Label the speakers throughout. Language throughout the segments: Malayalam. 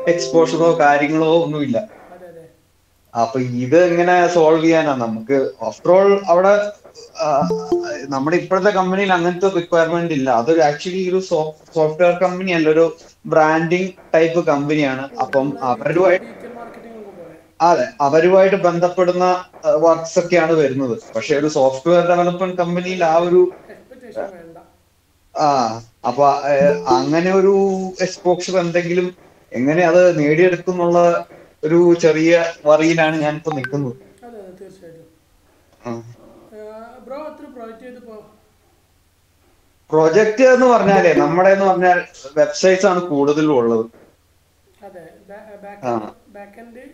Speaker 1: എക്സ്പോഷറോ കാര്യങ്ങളോ ഒന്നുമില്ല
Speaker 2: അതെ അതെ
Speaker 1: അപ്പൊ ഇത് എങ്ങനെ സോൾവ് ചെയ്യാനാ നമുക്ക് ആഫ്റ്റർ ഓൾ അവിടെ ആ, നമ്മുടെ ഇപ്പോഴത്തെ കമ്പനിയിൽ അങ്ങനത്തെ റിക്വയർമെന്റ് ഇല്ല അതൊരു ആക്ച്വലി ഒരു സോഫ്റ്റ്വെയർ കമ്പനി അല്ല ഒരു ബ്രാൻഡിങ് ടൈപ്പ് കമ്പനിയാണ് അപ്പം അവരുമായിട്ട്
Speaker 2: ഡിജിറ്റൽ മാർക്കറ്റിംഗ് ഒക്കെ പോലെ
Speaker 1: അതെ അവരുമായിട്ട് ബന്ധപ്പെടുന്ന വർക്ക്സ് ഒക്കെയാണ് വരുന്നത് പക്ഷെ ഒരു സോഫ്റ്റ്വെയർ ഡെവലപ്മെന്റ് കമ്പനിയിൽ ആ ഒരു
Speaker 2: എക്സ്പെക്ടേഷൻ വേണ്ട
Speaker 1: ആ അപ്പൊ ഏഹ്, അങ്ങനെ ഒരു എക്സ്പോഷർ എന്തെങ്കിലും എങ്ങനെ അത് നേടിയെടുക്കും എന്നുള്ള ഒരു ചെറിയ വറിയിലാണ് ഞാനിപ്പോ നിൽക്കുന്നത്
Speaker 2: അതെ അതെ തീർച്ചയായിട്ടും
Speaker 1: ആ.
Speaker 2: ബ്രോ എത്ര പ്രൊജക്റ്റ് ചെയ്തിപ്പോ
Speaker 1: പ്രൊജക്ട് എന്ന് പറഞ്ഞാലേ നമ്മുടെ എന്ന് പറഞ്ഞാൽ വെബ്സൈറ്റ്സ് ആണ് കൂടുതലും ഉള്ളത്
Speaker 2: അതെ
Speaker 1: ആ.
Speaker 2: ബാക്ക് എൻഡ്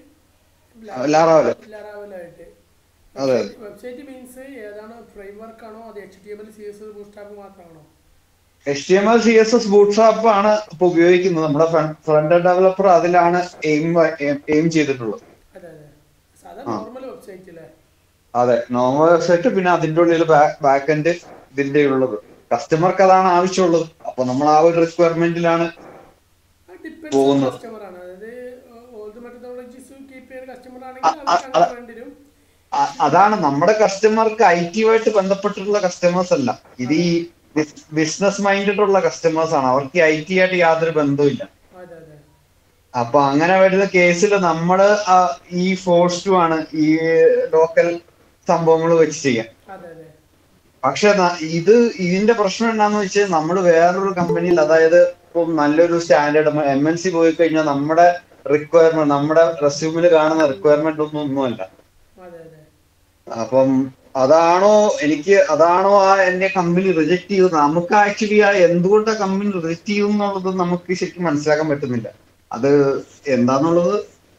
Speaker 1: ലാറാവല്
Speaker 2: ലാറാവലായിട്ട്
Speaker 1: അതെ.
Speaker 2: വെബ്സൈറ്റ് മീൻസ് ഏതാണ് ഫ്രെയിം വർക്ക് ആണോ അത് H T M L C S bootstrap മാത്രമാണോ
Speaker 1: H T M L C S S bootstrap ആണ് ഇപ്പൊ ഉപയോഗിക്കുന്നത് നമ്മുടെ ഫ്രണ്ട് ഡെവലപ്പർ അതിലാണ് എയിം എയിം ചെയ്തിട്ടുള്ളത്
Speaker 2: അതെ അതെ സാധാ നോർമൽ വെബ്സൈറ്റ് അല്ലേ
Speaker 1: അതെ നോർമൽ വെബ്സൈറ്റ് പിന്നെ അതിന്റെ ഉള്ളിൽ ബാക്ക് എൻഡ് ഇതിന്റെ ഉള്ളത് കസ്റ്റമർക്ക് അതാണ് ആവശ്യമുള്ളത് അപ്പൊ നമ്മൾ ആ ഒരു റിക്വയർമെന്റിലാണ്
Speaker 2: ഡിപ്പെൻസ്
Speaker 1: പോകുന്നത്.
Speaker 2: കസ്റ്റമർ ആണ് അതായത് ഓൾഡ് മെത്തഡോളജീസ് കീപ്പ് ചെയ്യുന്ന കസ്റ്റമർ
Speaker 1: അ-
Speaker 2: ആണെങ്കിൽ
Speaker 1: അ-
Speaker 2: അവർക്ക് അങ്ങനെ വേണ്ടി വരും
Speaker 1: അ- അതാണ് നമ്മുടെ കസ്റ്റമർക്ക് ഐ ടിയുമായിട്ട് ബന്ധപ്പെട്ടിട്ടുള്ള കസ്റ്റമേഴ്സ് അല്ല ഇത് ഈ ബിസിനസ് മൈൻഡഡ് ഉള്ള കസ്റ്റമേഴ്സ് ആണ് അവർക്ക് ഐ ടി ആയിട്ട് യാതൊരു ബന്ധവുമില്ല
Speaker 2: അതെ അതെ
Speaker 1: അപ്പൊ അങ്ങനെ വരുന്ന കേസിൽ നമ്മള് ആ ഈ ഫോഴ്സ് ടു ആണ് ഈ ലോക്കൽ സംഭവങ്ങൾ വെച്ച് ചെയ്യാൻ
Speaker 2: അതെ അതെ
Speaker 1: പക്ഷെ ന- ഇത് ഇതിന്റെ പ്രശ്നം എന്താന്ന് വെച്ചാൽ നമ്മൾ വേറൊരു കമ്പനിയിൽ അതായത് ഇപ്പം നല്ലൊരു സ്റ്റാൻഡേർഡ് എം എൻ സി പോയി കഴിഞ്ഞാൽ നമ്മുടെ റിക്വയർമെന്റ് നമ്മുടെ റെസ്യൂമിൽ കാണുന്ന റിക്വയർമെന്റ് ഒന്നും ഒന്നുമല്ല
Speaker 2: അതെ അതെ
Speaker 1: അപ്പം അതാണോ എനിക്ക് അതാണോ ആ എന്റെ കമ്പനി റിജക്ട് ചെയ്തത് നമുക്ക് ആക്ച്വലി ആ എന്തുകൊണ്ട് കമ്പനി റിജക്ട് ചെയ്യും എന്നുള്ളത് നമുക്ക് ശരിക്കും മനസ്സിലാക്കാൻ പറ്റുന്നില്ല അത് എന്താന്നുള്ളത്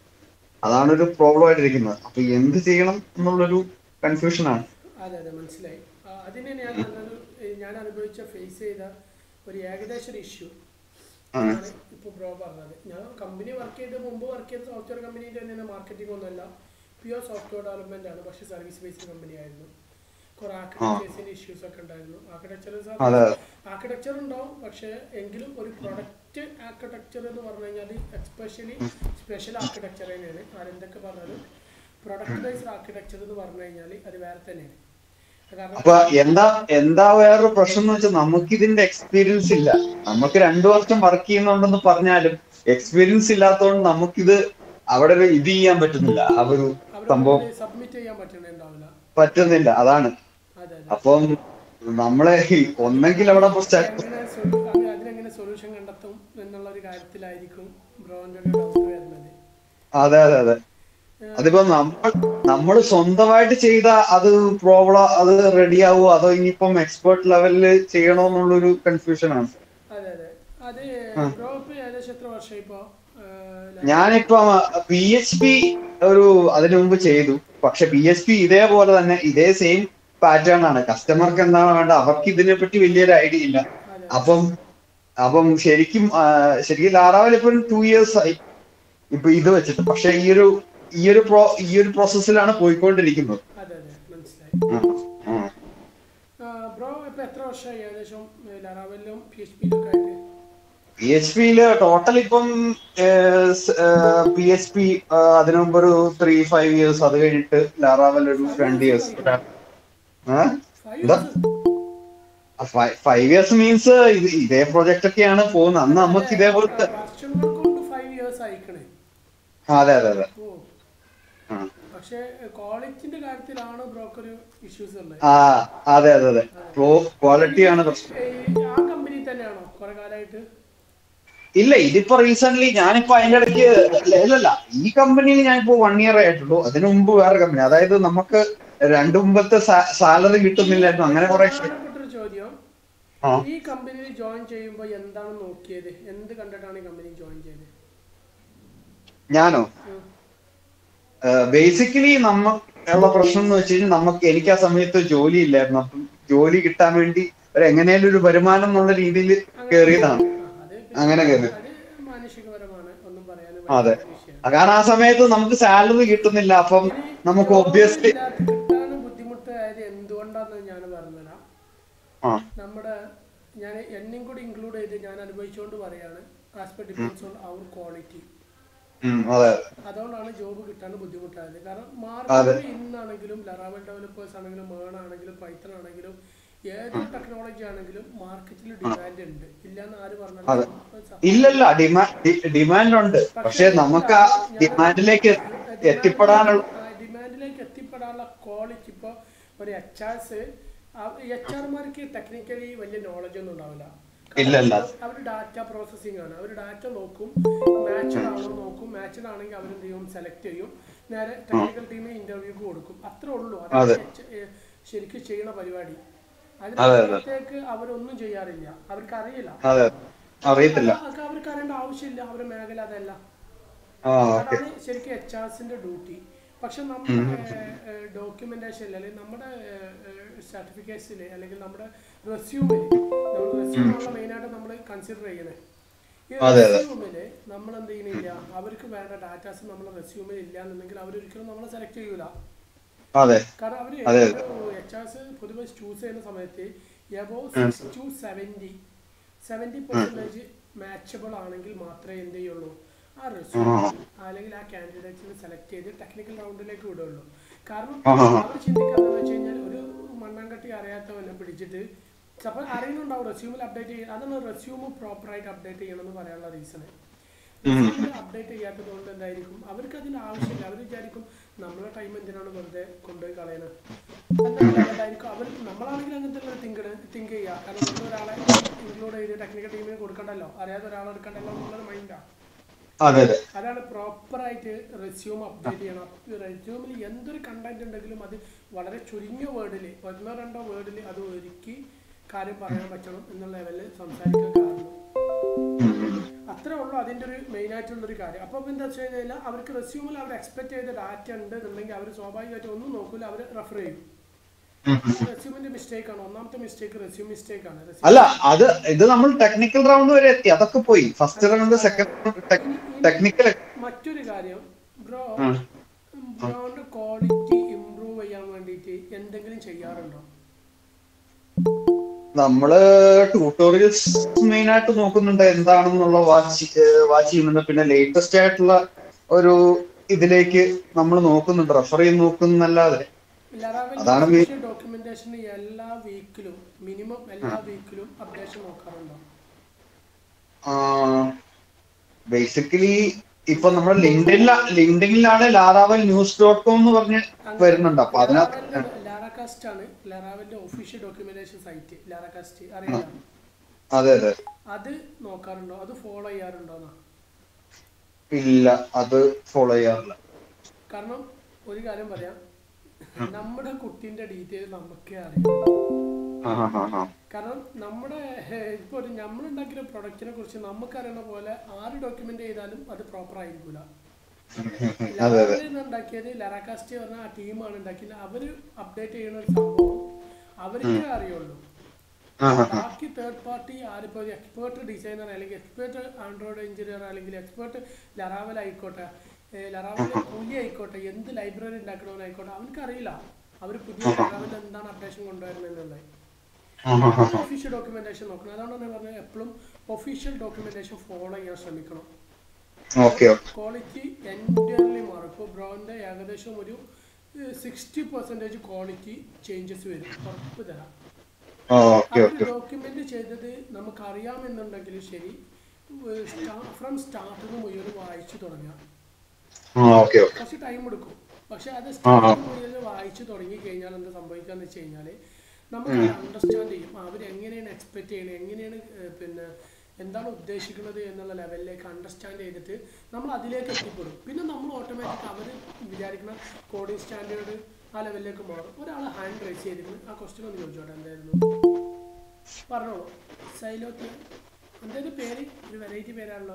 Speaker 1: അതാണ് ഒരു പ്രോബ്ലം ആയിട്ടിരിക്കുന്നത് അപ്പൊ എന്ത് ചെയ്യണം എന്നുള്ളൊരു കൺഫ്യൂഷൻ ആണ്
Speaker 2: അതെ അതെ മനസ്സിലായി ആ, അതിന് ഞാൻ നല്ലൊരു ഏ, ഞാൻ അനുഭവിച്ച ഫേസ് ചെയ്ത ഒരു ഏകദേശ ഒരു ഇഷ്യൂ
Speaker 1: ആ.
Speaker 2: ആണ് ഇപ്പോൾ ബ്രോ പറഞ്ഞത് ഞാൻ കമ്പനി വർക്ക് ചെയ്ത് മുമ്പ് വർക്ക് ചെയ്ത സോഫ്റ്റ്വെയർ കമ്പനീൻ്റെ തന്നെ മാർക്കറ്റിംഗ് ഒന്നുമല്ല പ്യുവർ സോഫ്റ്റ്വെയർ ഡെവലപ്മെന്റ് ആണ് പക്ഷേ സർവീസ് ബേസ്ഡ് കമ്പനി ആയിരുന്നു കുറെ ആർക്കിടെക്ചേഴ്സിന്റെ ഇഷ്യൂസ് ഒക്കെ ഉണ്ടായിരുന്നു ആർക്കിടെക്ചർ
Speaker 1: അതെ.
Speaker 2: ആർക്കിടെക്ചർ ഉണ്ടാവും പക്ഷേ എങ്കിലും ഒരു പ്രൊഡക്റ്റ് ആർക്കിടെക്ചർ എന്ന് പറഞ്ഞു കഴിഞ്ഞാൽ എക്സ്പെഷ്യലി സ്പെഷ്യൽ ആർക്കിടെക്ചർ തന്നെയാണ് ആരെന്തൊക്കെ പറഞ്ഞാലും പ്രൊഡക്റ്റ് ബേസ്ഡ് ആർക്കിടെക്ചർ എന്ന് പറഞ്ഞു കഴിഞ്ഞാൽ അത് വേറെ തന്നെയാണ് കാരണം
Speaker 1: അപ്പൊ എന്താ എന്താ വേറൊരു പ്രശ്നം എന്ന് വെച്ചാൽ നമുക്ക് ഇതിന്റെ എക്സ്പീരിയൻസ് ഇല്ല നമുക്ക് രണ്ടു വർഷം വർക്ക് ചെയ്യുന്നുണ്ടെന്ന് പറഞ്ഞാലും എക്സ്പീരിയൻസ് ഇല്ലാത്തതുകൊണ്ട് നമുക്കിത് അവിടെ ഒരു ഇത് ചെയ്യാൻ പറ്റുന്നില്ല ആ ഒരു സംഭവം
Speaker 2: അവർക്ക് സബ്മിറ്റ് ചെയ്യാൻ പറ്റണുണ്ടാവില്ല
Speaker 1: പറ്റുന്നില്ല അതാണ്
Speaker 2: അതെ അതെ
Speaker 1: അപ്പം നമ്മളെ ഈ ഒന്നെങ്കിൽ അവിടെ ഇപ്പൊ സ്റ്റ-
Speaker 2: എങ്ങനെ സൊലു- അത് അതിനെങ്ങനെ സൊല്യൂഷൻ കണ്ടെത്തും എന്നുള്ള ഒരു കാര്യത്തിലായിരിക്കും ബ്രോന്റെ ഒരു ഡൗട്ട് വരുന്നത്
Speaker 1: അതെ അതെ അതെ അതിപ്പോ നമ്മൾ നമ്മൾ സ്വന്തമായിട്ട് ചെയ്ത അത് പ്രോബ്ലം അത് റെഡി ആവുമോ അതോ ഇനിയിപ്പം എക്സ്പേർട്ട് ലെവലിൽ ചെയ്യണോ എന്നുള്ളൊരു കൺഫ്യൂഷൻ ആണ്
Speaker 2: അതെ അതെ അത് ബ്രോ ഇപ്പൊ ഏകദേശം എത്ര വർഷം ഇപ്പോ
Speaker 1: ഞാനിപ്പം പി എച്ച് പി ഒരു അതിനു മുമ്പ് ചെയ്തു പക്ഷെ പി എച്ച് പി ഇതേപോലെ തന്നെ ഇതേ സെയിം പാറ്റേൺ ആണ് കസ്റ്റമർക്ക് എന്താണ് വേണ്ട അവർക്ക് ഇതിനെ പറ്റി വലിയൊരു ഐഡിയ ഇല്ല
Speaker 2: അതെ
Speaker 1: അപ്പം അപ്പം ശരിക്കും ആ, ശരിക്കും ലാറാവൽ ഇപ്പം ടു ഇയേഴ്സ് ആയി ഇപ്പൊ ഇത് വെച്ചിട്ട് പക്ഷെ ഈ ഒരു ഈ ഒരു പ്രോ ഈ ഒരു പ്രോസസ്സിലാണ് പോയിക്കൊണ്ടിരിക്കുന്നത്
Speaker 2: അതെ അതെ മനസ്സിലായി
Speaker 1: ഉം. ഉം.
Speaker 2: ബ്രോ ഇപ്പൊ എത്ര വർഷമായി ഏകദേശം ലറാവലിലും പി എച്ച് പിയിലൊക്കെ ആയിട്ട്
Speaker 1: പി എച്ച് പിയില് ടോട്ടൽ ഇപ്പം പി എച്ച് പി അതിനു മുമ്പ് ഒരു ത്രീ ഫൈവ് ഇയേഴ്സ് അത് കഴിഞ്ഞിട്ട് ലാറാവൽ ഒരു രണ്ട് ഇയേഴ്സ്
Speaker 2: ഫൈവ്
Speaker 1: എന്താ? ഫൈവ് ഇയേഴ്സ് മീൻസ് ഇതേ പ്രൊജക്ട് ഒക്കെയാണ് പോകുന്നത് അന്ന് നമുക്ക് ഇതേപോലത്തെ
Speaker 2: വർഷങ്ങൾ കൊണ്ട് ഫൈവ് ഇയേഴ്സ് ആയിക്കണേ
Speaker 1: ആ, അതെ അതെ അതെ
Speaker 2: ഓ
Speaker 1: ആ.
Speaker 2: പക്ഷേ ക്വാളിറ്റിന്റെ കാര്യത്തിലാണ് ബ്രോക്ക് ഒരു ഇഷ്യൂസ് ഉള്ളത്
Speaker 1: ആ അതെ അതെ അതെ ക്വാളിറ്റിയാണ് പ്രശ്നം
Speaker 2: ഈ ആ കമ്പനി തന്നെയാണോ കുറെ കാലമായിട്ട്
Speaker 1: ഇല്ല ഇതിപ്പോ റീസെന്റ് ഞാനിപ്പോ അതിന്റെ ഇടയ്ക്ക് ഇല്ലല്ല ഈ കമ്പനിയിൽ ഞാനിപ്പോ വൺ ഇയർ ആയിട്ടുള്ളൂ അതിനു മുമ്പ് വേറെ കമ്പനി അതായത് നമുക്ക് രണ്ടു മുമ്പത്തെ സാലറി കിട്ടുന്നില്ലായിരുന്നു അങ്ങനെ കുറെ
Speaker 2: പ്രധാനപ്പെട്ടൊരു ചോദ്യം
Speaker 1: ആ
Speaker 2: ഈ കമ്പനിയിൽ ജോയിൻ ചെയ്യുമ്പോൾ എന്താണ് നോക്കിയത് എന്ത് കണ്ടിട്ടാണ് ഈ കമ്പനി ജോയിൻ ചെയ്തത്
Speaker 1: ഞാനോ
Speaker 2: ഉം.
Speaker 1: ബേസിക്കലി നമുക്കുള്ള പ്രശ്നം എന്ന് വെച്ച് കഴിഞ്ഞാൽ നമുക്ക് എനിക്ക് ആ സമയത്ത് ജോലി ഇല്ലായിരുന്നു അപ്പം ജോലി കിട്ടാൻ വേണ്ടി ഒരു എങ്ങനെയാലും ഒരു വരുമാനം എന്നുള്ള രീതിയിൽ കയറിയതാണ്
Speaker 2: ആ, അത് പിന്നെ
Speaker 1: അങ്ങനെ കയറി
Speaker 2: അത് മാനുഷികപരമാണ് ഒന്നും പറയാനും
Speaker 1: അതെ.
Speaker 2: പറ്റാത്ത വിഷയമാണ്.
Speaker 1: കാരണം ആ സമയത്ത് നമുക്ക് സാലറി കിട്ടുന്നില്ല അപ്പം
Speaker 2: ഇനി
Speaker 1: നമുക്ക്
Speaker 2: ജോലി
Speaker 1: ഒബ്വിയസ്ലി
Speaker 2: ഇല്ലാത്ത കിട്ടാൻ ബുദ്ധിമുട്ടായത് എന്തുകൊണ്ടാണെന്ന് ഞാൻ പറഞ്ഞുതരാം
Speaker 1: ആ
Speaker 2: നമ്മുടെ ഞാൻ എന്നെയും കൂടി ഇൻക്ലൂഡ് ചെയ്ത് ഞാൻ അനുഭവിച്ചുകൊണ്ട് പറയാണ് ആസ് പെർ ഡിപ്പെൻസ് ഓൺ അവർ ക്വാളിറ്റി
Speaker 1: ഉം, അതെ
Speaker 2: അതുകൊണ്ടാണ് ജോബ് കിട്ടാൻ ബുദ്ധിമുട്ടായത് കാരണം
Speaker 1: അതെ.
Speaker 2: മാർക്കറ്റിൽ ഇന്നാണെങ്കിലും ലറാവൽ ഡെവലപ്പേഴ്സ് ആണെങ്കിലും മേൺ ആണെങ്കിലും പൈത്തൺ ആണെങ്കിലും ഏതൊരു ടെക്നോളജി ആണെങ്കിലും മാർക്കറ്റിൽ ഡിമാൻഡ് ഉണ്ട് ഇല്ലാന്ന് ആര്
Speaker 1: അതെ.
Speaker 2: പറഞ്ഞാലും
Speaker 1: ഇല്ലല്ല ഡിമാൻഡ് ഡിമാൻഡ് ഉണ്ട് പക്ഷെ നമുക്ക് ആ ഡിമാൻഡിലേക്ക് എത്തിപ്പെടാനുള്ള
Speaker 2: ഡിമാൻഡിലേക്ക് എത്തിപ്പെടാനുള്ള ക്വാളിറ്റി ഇപ്പോൾ ഒരു എച്ച് ആർസ് എച്ച് ആർമാർക്ക് ടെക്നിക്കലി വലിയ നോളജ് ഒന്നും ഉണ്ടാവില്ല
Speaker 1: ഇല്ല, ഇല്ല.
Speaker 2: അവർ ഡാറ്റ പ്രോസസ്സിംഗ് ആണ് അവർ ഡാറ്റ നോക്കും മാച്ചഡ് ആണോ നോക്കും മാച്ചഡ് ആണെങ്കിൽ അവർ എന്ത് ചെയ്യും സെലക്ട് ചെയ്യും നേരെ ടെക്നിക്കൽ ടീമിന് ഇന്റർവ്യൂക്ക് കൊടുക്കും അത്രേ ഉള്ളൂ
Speaker 1: അതെ.
Speaker 2: അതാണ് H- ഏ, ശരിക്കും ചെയ്യണ പരിപാടി
Speaker 1: അതെ, അതെ.
Speaker 2: അതിനകത്തേക്ക് അവരൊന്നും ചെയ്യാറില്ല അവർക്ക് അറിയില്ല
Speaker 1: അതെ അറിയത്തില്ല
Speaker 2: അതൊക്കെ അവർക്ക് അറിയേണ്ട ആവശ്യമില്ല അവരുടെ മേഖല അതല്ല
Speaker 1: ആ ഓക്കെ
Speaker 2: അതാണ് ശരിക്കും എച്ച് ആർസിന്റെ ഡ്യൂട്ടി പക്ഷെ നമ്മുടെ ഡോക്യുമെന്റേഷൻ അല്ലെങ്കിൽ നമ്മുടെ സർട്ടിഫിക്കറ്റ്സിൽ അല്ലെങ്കിൽ നമ്മുടെ റെസ്യൂമിൽ നമ്മൾ റെസ്യൂമാണ് മെയിനായിട്ട് നമ്മൾ കൺസിഡർ ചെയ്യുന്നത് ഈ
Speaker 1: അതെ, അതെ.
Speaker 2: റെസ്യൂമില് നമ്മൾ എന്ത് ചെയ്യുന്നില്ല അവർക്ക് വേണ്ട ഡാറ്റാസ് നമ്മുടെ റെസ്യൂമിൽ ഇല്ല എന്നുണ്ടെങ്കിൽ അവരൊരിക്കലും നമ്മളെ സെലക്ട് ചെയ്യൂല
Speaker 1: അതെ
Speaker 2: കാരണം അവര്
Speaker 1: അതെ,
Speaker 2: എച്ച് ആർസ് പൊതുവെ ചൂസ് ചെയ്യുന്ന സമയത്ത് above six to seventy seventy percentage matchable ആണെങ്കിൽ മാത്രമേ എന്ത് ചെയ്യുള്ളൂ ആ റെസ്യൂം അല്ലെങ്കിൽ ആ കാൻഡിഡേറ്റ്സിനെ സെലക്ട് ചെയ്ത് ടെക്നിക്കൽ റൗണ്ടിലേക്ക് വിടുള്ളൂ കാരണം
Speaker 1: ആഹാ.
Speaker 2: അവർ ചിന്തിക്കുന്നത് വെച്ച് കഴിഞ്ഞാൽ ഒരു മണ്ണാങ്കട്ടി അറിയാത്തവനെ പിടിച്ചിട്ട് ചിലപ്പോൾ അറിയുന്നുണ്ടാവും റെസ്യൂമിൽ അപ്ഡേറ്റ് ചെയ്യുക അതാണ് റെസ്യൂം പ്രോപ്പറായിട്ട് അപ്ഡേറ്റ് ചെയ്യണമെന്ന് പറയാനുള്ള റീസൺ റെസ്യൂമിൽ അപ്ഡേറ്റ് ചെയ്യാത്തത് കൊണ്ട് എന്തായിരിക്കും അവർക്ക് അതിന്റെ ആവശ്യമില്ല അവർ വിചാരിക്കും നമ്മളെ ടൈം എന്തിനാണ് വെറുതെ കൊണ്ടുപോയി കളയുന്നത് എന്തായിരിക്കും അവർ നമ്മളാണെങ്കിൽ അങ്ങനത്തെ തിങ്ക് തിങ്ക് ചെയ്യുക കാരണം നമ്മൾ ഒരാളെ ഇൻക്ലൂഡ് ചെയ്ത് ടെക്നിക്കൽ ടീമിന് കൊടുക്കണ്ടല്ലോ അറിയാത്ത ഒരാളെ എടുക്കണ്ടല്ലോ എന്നുള്ളത് മൈൻഡാണ്
Speaker 1: അതെ അതെ
Speaker 2: അതാണ് പ്രോപ്പറായിട്ട് റെസ്യൂം അപ്ഡേറ്റ് ചെയ്യണം റെസ്യൂമിൽ എന്തൊരു കണ്ടന്റ് ഉണ്ടെങ്കിലും അത് വളരെ ചുരുങ്ങിയ വേർഡിൽ ഒന്നോ രണ്ടോ വേർഡിൽ അത് ഒരുക്കി കാര്യം പറയാൻ പറ്റണം എന്നുള്ള ലെവലിൽ സംസാരിക്കാൻ കാരണം അത്രേ ഉള്ളൂ അതിൻ്റെ ഒരു മെയിൻ ആയിട്ടുള്ള ഒരു കാര്യം അപ്പം എന്താ വെച്ച് കഴിഞ്ഞാൽ അവർക്ക് റെസ്യൂമിൽ അവർ എക്സ്പെക്ട് ചെയ്ത ഡാറ്റ ഉണ്ട് എന്നുണ്ടെങ്കിൽ അവർ സ്വാഭാവികമായിട്ട് ഒന്നും നോക്കില്ല അവർ റെഫർ ചെയ്യും റെസ്യൂമിന്റെ മിസ്റ്റേക്ക് ആണ് ഒന്നാമത്തെ മിസ്റ്റേക്ക് റെസ്യൂം മിസ്റ്റേക്ക് ആണ് Resume-
Speaker 1: അല്ല അത് ഇത് നമ്മൾ ടെക്നിക്കൽ റൗണ്ട് വരെ എത്തി അതൊക്കെ പോയി ഫസ്റ്റ് റൗണ്ട് സെക്കൻഡ് ടെക്നിക്കൽ
Speaker 2: മറ്റൊരു കാര്യം ബ്രോ
Speaker 1: ആ.
Speaker 2: ബ്രോന്റെ ക്വാളിറ്റി ഇമ്പ്രൂവ് ചെയ്യാൻ വേണ്ടിയിട്ട് എന്തെങ്കിലും ചെയ്യാറുണ്ടോ
Speaker 1: നമ്മള് ട്യൂട്ടോറിയൽസ് മെയിൻ ആയിട്ട് നോക്കുന്നുണ്ട് എന്താണെന്നുള്ള വാച്ച് വാച്ച് ചെയ്യുന്നുണ്ട് പിന്നെ ലേറ്റസ്റ്റ് ആയിട്ടുള്ള ഒരു ഇതിലേക്ക് നമ്മൾ നോക്കുന്നുണ്ട് റെഫർ ചെയ്ത് നോക്കുന്നല്ലാതെ അതാണ് മീ-
Speaker 2: ഡോക്യുമെന്റേഷൻ എല്ലാ വീക്കിലും മിനിമം എല്ലാ വീക്കിലും അപ്ഡേഷൻ നോക്കാറുണ്ടോ
Speaker 1: ബേസിക്കലി ഇപ്പൊ നമ്മൾ ലിങ്ക്ഡിനില ലിങ്ക്ഡിനിലാണ് ലാറാവൽ ന്യൂസ് ഡോട്ട് കോം എന്ന് പറഞ്ഞ് വരുന്നുണ്ട് അപ്പൊ അതിനകത്ത്
Speaker 2: ലാറാകാസ്റ്റ് ആണ് ലാറാവിന്റെ ഒഫീഷ്യൽ ഡോക്യുമെന്റേഷൻ സൈറ്റ് ലാറാകാസ്റ്റ് അറിയാം
Speaker 1: അതെ അതെ
Speaker 2: അത് നോക്കാറുണ്ടോ അത് ഫോളോ ചെയ്യാറുണ്ടോന്നാ
Speaker 1: ഇല്ല അത് ഫോളോ ചെയ്യാറില്ല
Speaker 2: കാരണം ഒരു കാര്യം പറയാം നമ്മുടെ കുട്ടീന്റെ ഡീറ്റെയിൽ നമുക്കേ അറിയാം
Speaker 1: ആ, ആ, ആ, ആ.
Speaker 2: കാരണം നമ്മുടെ ഏഹ്, ഇപ്പൊ ഒരു നമ്മൾ ഉണ്ടാക്കിയ പ്രൊഡക്റ്റിനെ കുറിച്ച് നമുക്കറിയുന്ന പോലെ ആര് ഡോക്യുമെന്റ് ചെയ്താലും അത് പ്രോപ്പർ ആയിരിക്കില്ല
Speaker 1: അതെ അതെ
Speaker 2: ലാബിൽ ഉണ്ടാക്കിയത് ലറാകാസ്റ്റ് പറഞ്ഞ ആ ടീമാണ് ഉണ്ടാക്കിയത് അവര് അപ്ഡേറ്റ് ചെയ്യുന്ന ഒരു സംഭവം അവർക്കേ അറിയുള്ളൂ
Speaker 1: ആ, ആ, ആ.
Speaker 2: ബാക്കി തേർഡ് പാർട്ടി ആരിപ്പോ എക്സ്പേർട്ട് ഡിസൈനർ അല്ലെങ്കിൽ എക്സ്പേർട്ട് ആൻഡ്രോയിഡ് എഞ്ചിനീയർ അല്ലെങ്കിൽ എക്സ്പേർട്ട് ലറാവൽ ആയിക്കോട്ടെ ലറാവലിന്റെ കൂലി ആയിക്കോട്ടെ എന്ത് ലൈബ്രറി ഉണ്ടാക്കണമെന്നായിക്കോട്ടെ അവർക്ക് അറിയില്ല അവർ പുതിയ ലറാവലിൽ എന്താണ് അപ്ഡേഷൻ കൊണ്ടുവരുന്നത് എന്നുള്ളത്
Speaker 1: ആ, ആ, ആ.
Speaker 2: ഒഫീഷ്യൽ ഡോക്യുമെന്റേഷൻ നോക്കണം അതാണ് ഞാൻ പറഞ്ഞത് എപ്പോഴും ഒഫീഷ്യൽ ഡോക്യുമെന്റേഷൻ ഫോളോ ചെയ്യാൻ ശ്രമിക്കണം
Speaker 1: ഓക്കെ ഓക്കെ
Speaker 2: ക്വാളിറ്റി എൻറ്റയർലി മാറും ഇപ്പോൾ ബ്രൗണിൻ്റെ ഏകദേശം ഒരു സിക്സ്റ്റി പെർസെൻറ്റേജ് ക്വാളിറ്റി ചേഞ്ചസ് വരും ഉറപ്പ് തരാം
Speaker 1: ഓക്കെ
Speaker 2: അവർ
Speaker 1: ഓക്കെ
Speaker 2: ഡോക്യുമെന്റ് ചെയ്തത് നമുക്ക് അറിയാമെന്നുണ്ടെങ്കിൽ ശരി ഫ്രം സ്റ്റാർട്ടിങ് മുഴുവൻ വായിച്ചു തുടങ്ങാം
Speaker 1: ഓക്കെ ഓക്കെ
Speaker 2: കുറച്ച് ടൈം എടുക്കും പക്ഷെ അത് സ്റ്റാർട്ടിങ് മുതൽ വായിച്ചു തുടങ്ങി കഴിഞ്ഞാൽ എന്താ സംഭവിക്കാന്ന് വെച്ച് കഴിഞ്ഞാൽ നമുക്ക് അണ്ടർസ്റ്റാൻഡ് ചെയ്യും അവർ എങ്ങനെയാണ് എക്സ്പെക്ട് ചെയ്യുന്നത് എങ്ങനെയാണ് ഏഹ്, പിന്നെ എന്താണ് ഉദ്ദേശിക്കുന്നത് എന്നുള്ള ലെവലിലേക്ക് അണ്ടർസ്റ്റാൻഡ് ചെയ്തിട്ട് നമ്മൾ അതിലേക്ക് എത്തിപ്പെടും പിന്നെ നമ്മൾ ഓട്ടോമാറ്റിക് അവർ വിചാരിക്കുന്ന കോഡിംഗ് സ്റ്റാൻഡേർഡ് ആ ലെവലിലേക്ക് മാറും ഒരാൾ ഹാൻഡ് റൈസ് ചെയ്തിരിക്കുന്നു ആ ക്വസ്റ്റ്യൻ ഒന്ന് ചോദിച്ചോട്ടെ എന്തായിരുന്നു പറഞ്ഞോളൂ സൈലോത്ത് എന്തായാലും പേര് ഒരു വെറൈറ്റി പേരാണല്ലോ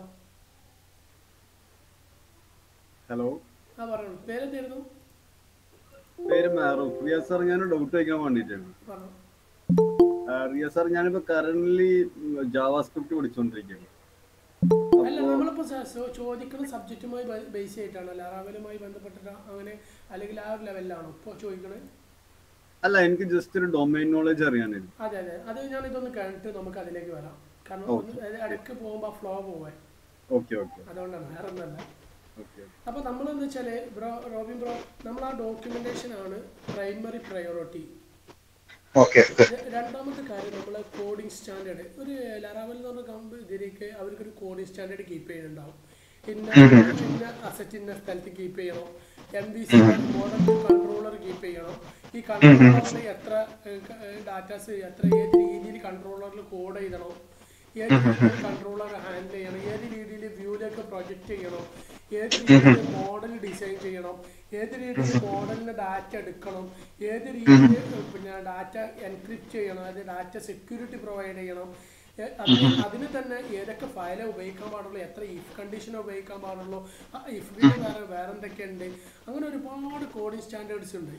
Speaker 3: ഹലോ
Speaker 2: ആ പറഞ്ഞോളൂ പേരെന്തായിരുന്നു
Speaker 3: പേര് മാറൂഫ് റിയ സാർ ഞാൻ ഡൗട്ട് ചോദിക്കാൻ വേണ്ടിയിട്ടാണ്
Speaker 2: പറഞ്ഞു
Speaker 3: ആ, റിയ സാർ ഞാനിപ്പോ കറന്റ് ജാവാ സ്ക്രിപ്റ്റ് പഠിച്ചുകൊണ്ടിരിക്കുകയാണ്
Speaker 2: അല്ല നമ്മളിപ്പോ സ- സോ- ചോദിക്കുന്ന സബ്ജക്റ്റുമായി ബേസ് ചെയ്തിട്ടാണ് ലാറാവലുമായി ബന്ധപ്പെട്ടിട്ട് അങ്ങനെ അല്ലെങ്കിൽ ആ ഒരു ലെവലിലാണോ ഇപ്പോൾ ചോദിക്കണത്
Speaker 3: അല്ല എനിക്ക് ജസ്റ്റ് ഒരു ഡൊമൈൻ നോളജ് അറിയാനായിരുന്നു
Speaker 2: അതെ അതെ അത് ഞാൻ ഇതൊന്ന് കഴിഞ്ഞിട്ട് നമുക്ക് അതിലേക്ക് വരാം കാരണം ഒന്ന് അത് ഇടയ്ക്ക് പോകുമ്പോൾ ഫ്ലോ പോവാൻ
Speaker 3: ഓക്കെ ഓക്കെ
Speaker 2: അതുകൊണ്ടാണ് വേറെ ഒന്നല്ല
Speaker 3: ഓക്കെ
Speaker 2: അപ്പോൾ നമ്മളെന്ന് വെച്ചാൽ ബ്രോ റോബിൻ ബ്രോ നമ്മൾ ആ ഡോക്യുമെന്റേഷൻ ആണ് പ്രൈമറി പ്രയോറിറ്റി
Speaker 1: ഓക്കെ ഓക്കെ
Speaker 2: രണ്ടാമത്തെ കാര്യം നമ്മൾ കോഡിംഗ് സ്റ്റാൻഡേർഡ് ഒരു ലറാവൽ എന്ന് പറഞ്ഞ കമ്പ് ഇതിലേക്ക് അവർക്കൊരു കോഡിംഗ് സ്റ്റാൻഡേർഡ് കീപ്പ് ചെയ്യുന്നുണ്ടാവും ഇന്ന ഇന്ന അസറ്റ് ഇന്ന സ്ഥലത്ത് കീപ്പ് ചെയ്യണം M B C model controller keep ചെയ്യണം ഈ കൺട്രോളറിൽ എത്ര ഡാറ്റാസ് എത്ര ഏത് രീതിയിൽ കൺട്രോളറിൽ കോഡ് ചെയ്യണം ഏത് രീതിയിൽ കൺട്രോളർ ഹാൻഡിൽ ചെയ്യണം ഏത് രീതിയിൽ വ്യൂയിലേക്ക് പ്രൊജക്റ്റ് ചെയ്യണം ഏത് രീതിയിൽ മോഡൽ ഡിസൈൻ ചെയ്യണം ഏത് രീതിയിൽ മോഡലിന് ഡാറ്റ എടുക്കണം ഏത് രീതിയിൽ പിന്നെ ഡാറ്റ എൻക്രിപ്റ്റ് ചെയ്യണം അതായത് ഡാറ്റ സെക്യൂരിറ്റി പ്രൊവൈഡ് ചെയ്യണം ഏ, അതിന് അതിന് തന്നെ ഏതൊക്കെ ഫയലേ ഉപയോഗിക്കാൻ പാടുള്ളൂ എത്ര ഇഫ് കണ്ടീഷനെ ഉപയോഗിക്കാൻ പാടുള്ളൂ ഇഫ് വേറെ വേറെ എന്തൊക്കെയുണ്ട് അങ്ങനെ ഒരുപാട് കോഡിംഗ് സ്റ്റാൻഡേർഡ്സ് ഉണ്ട്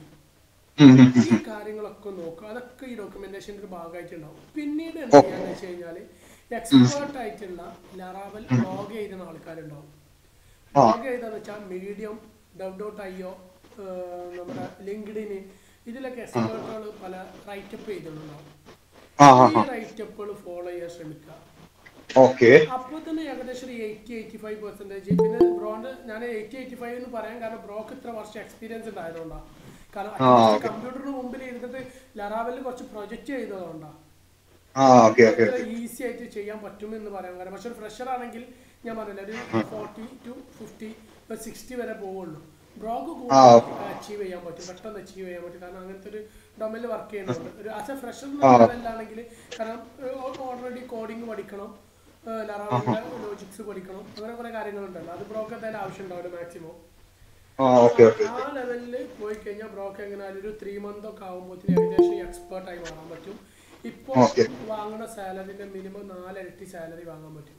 Speaker 2: ഈ കാര്യങ്ങളൊക്കെ നോക്കുക അതൊക്കെ ഈ ഡോക്യുമെന്റേഷൻ്റെ ഒരു ഭാഗമായിട്ടുണ്ടാവും പിന്നീട് എന്താ ചെയ്യാന്ന് വെച്ച് കഴിഞ്ഞാൽ എക്സ്പേർട്ട് ആയിട്ടുള്ള ലറാവൽ ലോഗ് ചെയ്യുന്ന ആൾക്കാരുണ്ടാവും ലോഗ് ചെയ്തെന്ന് വെച്ചാൽ മീഡിയം ഡവ് ഡോട്ട് ഐഒ നമ്മുടെ ലിങ്ക്ഡിന് ഇതിലൊക്കെ എക്സ്പേർട്ടുകൾ പല റൈറ്റപ്പ് ചെയ്തിട്ടുണ്ടാവും
Speaker 1: ആ ആ
Speaker 2: ഈ റൈറ്റപ്പുകൾ ഫോളോ ചെയ്യാൻ ശ്രമിക്കുക
Speaker 1: ഓക്കെ
Speaker 2: അപ്പോൾ തന്നെ ഏകദേശം ഒരു എയ്റ്റി എയ്റ്റി ഫൈവ് പെർസെൻറ്റേജ് പിന്നെ ബ്രോണ്ട് ഞാൻ എയ്റ്റി എയ്റ്റി ഫൈവ് എന്ന് പറയാൻ കാരണം ബ്രോക്ക് ഇത്ര വർഷം എക്സ്പീരിയൻസ് ഉണ്ടായതുകൊണ്ടാണ് കാരണം കമ്പ്യൂട്ടറിന് മുമ്പിൽ ഇരുന്നിട്ട് ലറാവലിൽ കുറച്ച് പ്രൊജക്റ്റ് ചെയ്തതുകൊണ്ടാണ്
Speaker 1: ആ ഓക്കെ ഓക്കെ
Speaker 2: ഈസി ആയിട്ട് ചെയ്യാൻ പറ്റുമെന്ന് പറയാൻ കാരണം പക്ഷെ ഒരു ഫ്രഷർ ആണെങ്കിൽ ഞാൻ പറഞ്ഞില്ല ഒരു ഫോർട്ടി ടു ഫിഫ്റ്റി സിക്സ്റ്റി വരെ പോവുള്ളൂ ബ്രോക്ക്
Speaker 1: ആ,
Speaker 2: അച്ചീവ് ചെയ്യാൻ പറ്റും പെട്ടെന്ന് അച്ചീവ് ചെയ്യാൻ പറ്റും കാരണം അങ്ങനത്തെ ഒരു ഡൊമൈനിൽ വർക്ക് ചെയ്യുന്നുണ്ട് ഒരു ആസ് എ ഫ്രഷർ ലെവലിലാണെങ്കിൽ കാരണം ഓൾറെഡി കോഡിങ് പഠിക്കണം ലറാവിൻ്റെ ലോജിക്സ് പഠിക്കണം അങ്ങനെ കുറേ കാര്യങ്ങളുണ്ടല്ലോ അത് ബ്രോക്ക് എന്തായാലും ആവശ്യം ഉണ്ടാവില്ല മാക്സിമം
Speaker 1: ആ ഓക്കെ ഓക്കെ
Speaker 2: ആ ലെവലിൽ പോയി കഴിഞ്ഞാൽ ബ്രോക്ക് എങ്ങനെയാലും ഒരു ത്രീ മന്ത് ഒക്കെ ആകുമ്പോഴത്തേന് ഏകദേശം എക്സ്പേർട്ട് ആയി മാറാൻ പറ്റും ഇപ്പോൾ
Speaker 1: Okay.
Speaker 2: വാങ്ങുന്ന സാലറിന്റെ മിനിമം നാലിരട്ടി സാലറി വാങ്ങാൻ പറ്റും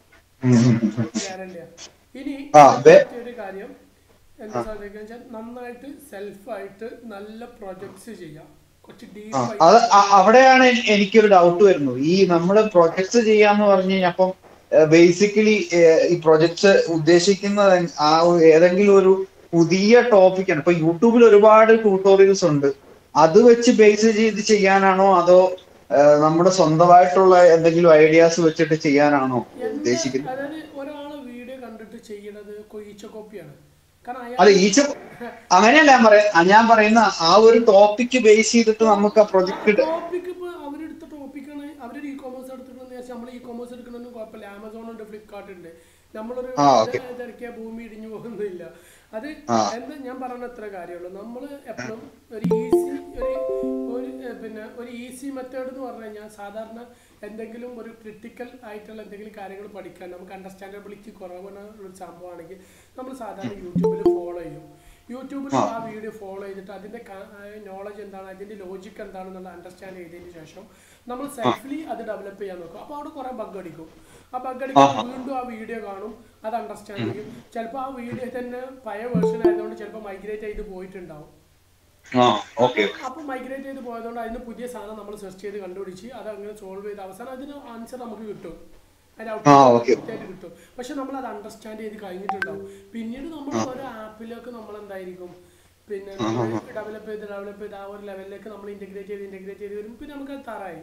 Speaker 2: ഗ്യാരണ്ടിയാ ഇനി
Speaker 1: ആ, വേ-
Speaker 2: ഒരു കാര്യം എന്താ സാധിക്കുക വെച്ചാൽ നന്നായിട്ട് സെൽഫായിട്ട് നല്ല പ്രൊജക്ട്സ് ചെയ്യാം കുറച്ച്
Speaker 1: ആ,
Speaker 2: ഡീപ്പ്
Speaker 1: അത് അ- അവിടെയാണ് എനി- എനിക്കൊരു ഡൗട്ട് വരുന്നത് ഈ നമ്മള് പ്രൊജക്ട്സ് ചെയ്യാന്ന് പറഞ്ഞു കഴിഞ്ഞാൽ അപ്പം ബേസിക്കലി ഈ പ്രൊജക്ട്സ് ഉദ്ദേശിക്കുന്നത് എൻ- ആ ഒരു- ഏതെങ്കിലും ഒരു പുതിയ ടോപ്പിക്കാണ് ഇപ്പൊ യൂട്യൂബിൽ ഒരുപാട് ട്യൂട്ടോറിയൽസ് ഉണ്ട് അത് വെച്ച് ബേസ് ചെയ്ത് ചെയ്യാനാണോ അതോ ആ, നമ്മുടെ സ്വന്തമായിട്ടുള്ള എന്തെങ്കിലും ഐഡിയാസ് വെച്ചിട്ട് ചെയ്യാനാണോ ഉദ്ദേശിക്കുന്നത്
Speaker 2: അതായത് ഒരാള് വീഡിയോ കണ്ടിട്ട് ചെയ്യണത് കൊയ്ച്ച കോപ്പിയാണ് കാരണം
Speaker 1: അല്ല
Speaker 2: അയാൾ
Speaker 1: ഈച്ച അങ്ങനെയല്ല ഞാൻ പറയാ ഞാൻ പറയുന്ന ആ ഒരു ടോപ്പിക്ക് ബേസ് ചെയ്തിട്ട് നമുക്ക് ആ പ്രൊജക്ട്
Speaker 2: ടോപ്പിക് ഇപ്പൊ അവരെടുത്ത ടോപ്പിക്കാണ് അവരൊരു ഇ കോമേഴ്സ് എടുത്തിട്ടുണ്ടെന്ന് വെച്ചാൽ നമ്മൾ ഇ കോമേഴ്സ് എടുക്കണമെന്ന് കുഴപ്പമില്ല ആമസോൺ ഉണ്ട് ഫ്ലിപ്കാർട്ട് ഉണ്ട് നമ്മളൊരു
Speaker 1: ആ, okay.
Speaker 2: തിരക്കിയ ഭൂമി ഇടിഞ്ഞു പോകുന്നില്ല അത്
Speaker 1: ആ.
Speaker 2: എന്താ ഞാൻ പറഞ്ഞ അത്ര കാര്യമുള്ളൂ നമ്മൾ എപ്പോഴും ഒരു ഈസി ഒരു ഒരു ഏർ, പിന്നെ ഒരു ഈസി മെത്തേഡ് എന്ന് പറഞ്ഞു കഴിഞ്ഞാൽ സാധാരണ എന്തെങ്കിലും ഒരു ക്രിട്ടിക്കൽ ആയിട്ടുള്ള എന്തെങ്കിലും കാര്യങ്ങൾ പഠിക്കാൻ നമുക്ക് അണ്ടർസ്റ്റാൻഡബിലിറ്റി കുറവുള്ള ഒരു സംഭവമാണെങ്കിൽ നമ്മൾ സാധാരണ യൂട്യൂബിൽ ഫോളോ ചെയ്യും യൂട്യൂബിൽ ആ വീഡിയോ ഫോളോ ചെയ്തിട്ട് അതിന്റെ നോളജ് എന്താണ് അതിന്റെ ലോജിക്ക് എന്താണെന്നുള്ള അണ്ടർസ്റ്റാൻഡ് ചെയ്തതിന് ശേഷം നമ്മൾ സെൽഫിലി അത് ഡെവലപ്പ് ചെയ്യാൻ നോക്കും അപ്പോൾ അവിടെ കുറെ ബഗ് അടിക്കും ആ ബഗ് അടിക്കുമ്പോൾ വീണ്ടും ആ വീഡിയോ കാണും അത് അണ്ടർസ്റ്റാൻഡ് ചെയ്യും ചിലപ്പോൾ ആ വീഡിയോ തന്നെ പഴയ വേർഷൻ ആയതുകൊണ്ട് ചിലപ്പോൾ മൈഗ്രേറ്റ് ചെയ്ത് പോയിട്ടുണ്ടാവും
Speaker 1: ആ ഓക്കെ
Speaker 2: അപ്പോൾ മൈഗ്രേറ്റ് ചെയ്ത് പോയതുകൊണ്ട് അതിന് പുതിയ സാധനം നമ്മൾ സെർച്ച് ചെയ്ത് കണ്ടുപിടിച്ച് അത് അങ്ങനെ സോൾവ് ചെയ്ത് അവസാനം അതിന് ആൻസർ നമുക്ക് കിട്ടും അതിന്
Speaker 1: ആ, okay.
Speaker 2: ഔട്ട്പുട്ട് ആയിട്ട് കിട്ടും പക്ഷെ നമ്മൾ അത് അണ്ടർസ്റ്റാൻഡ് ചെയ്ത് കഴിഞ്ഞിട്ടുണ്ടാവും പിന്നീട് നമ്മൾ ഒരു ആപ്പിലേക്ക് നമ്മൾ എന്തായിരിക്കും പിന്നെ ഡെവലപ്പ് ചെയ്ത് ഡെവലപ്പ് ചെയ്ത് ആ ഒരു ലെവലിലേക്ക് നമ്മൾ ഇന്റഗ്രേറ്റ് ചെയ്ത് ഇന്റഗ്രേറ്റ് ചെയ്ത് വരും പിന്നെ നമുക്ക് അത് തറായി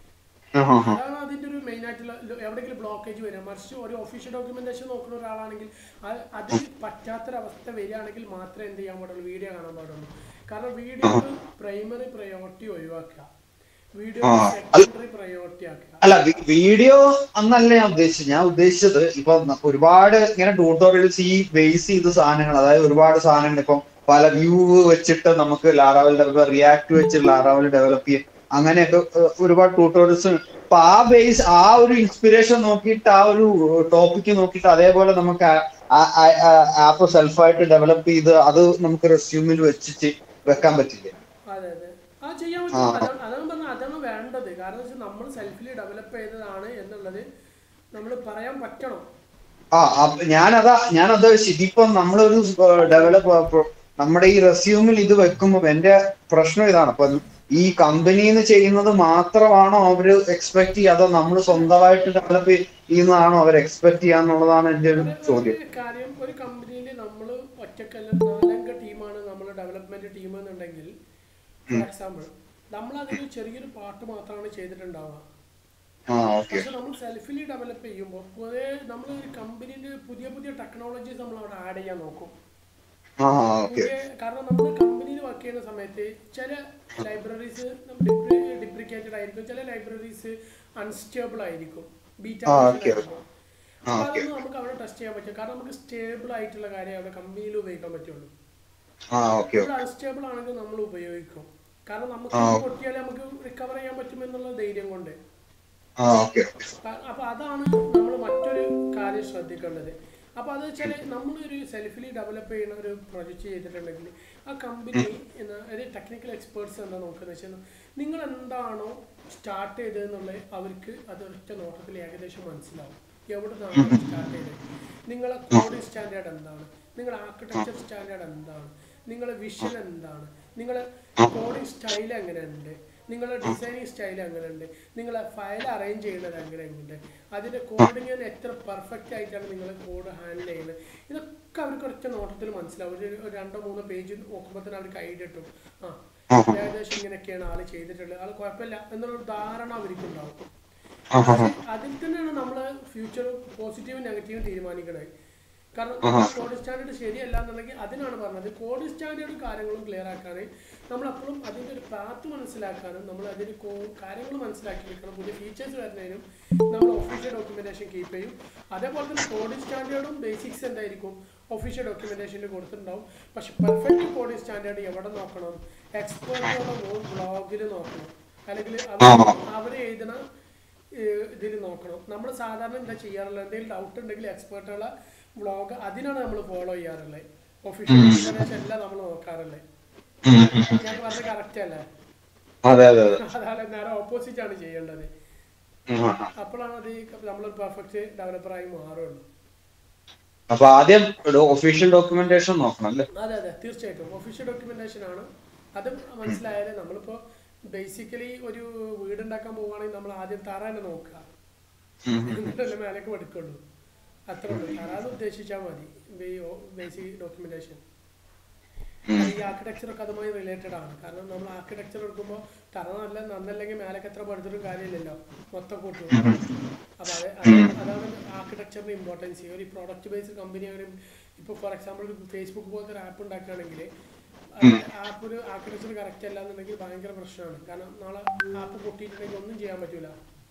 Speaker 2: അതാണ് അതിന്റെ ഒരു മെയിൻ ആയിട്ടുള്ള ലോ- എവിടെയെങ്കിലും ബ്ലോക്കേജ് വരിക മറിച്ച് ഒരു ഒഫീഷ്യൽ ഡോക്യുമെന്റേഷൻ നോക്കുന്ന ഒരാളാണെങ്കിൽ അത് അതിന് പറ്റാത്തൊരവസ്ഥ വരികയാണെങ്കിൽ മാത്രമേ എന്ത് ചെയ്യാൻ പാടുള്ളൂ വീഡിയോ കാണാൻ പാടുള്ളൂ കാരണം വീഡിയോ പ്രൈമറി പ്രയോറിറ്റി ഒഴിവാക്കുക വീഡിയോ
Speaker 1: ആ,
Speaker 2: സെക്കൻഡറി പ്രയോറിറ്റി ആക്കുക
Speaker 1: അല്ല വി- വീഡിയോ എന്നല്ല ഞാൻ ഉദ്ദേശിച്ചത് ഞാൻ ഉദ്ദേശിച്ചത് ഇപ്പൊ ന- ഒരുപാട് ഇങ്ങനെ ട്യൂട്ടോറിയൽസ് ഈ ബേസ് ചെയ്ത സാധനങ്ങൾ അതായത് ഒരുപാട് സാധനങ്ങൾ ഇപ്പം പല വ്യൂ വെച്ചിട്ട് നമുക്ക് ലാറാവൽ ഡെവലപ്പ് റിയാക്ട് വെച്ച് ലാറാവൽ ഡെവലപ്പ് ചെയ്യാം അങ്ങനെയൊക്കെ ഏഹ്, ഒരുപാട് ട്യൂട്ടോറിയൽസ് അപ്പൊ ആ ബേസ് ആ ഒരു ഇൻസ്പിറേഷൻ നോക്കിയിട്ട് ആ ഒരു ടോപ്പിക്ക് നോക്കിയിട്ട് അതേപോലെ നമുക്ക് ആപ്പ് സെൽഫായിട്ട് ഡെവലപ്പ് ചെയ്ത് അത് നമുക്ക് റെസ്യൂമിൽ വെച്ചിട്ട് വെക്കാൻ പറ്റില്ലേ
Speaker 2: അതെ അതെ ആ ചെയ്യാൻ പറ്റും അതാണ് അതാണ് പറഞ്ഞത് അതാണ് വേണ്ടത് കാരണം വെച്ചാൽ നമ്മൾ സെൽഫിലി ഡെവലപ്പ് ചെയ്തതാണ് എന്നുള്ളത് നമ്മൾ പറയാൻ പറ്റണം
Speaker 1: ആ അപ്പ ഞാനതാ ഞാനത് ഇതിപ്പം നമ്മളൊരു ഡെവലപ്പ് നമ്മുടെ ഈ റെസ്യൂമിൽ ഇത് വെക്കുമ്പോൾ എന്റെ പ്രശ്നം ഇതാണ് അപ്പൊ ഈ കമ്പനിന്ന് ചെയ്യുന്നത് മാത്രമാണോ അവര് എക്സ്പെക്ട് ചെയ്യുക അതോ നമ്മൾ സ്വന്തമായിട്ട് ഡെവലപ്പ് ചെയ്യുന്നതാണോ അവർ എക്സ്പെക്ട് ചെയ്യാന്നുള്ളതാണ് എന്റെ ഒരു ചോദ്യം
Speaker 2: ഒരു കാര്യം ഒരു കമ്പനിയിൽ നമ്മൾ ഒറ്റക്കല്ല നാലംഗ ടീമാണ് നമ്മൾ ഡെവലപ്മെന്റ് ടീം എന്നുണ്ടെങ്കിൽ ഫോർ എക്സാമ്പിൾ നമ്മൾ അതിൽ ചെറിയൊരു പാർട്ട് മാത്രമാണ് ചെയ്തിട്ടുണ്ടാവുക
Speaker 1: ആ ഓക്കെ
Speaker 2: പക്ഷെ നമ്മൾ സെൽഫിലി ഡെവലപ്പ് ചെയ്യുമ്പോൾ പൊതുവെ നമ്മൾ ഒരു കമ്പനിയിൽ പുതിയ പുതിയ ടെക്നോളജീസ് നമ്മൾ അവിടെ ആഡ് ചെയ്യാൻ നോക്കും
Speaker 1: ആ ഓക്കെ
Speaker 2: പുതിയ കാരണം നമ്മൾ കമ്പനിയിൽ വർക്ക് ചെയ്യുന്ന സമയത്ത് ചില ലൈബ്രറീസ് ഡിപ്രിക്കേറ്റഡ് ആയിരിക്കും ചില ലൈബ്രറീസ് അൺസ്റ്റേബിൾ ആയിരിക്കും ബീറ്റ
Speaker 1: ആ, okay,
Speaker 2: ആയിരിക്കും
Speaker 1: ആ,
Speaker 2: അപ്പൊ
Speaker 1: okay.
Speaker 2: അതൊന്നും നമുക്ക് അവിടെ ടെസ്റ്റ് ചെയ്യാൻ പറ്റും കാരണം നമുക്ക് സ്റ്റേബിൾ ആയിട്ടുള്ള കാര്യം അവിടെ കമ്പനിയിൽ ഉപയോഗിക്കാൻ പറ്റുള്ളൂ
Speaker 1: ആ ഓക്കെ
Speaker 2: ഇവിടെ അൺസ്റ്റേബിൾ ആണെങ്കിൽ നമ്മൾ ഉപയോഗിക്കും കാരണം നമുക്ക്
Speaker 1: ആ.
Speaker 2: പൊട്ടിയാൽ നമുക്ക് റിക്കവർ ചെയ്യാൻ പറ്റുമെന്നുള്ള ധൈര്യം കൊണ്ട്
Speaker 1: ആ ഓക്കെ
Speaker 2: അ- അപ്പൊ അതാണ് നമ്മൾ മറ്റൊരു കാര്യം ശ്രദ്ധിക്കേണ്ടത് അപ്പൊ അത് വെച്ചാൽ നമ്മളൊരു സെൽഫിലി ഡെവലപ്പ് ചെയ്യുന്ന ഒരു പ്രൊജക്റ്റ് ചെയ്തിട്ടുണ്ടെങ്കിൽ ആ കമ്പനി ഒരു ടെക്നിക്കൽ എക്സ്പേർട്സ് എന്താ നോക്കുന്നത് വെച്ചാൽ നിങ്ങൾ എന്താണോ സ്റ്റാർട്ട് ചെയ്തതെന്നുള്ളത് അവർക്ക് അത് ഒറ്റ നോട്ടത്തിൽ ഏകദേശം മനസ്സിലാവും എവിടെ നിന്നാണ് സ്റ്റാർട്ട് ചെയ്തത് നിങ്ങളെ കോഡിംഗ് സ്റ്റാൻഡേർഡ് എന്താണ് നിങ്ങളുടെ ആർക്കിടെക്ചർ സ്റ്റാൻഡേർഡ് എന്താണ് നിങ്ങളുടെ വിഷൻ എന്താണ് നിങ്ങളെ കോഡിംഗ് സ്റ്റൈൽ എങ്ങനെയുണ്ട് നിങ്ങളുടെ ഡിസൈനിങ് സ്റ്റൈൽ എങ്ങനെയുണ്ട് നിങ്ങളെ ഫയൽ അറേഞ്ച് ചെയ്യുന്നത് എങ്ങനെയുണ്ട് അതിൻ്റെ കോഡിങ് എത്ര പെർഫെക്റ്റ് ആയിട്ടാണ് നിങ്ങൾ കോഡ് ഹാൻഡിൽ ചെയ്യുന്നത് ഇതൊക്കെ അവർക്ക് ഒറ്റ നോട്ടത്തിൽ മനസ്സിലാവും ഒരു ഒരു രണ്ടോ മൂന്നോ പേജ് നോക്കുമ്പോൾ തന്നെ അവർക്ക് ഐഡിയ കിട്ടും ആ ഏകദേശം ഇങ്ങനെയൊക്കെയാണ് ആൾ ചെയ്തിട്ടുള്ളത് ആൾ കുഴപ്പമില്ല എന്നുള്ളൊരു ധാരണ അവർക്കുണ്ടാവും പക്ഷേ അതിൽ തന്നെയാണ് നമ്മൾ ഫ്യൂച്ചർ പോസിറ്റീവും നെഗറ്റീവും തീരുമാനിക്കുന്നത് കാരണം കോഡ് സ്റ്റാൻഡേർഡ് ശരിയല്ല എന്നുണ്ടെങ്കിൽ അതിനാണ് പറഞ്ഞത് കോഡ് സ്റ്റാൻഡേർഡ് കാര്യങ്ങളും ക്ലിയർ ആക്കാൻ നമ്മളെപ്പോഴും അതിൻ്റെ ഒരു പാത്ത് മനസ്സിലാക്കാനും നമ്മൾ അതിന് കാര്യങ്ങൾ മനസ്സിലാക്കി വെക്കണം പുതിയ ഫീച്ചേഴ്സ് വരുന്നതിനും നമ്മൾ ഒഫീഷ്യൽ ഡോക്യുമെന്റേഷൻ കീപ്പ് ചെയ്യും അതേപോലെ തന്നെ കോഡിംഗ് സ്റ്റാൻഡേർഡും ബേസിക്സ് എന്തായിരിക്കും ഒഫീഷ്യൽ ഡോക്യുമെന്റേഷനിൽ കൊടുത്തിട്ടുണ്ടാവും പക്ഷെ പെർഫെക്റ്റ് കോഡിംഗ് സ്റ്റാൻഡേർഡ് എവിടെ നോക്കണം എക്സ്പേർട്ടുകളുടെ ബ്ലോഗിൽ നോക്കണം അല്ലെങ്കിൽ അവർ അവർ എഴുതുന്ന ഇതിൽ നോക്കണം നമ്മൾ സാധാരണ എന്താ ചെയ്യാറുള്ളത് എന്തെങ്കിലും ഡൗട്ട് ഉണ്ടെങ്കിൽ എക്സ്പേർട്ടുകളെ വ്ളോഗ് അതിനാണ് നമ്മൾ ഫോളോ ചെയ്യാറുള്ളത് ഒഫീഷ്യൽ ഇൻഫർമേഷൻ എല്ലാം നമ്മൾ നോക്കാറുള്ളത് ഞാൻ പറഞ്ഞ കറക്റ്റ് അല്ലേ
Speaker 1: അതെ അതെ അതെ
Speaker 2: അതാണ് നേരെ ഓപ്പോസിറ്റ് ആണ് ചെയ്യേണ്ടത്
Speaker 1: ഉം, ആ, ആ.
Speaker 2: അപ്പോഴാണ് അത് നമ്മൾ പെർഫെക്റ്റ് ഡെവലപ്പറായി മാറുള്ളൂ
Speaker 1: അപ്പൊ ആദ്യം ഒഫീഷ്യൽ ഡോക്യുമെന്റേഷൻ നോക്കണം അല്ലേ
Speaker 2: അതെ അതെ തീർച്ചയായിട്ടും ഒഫീഷ്യൽ ഡോക്യുമെന്റേഷൻ ആണ് അത് മനസ്സിലായാലേ നമ്മളിപ്പോ ബേസിക്കലി ഒരു വീട് ഉണ്ടാക്കാൻ പോവുകയാണെങ്കിൽ നമ്മൾ ആദ്യം തറ തന്നെ നോക്കുക എന്നിട്ടല്ലേ മേലേക്ക് എടുക്കുള്ളൂ അത്ര ഉള്ളൂ തറ എന്ന് ഉദ്ദേശിച്ചാൽ മതി ബേസിക് ഡോക്യുമെന്റേഷൻ ഈ ആർക്കിടെക്ചർ ഒക്കെ അതുമായി റിലേറ്റഡ് ആണ് കാരണം നമ്മൾ ആർക്കിടെക്ചർ എടുക്കുമ്പോൾ തറ നല്ല നന്നല്ലെങ്കിൽ മേലേക്ക് എത്ര പഠിച്ചിട്ടും കാര്യമില്ലല്ലോ മൊത്തം കൂട്ടും അപ്പൊ അത് അത് അതാണ് ആർക്കിടെക്ചറിന്റെ ഇമ്പോർട്ടൻസ് ഒരു പ്രോഡക്റ്റ് ബേസ്ഡ് കമ്പനി ഒരു ഇപ്പോൾ ഫോർ എക്സാമ്പിൾ ഒരു ഫേസ്ബുക്ക് പോലത്തെ ഒരു ആപ്പ് ഉണ്ടാക്കുകയാണെങ്കിൽ ആപ്പ് ഒരു ആർക്കിടെക്ചർ കറക്റ്റ് അല്ല എന്നുണ്ടെങ്കിൽ ഭയങ്കര പ്രശ്നമാണ് കാരണം നാളെ ആപ്പ് പൊട്ടിയിട്ടുണ്ടെങ്കിൽ ഒന്നും ചെയ്യാൻ പറ്റൂല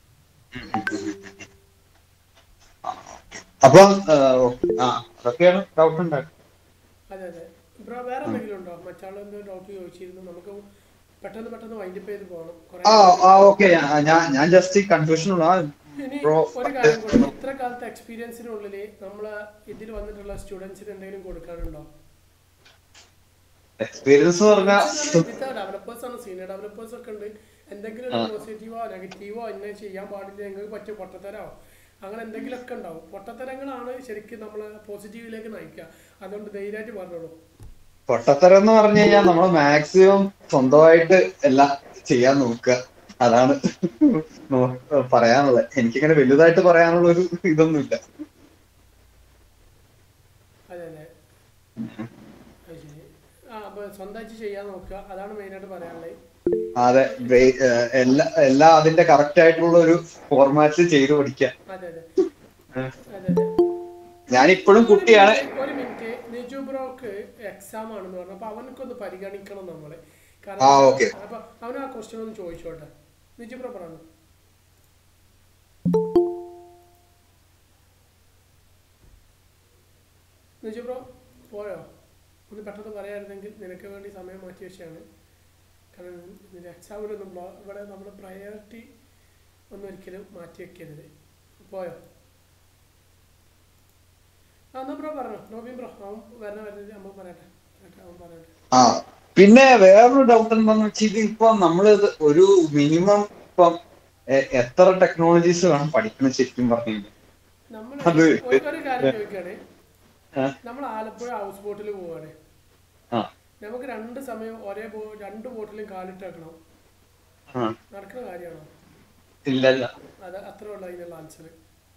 Speaker 1: അപ്പം ആ, ഓക്കേ. ആ അതൊക്കെയാണ് ഡൗട്ട് ഉണ്ടായത്
Speaker 2: അതെ അതെ ബ്രോ വേറെ എന്തെങ്കിലും ഉണ്ടോ മറ്റാൾ എന്തോ ഡൗട്ട് ചോദിച്ചിരുന്നു നമുക്ക് പെട്ടെന്ന് പെട്ടെന്ന് വൈൻഡപ്പ് ചെയ്ത് പോകണം കുറെ
Speaker 1: ആ ആ ഓക്കെ ഞാൻ ഞാൻ ജസ്റ്റ് കൺഫ്യൂഷൻ ഉള്ള
Speaker 2: ഇനി
Speaker 1: ബ്രോ
Speaker 2: ഒരു കാര്യം കൂടി ഇത്ര കാലത്തെ എക്സ്പീരിയൻസിനുള്ളിൽ നമ്മൾ ഇതിൽ വന്നിട്ടുള്ള സ്റ്റുഡൻസിന് എന്തെങ്കിലും കൊടുക്കാനുണ്ടോ
Speaker 1: എക്സ്പീരിയൻസ് പറഞ്ഞാൽ
Speaker 2: ഡെവലപ്പേഴ്സ് ആണ് സീനിയർ ഡെവലപ്പേഴ്സ് ഒക്കെ ഉണ്ട് എന്തെങ്കിലും ഒരു പോസിറ്റീവോ നെഗറ്റീവോ ഇങ്ങനെ ചെയ്യാൻ പാടില്ല നിങ്ങൾക്ക് പറ്റിയ പൊട്ടത്തരോ അങ്ങനെ എന്തെങ്കിലുമൊക്കെ ഉണ്ടാവും പൊട്ടത്തരങ്ങളാണ് ശരിക്കും നമ്മളെ പോസിറ്റീവിലേക്ക് നയിക്കുക അതുകൊണ്ട് ധൈര്യമായിട്ട് പറഞ്ഞോളൂ
Speaker 1: പൊട്ടത്തരം എന്ന് പറഞ്ഞു കഴിഞ്ഞാൽ നമ്മൾ മാക്സിമം സ്വന്തമായിട്ട് എല്ലാം ചെയ്യാൻ നോക്കുക അതാണ് നോ- പറയാനുള്ളത് എനിക്കിങ്ങനെ വലുതായിട്ട് പറയാനുള്ള ഒരു ഇതൊന്നുമില്ല
Speaker 2: അതെ അതെ അത് ശരി ആ അപ്പൊ സ്വന്തമായിട്ട് ചെയ്യാൻ നോക്കുക അതാണ് മെയിനായിട്ട് പറയാനുള്ളത്
Speaker 1: അതെ വേ- ഏഹ് എല്ലാ എല്ലാം അതിന്റെ കറക്റ്റ് ആയിട്ടുള്ള ഒരു ഫോർമാറ്റിൽ ചെയ്ത് പഠിക്കുക
Speaker 2: അതെ അതെ
Speaker 1: ഏഹ്
Speaker 2: അതെ അതെ
Speaker 1: ഞാൻ ഇപ്പോഴും കുട്ടിയാണ്
Speaker 2: ഒരു മിനിറ്റ് നിജു ബ്രോക്ക് എക്സാം ആണെന്ന് പറഞ്ഞു അപ്പൊ അവനക്കൊന്ന് പരിഗണിക്കണം നമ്മള്
Speaker 1: ആ, okay.
Speaker 2: അപ്പൊ അവൻ ആ ക്വസ്റ്റ്യൻ ഒന്ന് ചോദിച്ചോട്ടെ നിജു ബ്രോ പറഞ്ഞു നിജു ബ്രോ പോയോ ഒന്ന് പെട്ടെന്ന് പറയായിരുന്നെങ്കിൽ നിനക്ക് വേണ്ടി സമയം മാറ്റി വെച്ചാണ് കാരണം നിന്റെ എക്സാമിനൊന്നും ബ്ലോ ഇവിടെ നമ്മുടെ പ്രയോറിറ്റി ഒന്നും ഒരിക്കലും മാറ്റി വെക്കരുത് പോയോ ആ എന്നാ ബ്രോ പറഞ്ഞോ നോബിൻ ബ്രോ അവൻ വരണ വരുന്നത് നമ്മൾ പറയട്ടെ പറയട്ടെ, അവൻ പറയട്ടെ
Speaker 1: ആ പിന്നെ വേറൊരു ഡൗട്ട് എന്താന്ന് വെച്ചാൽ ഇപ്പൊ നമ്മൾ ഒരു മിനിമം ഇപ്പം എ- എത്ര ടെക്നോളജീസ് വേണം പഠിക്കണം ശരിക്കും പറഞ്ഞു കഴിഞ്ഞാൽ
Speaker 2: നമ്മൾ
Speaker 1: അത്
Speaker 2: ഒരു ഒരു കാര്യം ചോദിക്കുകയാണ്
Speaker 1: ആ.
Speaker 2: നമ്മൾ ആലപ്പുഴ ഹൗസ് ബോട്ടിൽ പോവാണ്
Speaker 1: ആ
Speaker 2: നമുക്ക് രണ്ട് സമയം ഒരേ ബോ രണ്ട് ബോട്ടിലും കാലിട്ട് വെക്കണം
Speaker 1: ആ
Speaker 2: നടക്കുന്ന കാര്യമാണോ
Speaker 1: ഇല്ല ഇല്ല
Speaker 2: അത് അത്രേ ഉള്ളൂ അതിനുള്ള ആൻസർ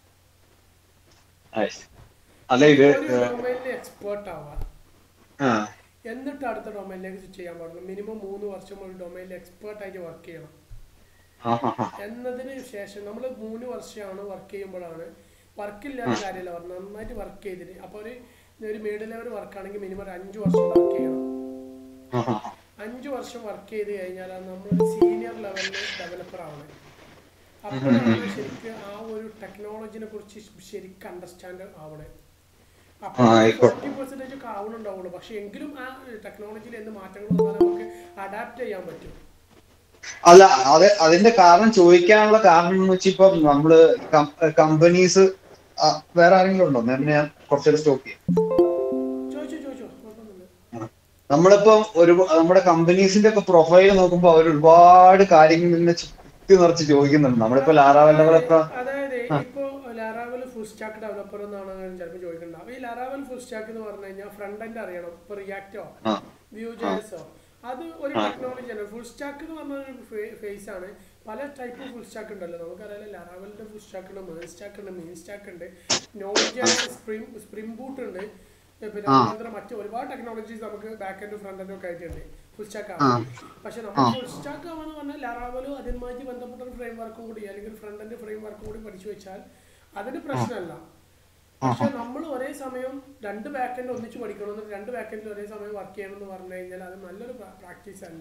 Speaker 1: ആയി. അല്ല ഇത്
Speaker 2: ഒരു ഡൊമൈനിൽ എക്സ്പേർട്ട് ആവാം
Speaker 1: ആ
Speaker 2: എന്നിട്ട് അടുത്ത ഡൊമൈനിലേക്ക് സ്വിച്ച് ചെയ്യാൻ പാടുള്ളൂ മിനിമം മൂന്ന് വർഷം ഒരു ഡൊമൈനിൽ എക്സ്പേർട്ട് ആയിട്ട് വർക്ക് ചെയ്യണം
Speaker 1: ആ ആ ആ
Speaker 2: എന്നതിന് ശേഷം നമ്മൾ മൂന്ന് വർഷമാണ് വർക്ക് ചെയ്യുമ്പോഴാണ് വർക്കില്ലാത്ത കാര്യമല്ല പറഞ്ഞത് നന്നായിട്ട് വർക്ക് ചെയ്തിട്ട് അപ്പോൾ ഒരു ഒരു മിഡിൽ ലെവൽ വർക്കാണെങ്കിൽ മിനിമം ഒരു അഞ്ച് വർഷം വർക്ക് ചെയ്യണം
Speaker 1: ആ ആ
Speaker 2: അഞ്ച് വർഷം വർക്ക് ചെയ്ത് കഴിഞ്ഞാൽ നമ്മളൊരു സീനിയർ ലെവലിൽ ഡെവലപ്പർ ആവണം അപ്പോഴാണ് ശരിക്കും ആ ഒരു ടെക്നോളജിനെ കുറിച്ച് ശരിക്കും അണ്ടർസ്റ്റാൻഡ് ആവണേ അപ്പോൾ
Speaker 1: ആ, ആയിക്കോട്ടെ.
Speaker 2: ഫോർട്ടി പെർസെൻറ്റേജ് ഒക്കെ ആവണുണ്ടാവുള്ളൂ പക്ഷെ എങ്കിലും ആ ടെക്നോളജിയിൽ എന്ത് മാറ്റങ്ങൾ വന്നാലും നമുക്ക് അഡാപ്റ്റ് ചെയ്യാൻ പറ്റും
Speaker 1: അല്ല അത് അതിന്റെ കാരണം ചോദിക്കാനുള്ള കാരണം എന്ന് വെച്ചാൽ ഇപ്പം നമ്മള് കമ്പനീസ് വേറെ ആരെങ്കിലും ഉണ്ടോ നേരത്തെ ഞാൻ കുറച്ചേരം സ്റ്റോപ്പ് ചെയ്യാം
Speaker 2: ചോദിച്ചോ ചോദിച്ചോ കുഴപ്പമൊന്നുമില്ല
Speaker 1: നമ്മളിപ്പം ഒരു നമ്മുടെ കമ്പനീസിന്റെ ഒക്കെ പ്രൊഫൈൽ നോക്കുമ്പോൾ അവർ ഒരുപാട് കാര്യങ്ങൾ ഇങ്ങനെ ചുറ്റി നിറച്ച് ചോദിക്കുന്നുണ്ട് നമ്മളിപ്പോ ലാറാവൽ ഡെവലപ്പർ
Speaker 2: അതായത് ഇപ്പോ ലാറാവൽ ഫുൾ സ്റ്റാക്ക് ഡെവലപ്പർ എന്നാണ് ചിലപ്പോൾ ചോദിക്കേണ്ടത് ഈ ലാറാവൽ ഫുൾ സ്റ്റാക്ക് എന്ന് പറഞ്ഞു കഴിഞ്ഞാൽ ഫ്രണ്ട് എൻഡ് അറിയണം ഇപ്പൊ റിയാക്റ്റോ
Speaker 1: ആ
Speaker 2: വ്യൂ ജേഴ്സോ അത് ഒരു ടെക്നോളജിയാണ് ഫുൾ സ്റ്റാക്ക് എന്ന് പറഞ്ഞ ഒരു ഫേസ് ആണ് പല ടൈപ്പ് ഫുൾ സ്റ്റാക്ക് ഉണ്ടല്ലോ നമുക്കറിയാലോ ലാറാവലിന്റെ ഫുൾ സ്റ്റാക്ക് ഉണ്ട് മേൺ സ്റ്റാക്ക് ഉണ്ട് മെയിൻ സ്റ്റാക്ക് ഉണ്ട് നോൺ സ്പ്രിംഗ് സ്പ്രിംഗ് ബൂട്ട് ഉണ്ട് പിന്നെ അതുപോലെ മറ്റ് ഒരുപാട് ടെക്നോളജീസ് നമുക്ക് ബാക്ക് എൻഡ് ഫ്രണ്ട് എൻഡും ഒക്കെ ആയിട്ടുണ്ട് ഫുൾ സ്റ്റാക്ക് ആണ് പക്ഷെ നമ്മൾ ഫുൾ സ്റ്റാക്ക് ആവാന്ന് പറഞ്ഞാൽ ലാറാവലും അതുമായി ബന്ധപ്പെട്ട ഒരു ഫ്രെയിം വർക്കും കൂടി അല്ലെങ്കിൽ ഫ്രണ്ട് എൻഡ് ഫ്രെയിം വർക്കും കൂടി പഠിച്ചു വെച്ചാൽ അതിന് പ്രശ്നമല്ല പക്ഷെ നമ്മൾ ഒരേ സമയം രണ്ട് ബാക്ക് എൻഡ് ഒന്നിച്ച് പഠിക്കണം രണ്ട് ബാക്ക് എൻഡിൽ ഒരേ സമയം വർക്ക് ചെയ്യണം എന്ന് പറഞ്ഞു കഴിഞ്ഞാൽ അത് നല്ലൊരു പ്രാക്ടീസ് അല്ല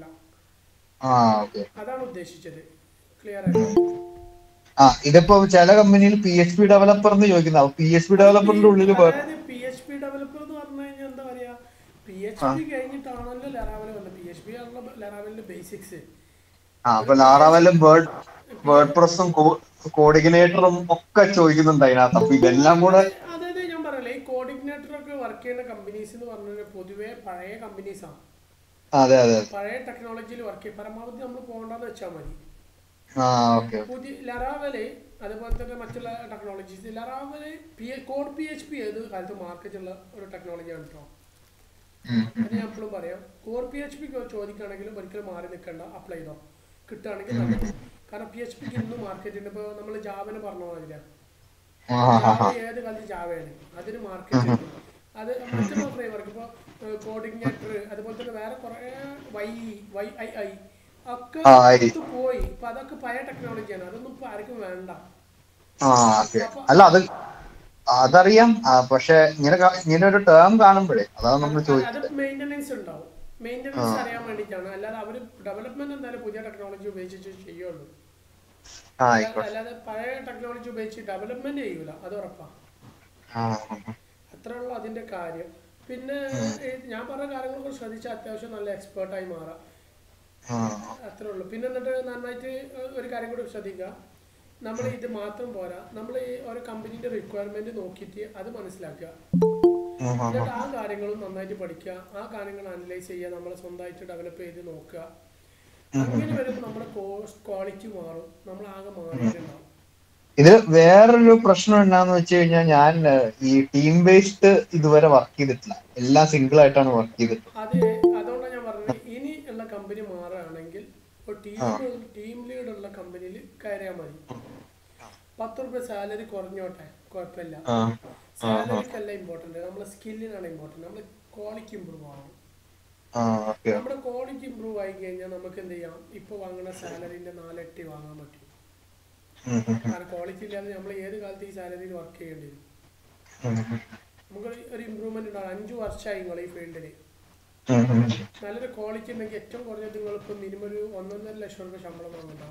Speaker 1: ആ ഓക്കെ
Speaker 2: അതാണ് ഉദ്ദേശിച്ചത് ക്ലിയർ ആയിട്ട്
Speaker 1: ആ ഇതിപ്പോ ചില കമ്പനിയിൽ പി എച്ച് പി ഡെവലപ്പർ എന്ന് ചോദിക്കുന്ന പി എച്ച് പി ഡെവലപ്പറിന്റെ ഉള്ളിൽ
Speaker 2: അതായത് പി എച്ച് പി ഡെവലപ്പർ എന്ന് പറഞ്ഞു കഴിഞ്ഞാൽ എന്താ പറയാ പി എച്ച് പി കഴിഞ്ഞിട്ടാണല്ലോ ലെറാവൽ വന്നത് പി എച്ച് പി ആണല്ലോ ലെറാവലിന്റെ ബേസിക്സ്
Speaker 1: ആ അപ്പൊ ലാറാവലും വേർഡ് വേർഡ് പ്രസും കോർഡിനേറ്ററും ഒക്കെ ചോദിക്കുന്നുണ്ട് അതിനകത്ത് അപ്പൊ ഇതെല്ലാം കൂടെ
Speaker 2: അതായത് ഞാൻ പറയല്ലേ ഈ കോർഡിനേറ്റർ ഒക്കെ വർക്ക് ചെയ്യുന്ന കമ്പനീസ് എന്ന് പറഞ്ഞാൽ പൊതുവേ പഴയ കമ്പനീസാണ്
Speaker 1: അതെ അതെ
Speaker 2: പഴയ ടെക്നോളജിയിൽ വർക്ക് ചെയ്യും പരമാവധി നമ്മൾ പോകണ്ടെന്ന് വെച്ചാൽ മതി
Speaker 1: ആ ഓക്കെ
Speaker 2: പുതിയ ലറാവല് അതുപോലെ തന്നെ മറ്റുള്ള technologies Laravel P code P H P ഏത് കാലത്ത് മാർക്കറ്റുള്ള ഒരു ടെക്നോളജിയാണ് കേട്ടോ അത് ഞാൻ എപ്പോഴും പറയാം കോർ പി എച്ച് പി ചോദിക്കുകയാണെങ്കിലും ഒരിക്കലും മാറി നിൽക്കണ്ട അപ്ലൈ ചെയ്തോ കിട്ടുകയാണെങ്കിൽ നല്ലത് കാരണം പി എച്ച് പിക്ക് ഇന്നും മാർക്കറ്റുണ്ട് ഇപ്പോൾ നമ്മൾ ജാവന് പറഞ്ഞ മാതിരിയാണ്
Speaker 1: ആ ആ
Speaker 2: ജാവ ഏത് കാലത്ത് ജാവയാണ് അതിന് മാർക്കറ്റ് ഉണ്ട് അത് മറ്റുള്ള ഫ്രെയിംവർക്ക് ഇപ്പോൾ കോഡിനേറ്റർ അതുപോലെ തന്നെ വേറെ കുറേ വൈ വൈ ഐ ഐ ഒക്കെ
Speaker 1: ആ, ഐ.
Speaker 2: ഇത് പോയി ഇപ്പൊ അതൊക്കെ പഴയ ടെക്നോളജിയാണ് അതൊന്നും ഇപ്പൊ ആർക്കും വേണ്ട
Speaker 1: ആ ഓക്കെ അല്ല അത് അതറിയാം ആ, പക്ഷെ ഇങ്ങനെ കാ- ഇങ്ങനെ ഒരു ടേം കാണുമ്പോഴേ അതാണ് നമ്മൾ
Speaker 2: അത്
Speaker 1: ചോദിച്ചത്
Speaker 2: മെയിൻ്റനൻസ് ഉണ്ടാവും മെയിൻ്റനൻസ് അറിയാൻ വേണ്ടിയിട്ടാണ് അല്ലാതെ അവർ ഡെവലപ്മെന്റ് എന്തായാലും പുതിയ ടെക്നോളജി ഉപയോഗിച്ച് ചെയ്യുള്ളൂ
Speaker 1: ആ ആയിക്കോട്ടെ
Speaker 2: അല്ലാതെ പഴയ ടെക്നോളജി ഉപയോഗിച്ച് ഡെവലപ്മെന്റ് ചെയ്യൂല അത് ഉറപ്പാ
Speaker 1: ആ
Speaker 2: അത്രേ ഉള്ളൂ അതിന്റെ കാര്യം പിന്നെ ഈ ഞാൻ പറഞ്ഞ കാര്യങ്ങളൊക്കെ ശ്രദ്ധിച്ചാൽ അത്യാവശ്യം നല്ല എക്സ്പേർട്ടായി മാറാം
Speaker 1: ആ
Speaker 2: അത്രേ ഉള്ളൂ പിന്നെ എന്നിട്ട് നന്നായിട്ട് ഒരു കാര്യം കൂടി ശ്രദ്ധിക്കുക നമ്മൾ ഇത് മാത്രം പോരാ നമ്മൾ ഈ ഓരോ കമ്പനീന്റെ റിക്വയർമെന്റ് നോക്കിയിട്ട് അത് മനസ്സിലാക്കുക
Speaker 1: ഉം, ഉം,
Speaker 2: എന്നിട്ട് ആ കാര്യങ്ങളും നന്നായിട്ട് പഠിക്കുക ആ കാര്യങ്ങൾ അനലൈസ് ചെയ്യുക നമ്മൾ സ്വന്തമായിട്ട് ഡെവലപ്പ് ചെയ്ത് നോക്കുക അങ്ങനെ വരുമ്പോൾ നമ്മുടെ കോസ്റ്റ് ക്വാളിറ്റി മാറും നമ്മൾ ആകെ മാറിയിട്ടുണ്ടാവും
Speaker 1: ഇത് വേറൊരു പ്രശ്നം എന്താന്ന് വെച്ച് കഴിഞ്ഞാൽ ഞാൻ ഏഹ്, ഈ ടീം ബേസ്ഡ് ഇതുവരെ വർക്ക് ചെയ്തിട്ടില്ല എല്ലാം സിംഗിൾ ആയിട്ടാണ് വർക്ക് ചെയ്തിട്ടുള്ളത്
Speaker 2: അത് അതുകൊണ്ടാണ് ഞാൻ പറഞ്ഞത് ഇനി ഉള്ള കമ്പനി മാറുകയാണെങ്കിൽ ഒരു ടീം ടീം ലീഡ് ഉള്ള കമ്പനിയിൽ കയറിയാൽ മതി പത്ത് റുപ്യ സാലറി കുറഞ്ഞോട്ടെ കുഴപ്പമില്ല
Speaker 1: ആ
Speaker 2: സാലറിക്കല്ല ഇമ്പോർട്ടന്റ് നമ്മളെ സ്കില്ലിനാണ് ഇമ്പോർട്ടന്റ് നമ്മളെ ക്വാളിറ്റി ഇമ്പ്രൂവ് ആവണം
Speaker 1: ആ ഓക്കെ
Speaker 2: നമ്മുടെ ക്വാളിറ്റി ഇമ്പ്രൂവ് ആയി കഴിഞ്ഞാൽ നമുക്ക് എന്ത് ചെയ്യാം ഇപ്പൊ വാങ്ങുന്ന സാലറിന്റെ നാലിരട്ടി വാങ്ങാൻ പറ്റും കാരണം ക്വാളിറ്റി ഇല്ലാതെ നമ്മൾ ഏത് കാലത്ത് ഈ സാലറിയിൽ വർക്ക് ചെയ്യേണ്ടി വരും നമുക്ക് ഒരു ഇമ്പ്രൂവ്മെന്റ് ഉണ്ടാവും അഞ്ചു വർഷമായി നിങ്ങൾ ഈ ഫീൽഡിൽ നല്ലൊരു ക്വാളിറ്റി ഉണ്ടെങ്കിൽ ഏറ്റവും കുറഞ്ഞത് നിങ്ങൾ ഇപ്പൊ മിനിമം ഒരു ഒന്നൊന്നര ലക്ഷം രൂപ ശമ്പളം വാങ്ങുന്നുണ്ടാവും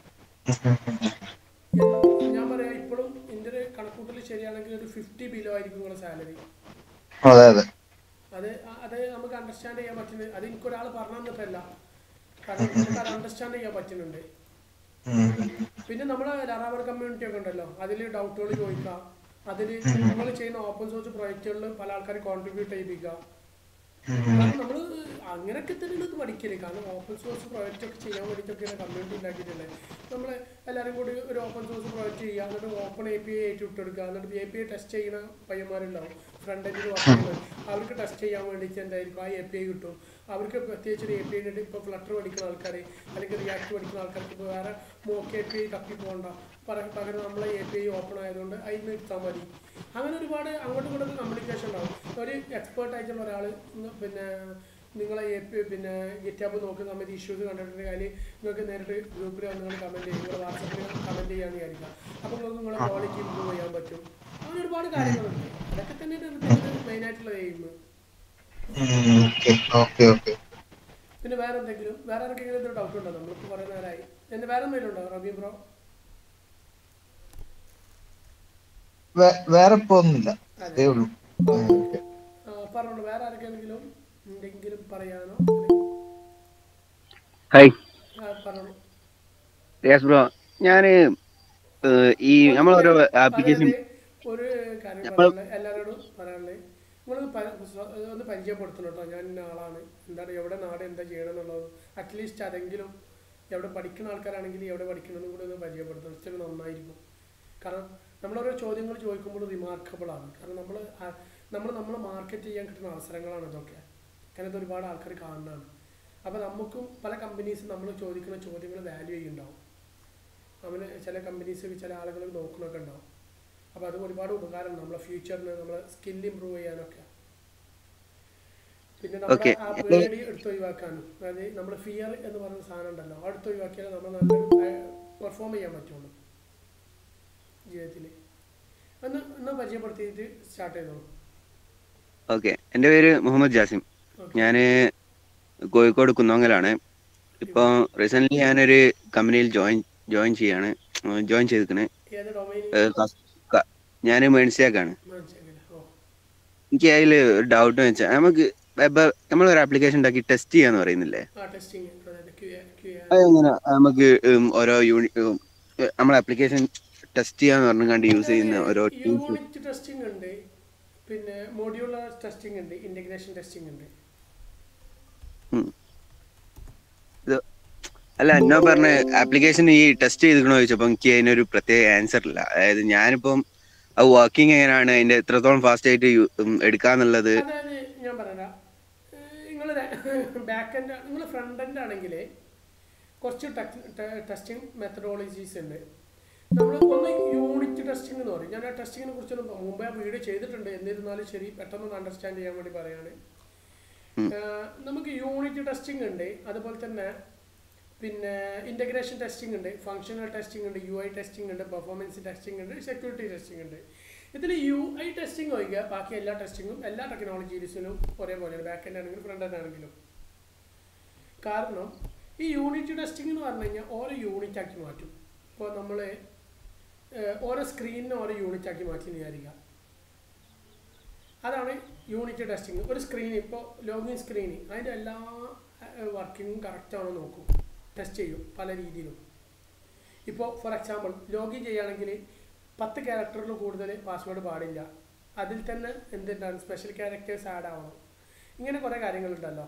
Speaker 2: എന്ന് ഞാൻ പറയാം ഇപ്പോഴും എൻ്റെ ഒരു കണക്കൂട്ടൽ ശരിയാണെങ്കിൽ ഒരു ഫിഫ്റ്റി ബിലോ ആയിരിക്കും നിങ്ങളുടെ സാലറി
Speaker 1: അതെ അതെ
Speaker 2: അത് അത് നമുക്ക് അണ്ടർസ്റ്റാൻഡ് ചെയ്യാൻ പറ്റുന്നത് അത് എനിക്ക് ഒരാൾ പറഞ്ഞു തന്നിട്ടല്ല കാരണം നമുക്ക് അത് അണ്ടർസ്റ്റാൻഡ് ചെയ്യാൻ പറ്റുന്നുണ്ട് പിന്നെ നമ്മളെ ലറാവർ കമ്മ്യൂണിറ്റി ഒക്കെ ഉണ്ടല്ലോ അതിൽ ഡൗട്ടുകൾ ചോദിക്കുക അതിൽ നിങ്ങൾ ചെയ്യുന്ന ഓപ്പൺ സോഴ്സ് പ്രോജക്റ്റുകളിൽ പല ആൾക്കാർ കോൺട്രിബ്യൂട്ട് ചെയ്യിപ്പിക്കുക കാരണം നമ്മൾ അങ്ങനെയൊക്കെ തന്നെയാണ് ഇത് പഠിക്കല് കാരണം ഓപ്പൺ സോഴ്സ് പ്രോജക്റ്റ് ഒക്കെ ചെയ്യാൻ വേണ്ടിയിട്ടൊക്കെയാണ് കമ്മ്യൂണിറ്റി ഉണ്ടാക്കിയിട്ടുള്ളത് നമ്മൾ എല്ലാവരും കൂടി ഒരു ഓപ്പൺ സോഴ്സ് പ്രോജക്റ്റ് ചെയ്യുക എന്നിട്ട് ഓപ്പൺ എ പി ഐ ആയിട്ട് വിട്ടെടുക്കുക എന്നിട്ട് എ പി ഐ ടെസ്റ്റ് ചെയ്യുന്ന പയ്യന്മാരുണ്ടാവും ഫ്രണ്ട് എൻഡിൽ വർക്ക് ചെയ്യുന്നത് അവർക്ക് ടെസ്റ്റ് ചെയ്യാൻ വേണ്ടിയിട്ട് എന്തായിരിക്കും ആ എ പി ഐ കിട്ടും അവർക്ക് പ്രത്യേകിച്ച് ഒരു എ പി ഐ ഇപ്പോൾ ഫ്ലട്ടർ പഠിക്കുന്ന ആൾക്കാർ അല്ലെങ്കിൽ റിയാക്ട് പഠിക്കുന്ന ആൾക്കാർക്ക് ഇപ്പോൾ വേറെ മോക്ക് എ പി ഐ തപ്പി പോകണ്ട പകരം പകരം നമ്മളെ എ പി ഐ ഓപ്പൺ ആയതുകൊണ്ട് അതിൽ നിന്ന് എടുത്താൽ മതി അങ്ങനെ ഒരുപാട് അങ്ങോട്ടും ഇങ്ങോട്ടും കമ്മ്യൂണിക്കേഷൻ ഉണ്ടാവും ഒരു എക്സ്പേർട്ട് ആയിട്ടുള്ള ഒരാൾ പിന്നെ നിങ്ങളെ എ പി പിന്നെ ഗിറ്റാബ് നോക്കുന്ന സമയത്ത് ഇഷ്യൂസ് കണ്ടിട്ടുണ്ടെങ്കിൽ അതിൽ നിങ്ങൾക്ക് നേരിട്ട് ഗ്രൂപ്പിൽ വന്ന് നിങ്ങൾ കമൻറ്റ് ചെയ്യും നിങ്ങൾ വാട്സപ്പിൽ കമൻറ്റ് ചെയ്യാന്ന് വിചാരിക്കാം അപ്പോൾ നിങ്ങൾക്ക് നിങ്ങളെ ക്വാളിറ്റി ഇമ്പ്രൂവ് ചെയ്യാൻ പറ്റും അങ്ങനെ ഒരുപാട് കാര്യങ്ങളുണ്ട് അതൊക്കെ തന്നെയാണ് മെയിനായിട്ടുള്ള എയിം
Speaker 1: ഓക്കെ ഓക്കെ ഓക്കെ
Speaker 2: പിന്നെ വേറെ എന്തെങ്കിലും വേറെ ആർക്കെങ്കിലും എന്തെങ്കിലും ഡൗട്ട് ഉണ്ടോ നമ്മളിപ്പോൾ കുറേ നേരമായി എൻ്റെ വേറെ എന്തെങ്കിലും ഉണ്ടോ റബി ബ്രോ
Speaker 1: വേറെ ഇപ്പൊ ഒന്നുമില്ല അതേ ഉള്ളൂ ഓക്കെ
Speaker 2: പറഞ്ഞോളൂ വേറെ ആർക്കെങ്കിലും എന്തെങ്കിലും പറയാനോ
Speaker 4: ഹായ്
Speaker 2: ആ, പറഞ്ഞോളൂ
Speaker 4: യെസ് ബ്രോ ഞാൻ ഈ നമ്മളൊരു ആപ്ലിക്കേഷൻ
Speaker 2: അതായത് ഒരു കാര്യം പറയാനുള്ളത് എല്ലാവരോടും പറയാനുള്ളത് നിങ്ങൾ ഒന്ന് പരിചയപ്പെടുത്തണം കേട്ടോ ഞാൻ ഇന്ന ആളാണ് എന്താണ് എവിടെ നാട് എന്താ ചെയ്യണം എന്നുള്ളത് അറ്റ്ലീസ്റ്റ് അതെങ്കിലും എവിടെ പഠിക്കുന്ന ആൾക്കാരാണെങ്കിൽ എവിടെ പഠിക്കണമെന്നും കൂടി ഒന്ന് പരിചയപ്പെടുത്തണം ഇച്ചിരി നന്നായിരിക്കും കാരണം നമ്മളോരോ ചോദ്യങ്ങൾ ചോദിക്കുമ്പോൾ റിമാർക്കബിൾ ആണ് കാരണം നമ്മൾ നമ്മൾ നമ്മൾ മാർക്കറ്റ് ചെയ്യാൻ കിട്ടുന്ന അവസരങ്ങളാണ് ഇതൊക്കെ കാരണം ഇത് ഒരുപാട് ആൾക്കാർ കാണുന്നതാണ് അപ്പോൾ നമുക്കും പല കമ്പനീസും നമ്മൾ ചോദിക്കുന്ന ചോദ്യങ്ങൾ വാല്യൂ ചെയ്യുന്നുണ്ടാവും അവന് ചില കമ്പനീസ് ചില ആളുകൾ നോക്കണമൊക്കെ ഉണ്ടാവും അപ്പോൾ അത് ഒരുപാട് ഉപകാരമാണ് നമ്മളെ ഫ്യൂച്ചറിന് നമ്മളെ സ്കിൽ ഇമ്പ്രൂവ് ചെയ്യാനൊക്കെ പിന്നെ നമ്മുടെ
Speaker 4: Okay.
Speaker 2: ആ പേടി എടുത്ത് ഒഴിവാക്കാനും അതായത് നമ്മൾ ഫിയർ എന്ന് പറയുന്ന സാധനം ഉണ്ടല്ലോ അത് എടുത്ത് ഒഴിവാക്കിയാൽ നമ്മൾ നല്ല പെർഫോം ചെയ്യാൻ പറ്റുള്ളൂ ജീവിതത്തിൽ ഒന്ന് ഒന്ന് പരിചയപ്പെടുത്തിയിട്ട് സ്റ്റാർട്ട് ചെയ്തോളൂ
Speaker 4: ഓക്കെ എൻ്റെ പേര് മുഹമ്മദ് ജാസിം
Speaker 2: ഓക്കെ
Speaker 4: ഞാൻ കോഴിക്കോട് കുന്നോങ്ങലാണ് ഇപ്പോൾ റീസെൻ്റ്ലി ഞാനൊരു കമ്പനിയിൽ ജോയിൻ ജോയിൻ ചെയ്യാണ് ജോയിൻ ചെയ്തിരിക്കണ്
Speaker 2: ഏത് ഡൊമൈൻ
Speaker 4: ഞാൻ മേൺസിയാക്കാണ്
Speaker 2: മനസ്സിലാക്കില്ല ഓ
Speaker 4: എനിക്ക് അതിൽ ഒരു ഡൗട്ട് വെച്ചാൽ നമുക്ക് വെബ് നമ്മളൊരു ആപ്ലിക്കേഷൻ ഉണ്ടാക്കി ടെസ്റ്റ് ചെയ്യാന്ന് പറയുന്നില്ലേ
Speaker 2: ആ ടെസ്റ്റിംഗ് അതായത് ക്യു ക്യു
Speaker 4: അതെങ്ങനെ നമുക്ക് ഉം, ഓരോ യൂണി ഉം, നമ്മളെ ആപ്ലിക്കേഷൻ ടെസ്റ്റ് ചെയ്യാന്ന് പറഞ്ഞു കണ്ട് യൂസ് ചെയ്യുന്ന ഓരോ ടൂൾസ്
Speaker 2: യൂണിറ്റ് ടെസ്റ്റിംഗ് ഉണ്ട് പിന്നെ മോഡ്യൂളർ ടെസ്റ്റിംഗ് ഉണ്ട് ഇന്റഗ്രേഷൻ ടെസ്റ്റിംഗ് ഉണ്ട്
Speaker 4: ഇത് അല്ല എന്നോ പറഞ്ഞ ആപ്ലിക്കേഷൻ ഈ ടെസ്റ്റ് ചെയ്തിക്കണോ ചോദിച്ചപ്പോ എനിക്ക് അതിനൊരു പ്രത്യേക ആൻസർ ഇല്ല അതായത് ഞാനിപ്പം അത് വർക്കിംഗ് എങ്ങനെയാണ് അതിന്റെ എത്രത്തോളം ഫാസ്റ്റ് ആയിട്ട് യു- ഉം, എടുക്കാന്നുള്ളത്
Speaker 2: അതായത് ഞാൻ പറയാം നിങ്ങൾ ബാക്ക് എൻഡ് നിങ്ങൾ ഫ്രണ്ട് എൻഡ് ആണെങ്കിൽ കുറച്ച് ടെസ്റ്റിംഗ് മെത്തഡോളജീസ് ഉണ്ട് നമ്മൾ ഒന്ന് യൂണിറ്റ് ടെസ്റ്റിംഗ് എന്ന് പറയും ഞാൻ ആ ടെസ്റ്റിങ്ങിനെ കുറിച്ചൊന്നും മുമ്പേ ആ വീഡിയോ ചെയ്തിട്ടുണ്ട് എന്നിരുന്നാലും ശരി പെട്ടെന്ന് അണ്ടർസ്റ്റാൻഡ് ചെയ്യാൻ വേണ്ടി പറയാണ് ആഹ് നമുക്ക് യൂണിറ്റ് ടെസ്റ്റിംഗ് ഉണ്ട് അതുപോലെ തന്നെ പിന്നെ ഇൻ്റഗ്രേഷൻ ടെസ്റ്റിംഗ് ഉണ്ട് ഫങ്ഷണൽ ടെസ്റ്റിംഗ് ഉണ്ട് യു ഐ ടെസ്റ്റിംഗ് ഉണ്ട് പെർഫോമൻസ് ടെസ്റ്റിംഗ് ഉണ്ട് സെക്യൂരിറ്റി ടെസ്റ്റിംഗ് ഉണ്ട് ഇതിൽ യു ഐ ടെസ്റ്റിംഗ് ഒഴികെ ബാക്കി എല്ലാ ടെസ്റ്റിങ്ങും എല്ലാ ടെക്നോളജീസിലും ഒരേപോലെയാണ് ബാക്ക് എൻഡ് ആണെങ്കിലും ഫ്രണ്ട് എൻഡ് ആണെങ്കിലും കാരണം ഈ യൂണിറ്റ് ടെസ്റ്റിംഗ് എന്ന് പറഞ്ഞു കഴിഞ്ഞാൽ ഓരോ യൂണിറ്റ് ആക്കി മാറ്റും ഇപ്പോൾ നമ്മൾ ഓരോ സ്ക്രീനിനെ ഓരോ യൂണിറ്റ് ആക്കി മാറ്റി എന്ന് വിചാരിക്കുക അതാണ് യൂണിറ്റ് ടെസ്റ്റിംഗ് ഒരു സ്ക്രീൻ ഇപ്പോൾ ലോഗിൻ സ്ക്രീൻ അതിൻ്റെ എല്ലാ വർക്കിങ്ങും കറക്റ്റ് ആണോ നോക്കും ടെസ്റ്റ് ചെയ്യും പല രീതിയിലും ഇപ്പോൾ ഫോർ എക്സാമ്പിൾ ലോഗിൻ ചെയ്യുകയാണെങ്കിൽ പത്ത് ക്യാരക്ടറിൽ കൂടുതൽ പാസ്വേഡ് പാടില്ല അതിൽ തന്നെ എന്തുണ്ടാണ് സ്പെഷ്യൽ ക്യാരക്ടേഴ്സ് ആഡ് ആവണം ഇങ്ങനെ കുറേ കാര്യങ്ങളുണ്ടല്ലോ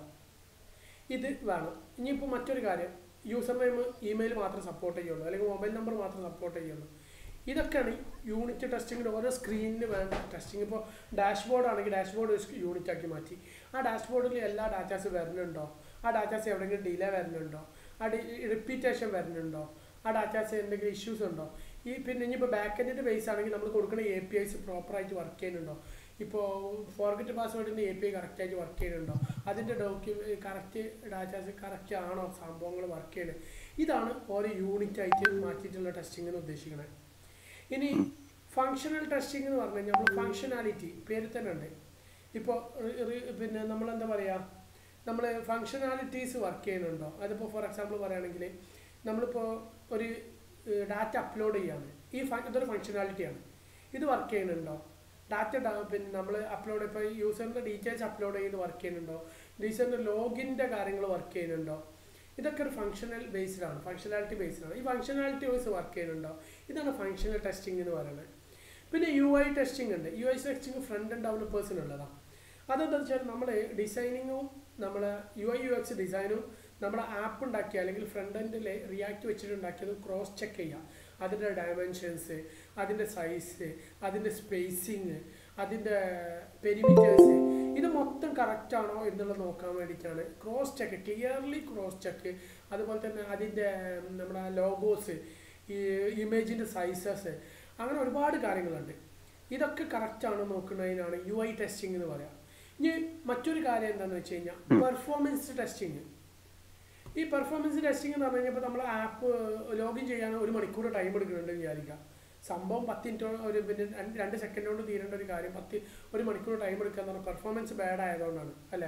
Speaker 2: ഇത് വേണം ഇനിയിപ്പോൾ മറ്റൊരു കാര്യം യൂസർ നെയിം ഇമെയിൽ മാത്രം സപ്പോർട്ട് ചെയ്യുള്ളൂ അല്ലെങ്കിൽ മൊബൈൽ നമ്പർ മാത്രം സപ്പോർട്ട് ചെയ്യുള്ളൂ ഇതൊക്കെയാണ് യൂണിറ്റ് ടെസ്റ്റിങ്ങിന് ഓരോ സ്ക്രീനിന് വേണ്ട ടെസ്റ്റിംഗ് ഇപ്പോൾ ഡാഷ്ബോർഡ് ആണെങ്കിൽ ഡാഷ്ബോർഡ് യൂണിറ്റ് ആക്കി മാറ്റി ആ ഡാഷ്ബോർഡിൽ എല്ലാ ഡാറ്റാസ് വരുന്നുണ്ടോ ആ ഡാറ്റാസ് എവിടെയെങ്കിലും ഡിലേ വരുന്നുണ്ടോ ആ റിപ്പീറ്റേഷൻ വരുന്നുണ്ടോ ആ ഡാറ്റാസ് എന്തെങ്കിലും ഇഷ്യൂസ് ഉണ്ടോ ഈ പിന്നെ ഇനിയിപ്പോൾ ബാക്ക് എൻഡിൻ്റെ ബേസ് ആണെങ്കിൽ നമ്മൾ കൊടുക്കുന്ന എ പി ഐസ് പ്രോപ്പറായിട്ട് വർക്ക് ചെയ്യുന്നുണ്ടോ ഇപ്പോൾ ഫോർഗറ്റ് പാസ്വേഡിൻ്റെ എ പി ഐ കറക്റ്റായിട്ട് വർക്ക് ചെയ്യുന്നുണ്ടോ അതിൻ്റെ ഡോക്യു കറക്റ്റ് ഡാറ്റാസ് കറക്റ്റ് ആണോ സംഭവങ്ങൾ വർക്ക് ചെയ്യുന്നത് ഇതാണ് ഓരോ യൂണിറ്റ് ആയിട്ട് മാറ്റിയിട്ടുള്ള ടെസ്റ്റിംഗ് എന്ന് ഉദ്ദേശിക്കുന്നത് ഇനി ഫങ്ഷണൽ ടെസ്റ്റിംഗ് എന്ന് പറഞ്ഞു കഴിഞ്ഞാൽ നമ്മൾ ഫങ്ഷനാലിറ്റി പേരിൽ തന്നെ ഉണ്ട് ഇപ്പോൾ പിന്നെ നമ്മളെന്താ പറയുക നമ്മൾ ഫങ്ഷനാലിറ്റീസ് വർക്ക് ചെയ്യുന്നുണ്ടോ അതിപ്പോൾ ഫോർ എക്സാമ്പിൾ പറയുകയാണെങ്കിൽ നമ്മളിപ്പോൾ ഒരു ഡാറ്റ അപ്ലോഡ് ചെയ്യാണ് ഈ ഫ- ഇതൊരു ഫങ്ഷനാലിറ്റിയാണ് ഇത് വർക്ക് ചെയ്യുന്നുണ്ടോ ഡാറ്റ പിന്നെ നമ്മൾ അപ്ലോഡ് ഇപ്പോൾ യൂസറിൻ്റെ ഡീറ്റെയിൽസ് അപ്ലോഡ് ചെയ്ത് വർക്ക് ചെയ്യുന്നുണ്ടോ യൂസറിൻ്റെ ലോഗിൻ്റെ കാര്യങ്ങൾ വർക്ക് ചെയ്യുന്നുണ്ടോ ഇതൊക്കെ ഒരു ഫങ്ഷണൽ ബേസ്ഡ് ആണ് ഫങ്ഷനാലിറ്റി ബേസ്ഡ് ആണ് ഈ ഫങ്ഷനാലിറ്റി വൈസ് വർക്ക് ചെയ്യുന്നുണ്ടോ ഇതാണ് ഫങ്ഷണൽ ടെസ്റ്റിംഗ് എന്ന് പറയുന്നത് പിന്നെ യു ഐ ടെസ്റ്റിംഗ് ഉണ്ട് U I testing front end ഡെവലപ്പേഴ്സിനുള്ളതാണ് അതെന്താ വെച്ചാൽ നമ്മൾ ഡിസൈനിങ്ങും നമ്മളെ യു ഐ യു എക്സ് ഡിസൈനും നമ്മളെ ആപ്പ് ഉണ്ടാക്കിയ അല്ലെങ്കിൽ ഫ്രണ്ട് എൻഡിൽ റിയാക്ട് വെച്ചിട്ടുണ്ടാക്കിയത് ക്രോസ് ചെക്ക് ചെയ്യുക അതിൻ്റെ ഡയമെൻഷൻസ് അതിൻ്റെ സൈസ് അതിൻ്റെ സ്പേസിങ് അതിൻ്റെ പെരിമീറ്റേഴ്സ് ഇത് മൊത്തം കറക്റ്റ് ആണോ എന്നുള്ളത് നോക്കാൻ വേണ്ടിയിട്ടാണ് cross check clearly cross check അതുപോലെ തന്നെ അതിൻ്റെ ഉം, നമ്മുടെ ലോഗോസ് ഈ ഇമേജിൻ്റെ സൈസസ് അങ്ങനെ ഒരുപാട് കാര്യങ്ങളുണ്ട് ഇതൊക്കെ കറക്റ്റ് ആണോ നോക്കുന്നതിനാണ് യു ഐ ടെസ്റ്റിംഗ് എന്ന് പറയാം ഇനി മറ്റൊരു കാര്യം എന്താണെന്ന് വെച്ച് കഴിഞ്ഞാൽ പെർഫോമൻസ് ടെസ്റ്റിങ് ഈ പെർഫോമൻസ് ടെസ്റ്റിംഗ് എന്ന് പറഞ്ഞു കഴിഞ്ഞാൽ നമ്മൾ ആപ്പ് ലോഗിൻ ചെയ്യാൻ ഒരു മണിക്കൂർ ടൈം എടുക്കുന്നുണ്ട് വിചാരിക്കുക സംഭവം പത്ത് മിനിറ്റ് ഒരു പിന്നെ രണ്ട് രണ്ട് സെക്കൻഡ് കൊണ്ട് തീരേണ്ട ഒരു കാര്യം പത്ത് ഒരു മണിക്കൂർ ടൈം എടുക്കുക എന്ന് പറഞ്ഞാൽ പെർഫോമൻസ് ബാഡ് ആയതുകൊണ്ടാണ് അല്ലേ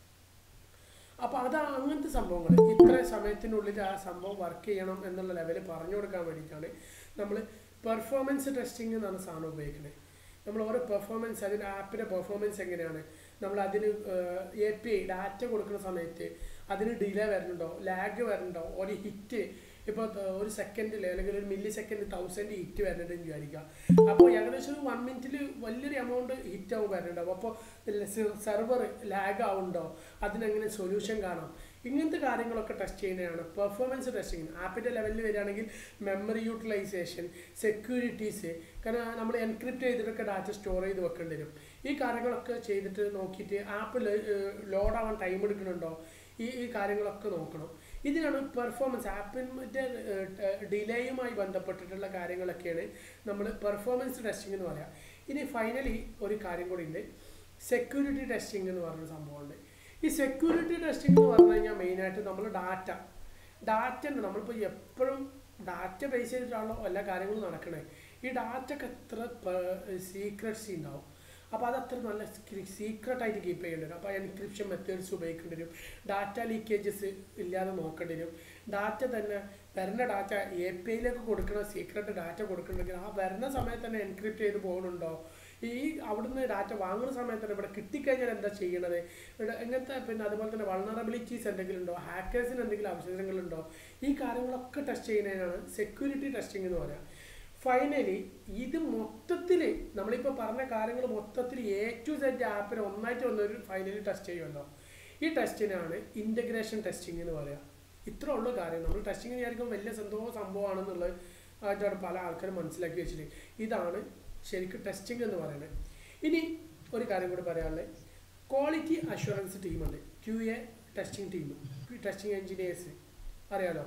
Speaker 2: അപ്പോൾ അത് അങ്ങനത്തെ സംഭവങ്ങൾ ഇത്ര സമയത്തിനുള്ളിൽ ആ സംഭവം വർക്ക് ചെയ്യണം എന്നുള്ള ലെവലിൽ പറഞ്ഞു കൊടുക്കാൻ വേണ്ടിയിട്ടാണ് നമ്മൾ പെർഫോമൻസ് ടെസ്റ്റിംഗ് എന്നാണ് സാധനം ഉപയോഗിക്കുന്നത് നമ്മൾ ഓരോ പെർഫോമൻസ് അതിൻ്റെ ആപ്പിൻ്റെ പെർഫോമൻസ് എങ്ങനെയാണ് നമ്മൾ അതിന് എ പി ഐ ഡാറ്റ കൊടുക്കുന്ന സമയത്ത് അതിന് ഡിലേ വരുന്നുണ്ടോ ലാഗ് വരുന്നുണ്ടോ ഒരു ഹിറ്റ് ഇപ്പോൾ ഒരു സെക്കൻഡിൽ അല്ലെങ്കിൽ ഒരു മില്ലി സെക്കൻഡ് തൗസൻഡ് ഹിറ്റ് വരുന്നുണ്ടെന്ന് വിചാരിക്കുക അപ്പോൾ ഏകദേശം ഒരു വൺ മിനിറ്റിൽ വലിയൊരു എമൗണ്ട് ഹിറ്റ് ആവും വരുന്നുണ്ടാവും അപ്പോൾ സെർവർ ലാഗ് ആവുന്നുണ്ടോ അതിനെങ്ങനെ സൊല്യൂഷൻ കാണാം ഇങ്ങനത്തെ കാര്യങ്ങളൊക്കെ ടെസ്റ്റ് ചെയ്യുന്നതാണ് പെർഫോമൻസ് ടെസ്റ്റിംഗ് ആപ്പിൻ്റെ ലെവലിൽ വരികയാണെങ്കിൽ മെമ്മറി യൂട്ടിലൈസേഷൻ സെക്യൂരിറ്റീസ് കാരണം നമ്മൾ എൻക്രിപ്റ്റ് ചെയ്തിട്ടൊക്കെ ഡാറ്റ സ്റ്റോർ ചെയ്ത് വെക്കേണ്ടി വരും ഈ കാര്യങ്ങളൊക്കെ ചെയ്തിട്ട് നോക്കിയിട്ട് ആപ്പ് ലോഡ് ആവാൻ ടൈം എടുക്കുന്നുണ്ടോ ഈ ഈ കാര്യങ്ങളൊക്കെ നോക്കണം ഇതിനാണ് പെർഫോമൻസ് ആപ്പിൻ്റെ ഡിലേയുമായി ബന്ധപ്പെട്ടിട്ടുള്ള കാര്യങ്ങളൊക്കെയാണ് നമ്മൾ പെർഫോമൻസ് ടെസ്റ്റിംഗ് എന്ന് പറയാം ഇനി ഫൈനലി ഒരു കാര്യം കൂടി ഉണ്ട് സെക്യൂരിറ്റി ടെസ്റ്റിംഗ് എന്ന് പറഞ്ഞ സംഭവമുണ്ട് ഈ സെക്യൂരിറ്റി ടെസ്റ്റിംഗ് എന്ന് പറഞ്ഞു കഴിഞ്ഞാൽ മെയിനായിട്ട് നമ്മൾ ഡാറ്റ ഡാറ്റ ഉണ്ട് നമ്മളിപ്പോൾ എപ്പോഴും ഡാറ്റ ബേസ് ചെയ്തിട്ടാണല്ലോ എല്ലാ കാര്യങ്ങളും നടക്കണേ ഈ ഡാറ്റക്ക് എത്ര സീക്രട്സ് ഉണ്ടാവും അപ്പോൾ അത് അത്ര നല്ല സീക്രട്ട് ആയിട്ട് കീപ്പ് ചെയ്യേണ്ടി വരും അപ്പോൾ എൻക്രിപ്ഷൻ മെത്തേഡ്സ് ഉപയോഗിക്കേണ്ടി വരും ഡാറ്റ ലീക്കേജസ് ഇല്ലാതെ നോക്കേണ്ടി വരും ഡാറ്റ തന്നെ വരുന്ന ഡാറ്റ എ പി ഐയിലേക്ക് കൊടുക്കുന്ന സീക്രട്ട് ഡാറ്റ കൊടുക്കണമെങ്കിൽ ആ വരുന്ന സമയത്ത് തന്നെ എൻക്രിപ്റ്റ് ചെയ്ത് പോകുന്നുണ്ടോ ഈ അവിടുന്ന് ഡാറ്റ വാങ്ങുന്ന സമയത്ത് തന്നെ ഇവിടെ കിട്ടിക്കഴിഞ്ഞാൽ എന്താ ചെയ്യണത് ഇവിടെ ഇങ്ങനത്തെ പിന്നെ അതുപോലെ തന്നെ വൾണറബിലിറ്റീസ് എന്തെങ്കിലും ഉണ്ടോ ഹാക്കേഴ്സിന് എന്തെങ്കിലും അവസരങ്ങളുണ്ടോ ഈ കാര്യങ്ങളൊക്കെ ടെസ്റ്റ് ചെയ്യുന്നതിനാണ് സെക്യൂരിറ്റി ടെസ്റ്റിംഗ് എന്ന് പറയുക ഫൈനലി ഇത് മൊത്തത്തിൽ നമ്മളിപ്പോൾ പറഞ്ഞ കാര്യങ്ങൾ മൊത്തത്തിൽ എ ടു സെറ്റ് ആപ്പിന് ഒന്നായിട്ട് വന്നൊരു ഫൈനലി ടെസ്റ്റ് ചെയ്യുമല്ലോ ഈ ടെസ്റ്റിനാണ് ഇൻ്റഗ്രേഷൻ ടെസ്റ്റിംഗ് എന്ന് പറയുക ഇത്ര ഉള്ള കാര്യം നമ്മൾ ടെസ്റ്റിംഗ് വിചാരിക്കും വലിയ എന്തോ സംഭവമാണെന്നുള്ളത് ആയിട്ടാണ് പല ആൾക്കാരും മനസ്സിലാക്കി വെച്ചിട്ട് ഇതാണ് ശരിക്കും ടെസ്റ്റിംഗ് എന്ന് പറയുന്നത് ഇനി ഒരു കാര്യം കൂടി പറയാനുള്ളത് ക്വാളിറ്റി അഷുറൻസ് ടീമുണ്ട് Q A testing team testing engineers അറിയാലോ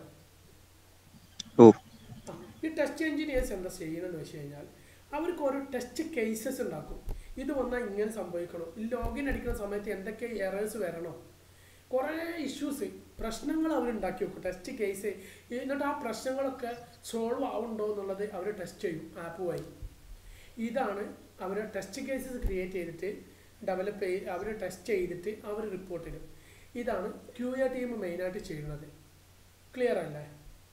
Speaker 4: ഓ
Speaker 2: ആ, ഈ ടെസ്റ്റ് എഞ്ചിനീയേഴ്സ് എന്താ ചെയ്യണമെന്ന് വെച്ച് കഴിഞ്ഞാൽ അവർക്ക് ഓരോ ടെസ്റ്റ് കേസസ് ഉണ്ടാക്കും ഇത് വന്നാൽ ഇങ്ങനെ സംഭവിക്കണം ഈ ലോഗിൻ അടിക്കുന്ന സമയത്ത് എന്തൊക്കെ എറേഴ്സ് വരണോ കുറേ ഇഷ്യൂസ് പ്രശ്നങ്ങൾ അവർ ഉണ്ടാക്കി വെക്കും ടെസ്റ്റ് കേസ് എന്നിട്ട് ആ പ്രശ്നങ്ങളൊക്കെ സോൾവ് ആവുന്നുണ്ടോ എന്നുള്ളത് അവർ ടെസ്റ്റ് ചെയ്യും ആപ്പ് വഴി ഇതാണ് അവർ ടെസ്റ്റ് കേസസ് ക്രിയേറ്റ് ചെയ്തിട്ട് ഡെവലപ്പ് ചെയ്ത് അവർ ടെസ്റ്റ് ചെയ്തിട്ട് അവർ റിപ്പോർട്ട് ചെയ്യും ഇതാണ് ക്യു എ ടീം മെയിനായിട്ട് ചെയ്യുന്നത് ക്ലിയർ അല്ലേ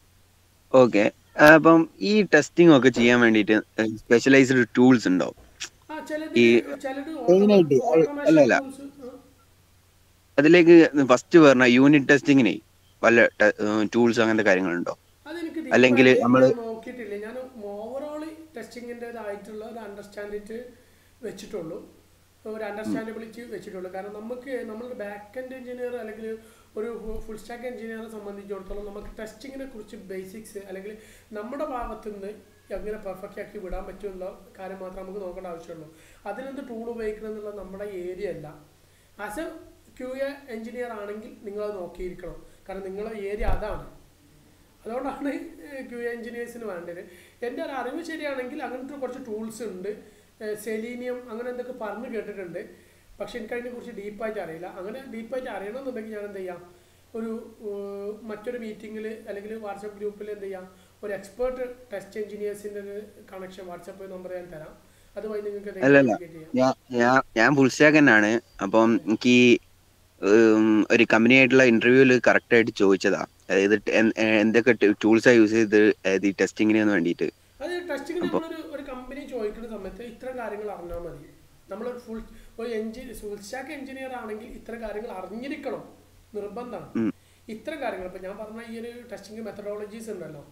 Speaker 4: ഓക്കെ അപ്പം ഈ ടെസ്റ്റിംഗ് ഒക്കെ ചെയ്യാൻ വേണ്ടിയിട്ട് സ്പെഷ്യലൈസ്ഡ് ടൂൾസ് ഉണ്ടോ
Speaker 2: ആ ചിലത്
Speaker 4: ഈ
Speaker 2: ചിലത്
Speaker 4: മെയിനായിട്ട്
Speaker 2: automation
Speaker 4: അല്ല, അല്ല.
Speaker 2: tools, ആ.
Speaker 4: അതിലേക്ക് ഫസ്റ്റ് പറഞ്ഞ യൂണിറ്റ് ടെസ്റ്റിങ്ങിനെ വല്ല ടൂൾസ് അങ്ങനത്തെ കാര്യങ്ങളുണ്ടോ
Speaker 2: അതെനിക്ക്
Speaker 4: അല്ലെങ്കിൽ
Speaker 2: deep ആയിട്ട്
Speaker 4: നമ്മള്
Speaker 2: ഞാൻ നോക്കിയിട്ടില്ല ഞാൻ ഓവറോൾ ടെസ്റ്റിങ്ങിൻ്റെതായിട്ടുള്ള ഒരു അണ്ടർസ്റ്റാൻഡിറ്റ് വെച്ചിട്ടുള്ളൂ ഒരു അണ്ടർസ്റ്റാൻഡബിലിറ്റി വെച്ചിട്ടുള്ളൂ കാരണം നമുക്ക് നമ്മളൊരു ബാക്ക് എൻഡ് എഞ്ചിനീയർ അല്ലെങ്കിൽ ഒരു ഫുൾ സ്റ്റാക്ക് എഞ്ചിനീയറെ സംബന്ധിച്ചിടത്തോളം നമുക്ക് ടെസ്റ്റിങ്ങിനെ കുറിച്ച് ബേസിക്സ് അല്ലെങ്കിൽ നമ്മുടെ ഭാഗത്തു നിന്ന് എങ്ങനെ പെർഫെക്റ്റ് ആക്കി വിടാൻ പറ്റുമെന്നുള്ള കാര്യം മാത്രം നമുക്ക് നോക്കേണ്ട ആവശ്യമുള്ളൂ അതിനെന്ത് ടൂൾ ഉപയോഗിക്കണം എന്നുള്ളത് നമ്മുടെ ഏരിയ അല്ല as a Q A engineer ആണെങ്കിൽ നിങ്ങളത് നോക്കിയിരിക്കണം കാരണം നിങ്ങളുടെ ഏരിയ അതാണ് അതുകൊണ്ടാണ് ക്യു എഞ്ചിനീയേഴ്സിന് വേണ്ടത് എൻ്റെ ഒരു അറിവ് ശരിയാണെങ്കിൽ അങ്ങനത്തെ കുറച്ച് ടൂൾസ് ഉണ്ട് സെലീനിയം അങ്ങനെ എന്തൊക്കെ പറഞ്ഞു കേട്ടിട്ടുണ്ട് പക്ഷെ എനിക്ക് അതിനെ കുറിച്ച് ഡീപ്പായിട്ട് അറിയില്ല അങ്ങനെ ഡീപ്പായിട്ട് അറിയണമെന്നുണ്ടെങ്കിൽ ഞാൻ എന്ത് ചെയ്യാം ഒരു ഏഹ്, മറ്റൊരു മീറ്റിങ്ങിൽ അല്ലെങ്കിൽ വാട്സപ്പ് ഗ്രൂപ്പിൽ എന്ത് ചെയ്യാം ഒരു എക്സ്പേർട്ട് ടെസ്റ്റ് എഞ്ചിനീയേഴ്സിൻ്റെ ഒരു കണക്ഷൻ വാട്സപ്പ് നമ്പർ ഞാൻ തരാം അതുവഴി നിങ്ങൾക്ക്
Speaker 4: അല്ലല്ല.
Speaker 2: communicate ചെയ്യാം
Speaker 4: ഞാൻ ഞാൻ ഞാൻ ഫുൾ സ്റ്റാക്ക് തന്നെയാണ് അപ്പം എനിക്ക് ഈ, ഉം, ഒരു കമ്പനി ആയിട്ടുള്ള ഇന്റർവ്യൂവിൽ കറക്റ്റ് ആയിട്ട് ചോദിച്ചതാ അതായത് ടെ- എൻ- എ- എന്തൊക്കെ ടൂൾസാ യൂസ് ചെയ്ത് അതായത് ഈ ടെസ്റ്റിങ്ങിന് വേണ്ടിയിട്ട്
Speaker 2: അത് ടെസ്റ്റിംഗ്
Speaker 4: അപ്പൊ-
Speaker 2: നമ്മളൊരു ഒരു കമ്പനി ചോദിക്കുന്ന സമയത്ത് ഇത്തരം കാര്യങ്ങൾ അറിഞ്ഞാൽ മതി നമ്മൾ ഫുൾ ഒരു എഞ്ചിൻ ഫുൾ സ്റ്റാക്ക് എഞ്ചിനീയർ ആണെങ്കിൽ ഇത്തരം കാര്യങ്ങൾ അറിഞ്ഞിരിക്കണം നിർബന്ധമാണ്
Speaker 4: ഉം.
Speaker 2: ഇത്തരം കാര്യങ്ങൾ ഇപ്പം ഞാൻ പറഞ്ഞ ഈ ഒരു ടെസ്റ്റിംഗ് മെത്തഡോളജീസ് ഉണ്ടല്ലോ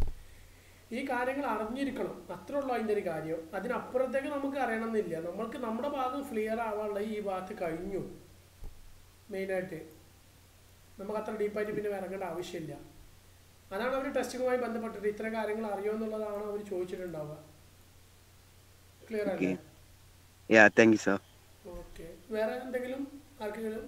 Speaker 2: ഈ കാര്യങ്ങൾ അറിഞ്ഞിരിക്കണം അത്രേ ഉള്ളൂ അതിൻ്റെ ഒരു കാര്യം അതിനപ്പുറത്തേക്ക് നമുക്ക് അറിയണമെന്നില്ല നമ്മൾക്ക് നമ്മുടെ ഭാഗം ക്ലിയർ ആവാനുള്ള ഈ ഭാഗത്ത് കഴിഞ്ഞു മെയിനായിട്ട് നമുക്ക് അത്ര ഡീപ്പായിട്ട് പിന്നെ ഇറങ്ങേണ്ട ആവശ്യമില്ല അതാണ് അവർ ടെസ്റ്റിങ്ങുമായി ബന്ധപ്പെട്ടിട്ട് ഇത്തരം കാര്യങ്ങൾ അറിയോ എന്നുള്ളതാണ് അവർ ചോദിച്ചിട്ടുണ്ടാവുക ക്ലിയർ അല്ലേ
Speaker 4: yeah thank you sir
Speaker 2: okay വേറെ എന്തെങ്കിലും ആർക്കെങ്കിലും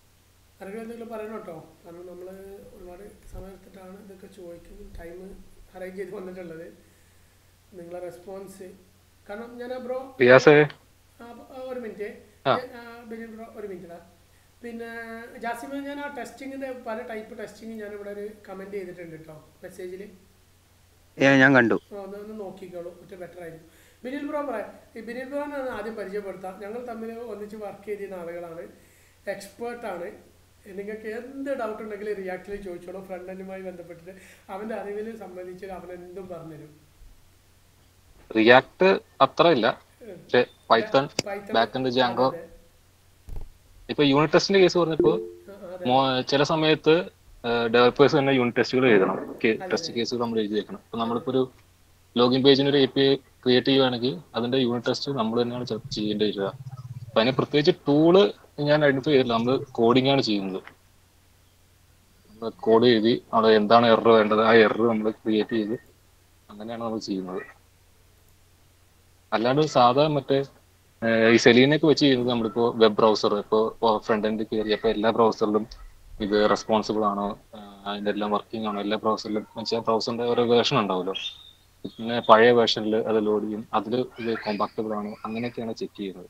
Speaker 2: ആർക്കെങ്കിലും എന്തെങ്കിലും പറയണം കേട്ടോ കാരണം നമ്മൾ ഒരുപാട് സമയം എടുത്തിട്ടാണ് ഇതൊക്കെ ചോദിക്കുന്നത് ടൈം അറേഞ്ച് ചെയ്ത് വന്നിട്ടുള്ളത് നിങ്ങളെ റെസ്പോൺസ് കാരണം ഞാൻ ബ്രോ
Speaker 5: റിയാസേ
Speaker 2: ആ, ആ, ഒരു മിനിറ്റ്
Speaker 5: ആ.
Speaker 2: ബിനിൽ ബ്രോ ഒരു മിനിറ്റ് പിന്നെ ജാസിമ ഞാൻ ആ ടെസ്റ്റിങ്ങിന്റെ പല ടൈപ്പ് ടെസ്റ്റിങ് ഞാൻ ഇവിടെ ഒരു കമന്റ് ചെയ്തിട്ടുണ്ട് കേട്ടോ മെസ്സേജിൽ
Speaker 4: ഏ ഞാൻ കണ്ടു
Speaker 2: ഒന്ന് ഒന്ന് നോക്കിക്കോളൂ ഒറ്റ ബെറ്റർ ആയിരിക്കും ബിനിൽ ബ്രോ പറയാം ഈ ബിനിൽ ബ്രോനാണ് ആദ്യം പരിചയപ്പെടുത്താം ഞങ്ങൾ തമ്മിൽ ഒന്നിച്ച് വർക്ക് ചെയ്തിരുന്ന ആളുകളാണ് എക്സ്പേർട്ടാണ് നിങ്ങൾക്ക് എന്ത് ഡൗട്ട് ഉണ്ടെങ്കിലും റിയാക്റ്റിൽ ചോദിച്ചോളൂ ഫ്രണ്ട് എൻഡുമായി ബന്ധപ്പെട്ടിട്ട് അവൻ്റെ അറിവിൽ സംബന്ധിച്ച് അവൻ എന്തും പറഞ്ഞുതരും
Speaker 5: റിയാക്ട് അത്ര ഇല്ല പക്ഷെ Python
Speaker 2: Python-
Speaker 5: back end Django
Speaker 2: അതെ,
Speaker 5: ഇപ്പൊ യൂണിറ്റ് ടെസ്റ്റിന്റെ കേസ് പറഞ്ഞപ്പോ
Speaker 2: ആ, അതെ.
Speaker 5: മോ- ചില സമയത്ത് ഡെവലപ്പേഴ്സ് തന്നെ യൂണിറ്റ് ടെസ്റ്റുകൾ എഴുതണം ടെസ്റ്റ് കേസുകൾ നമ്മൾ എഴുതി വെക്കണം ഇപ്പൊ നമ്മളിപ്പോ ഒരു ലോഗിൻ പേജിന് ഒരു എ പി ഐ ക്രിയേറ്റ് ചെയ്യുവാണെങ്കിൽ അതിന്റെ യൂണിറ്റ് ടെസ്റ്റ് നമ്മൾ തന്നെയാണ് ചിലപ്പോൾ ചെയ്യേണ്ടി വരിക അപ്പൊ അതിന് പ്രത്യേകിച്ച് ടൂള് ഞാൻ ഐഡന്റിഫൈ ചെയ്തില്ല നമ്മൾ കോഡിംഗ് ആണ് ചെയ്യുന്നത് നമ്മൾ കോഡ് എഴുതി അവിടെ എന്താണ് എറർ വേണ്ടത് ആ എറർ നമ്മൾ ക്രിയേറ്റ് ചെയ്ത് അങ്ങനെയാണ് നമ്മൾ ചെയ്യുന്നത് അല്ലാണ്ട് സാധാ മറ്റേ ഏഹ് ഈ സെലീനൊക്കെ വെച്ച് ചെയ്യുന്നത് നമ്മളിപ്പോ വെബ് ബ്രൗസർ ഇപ്പോൾ ഫ്രണ്ട് എൻഡ് കയറിയപ്പോൾ എല്ലാ ബ്രൗസറിലും ഇത് റെസ്പോൺസിബിൾ ആണോ ആഹ് അതിന്റെ എല്ലാം വർക്കിംഗ് ആണോ എല്ലാ ബ്രൗസറിലും വെച്ചാൽ ബ്രൗസറിന്റെ ഓരോ വേർഷൻ ഉണ്ടാവുമല്ലോ പിന്നെ പഴയ വേർഷനിൽ അത് ലോഡ് ചെയ്യും അതിൽ ഇത് കോമ്പാക്റ്റബിൾ ആണോ അങ്ങനെയൊക്കെയാണ് ചെക്ക് ചെയ്യുന്നത്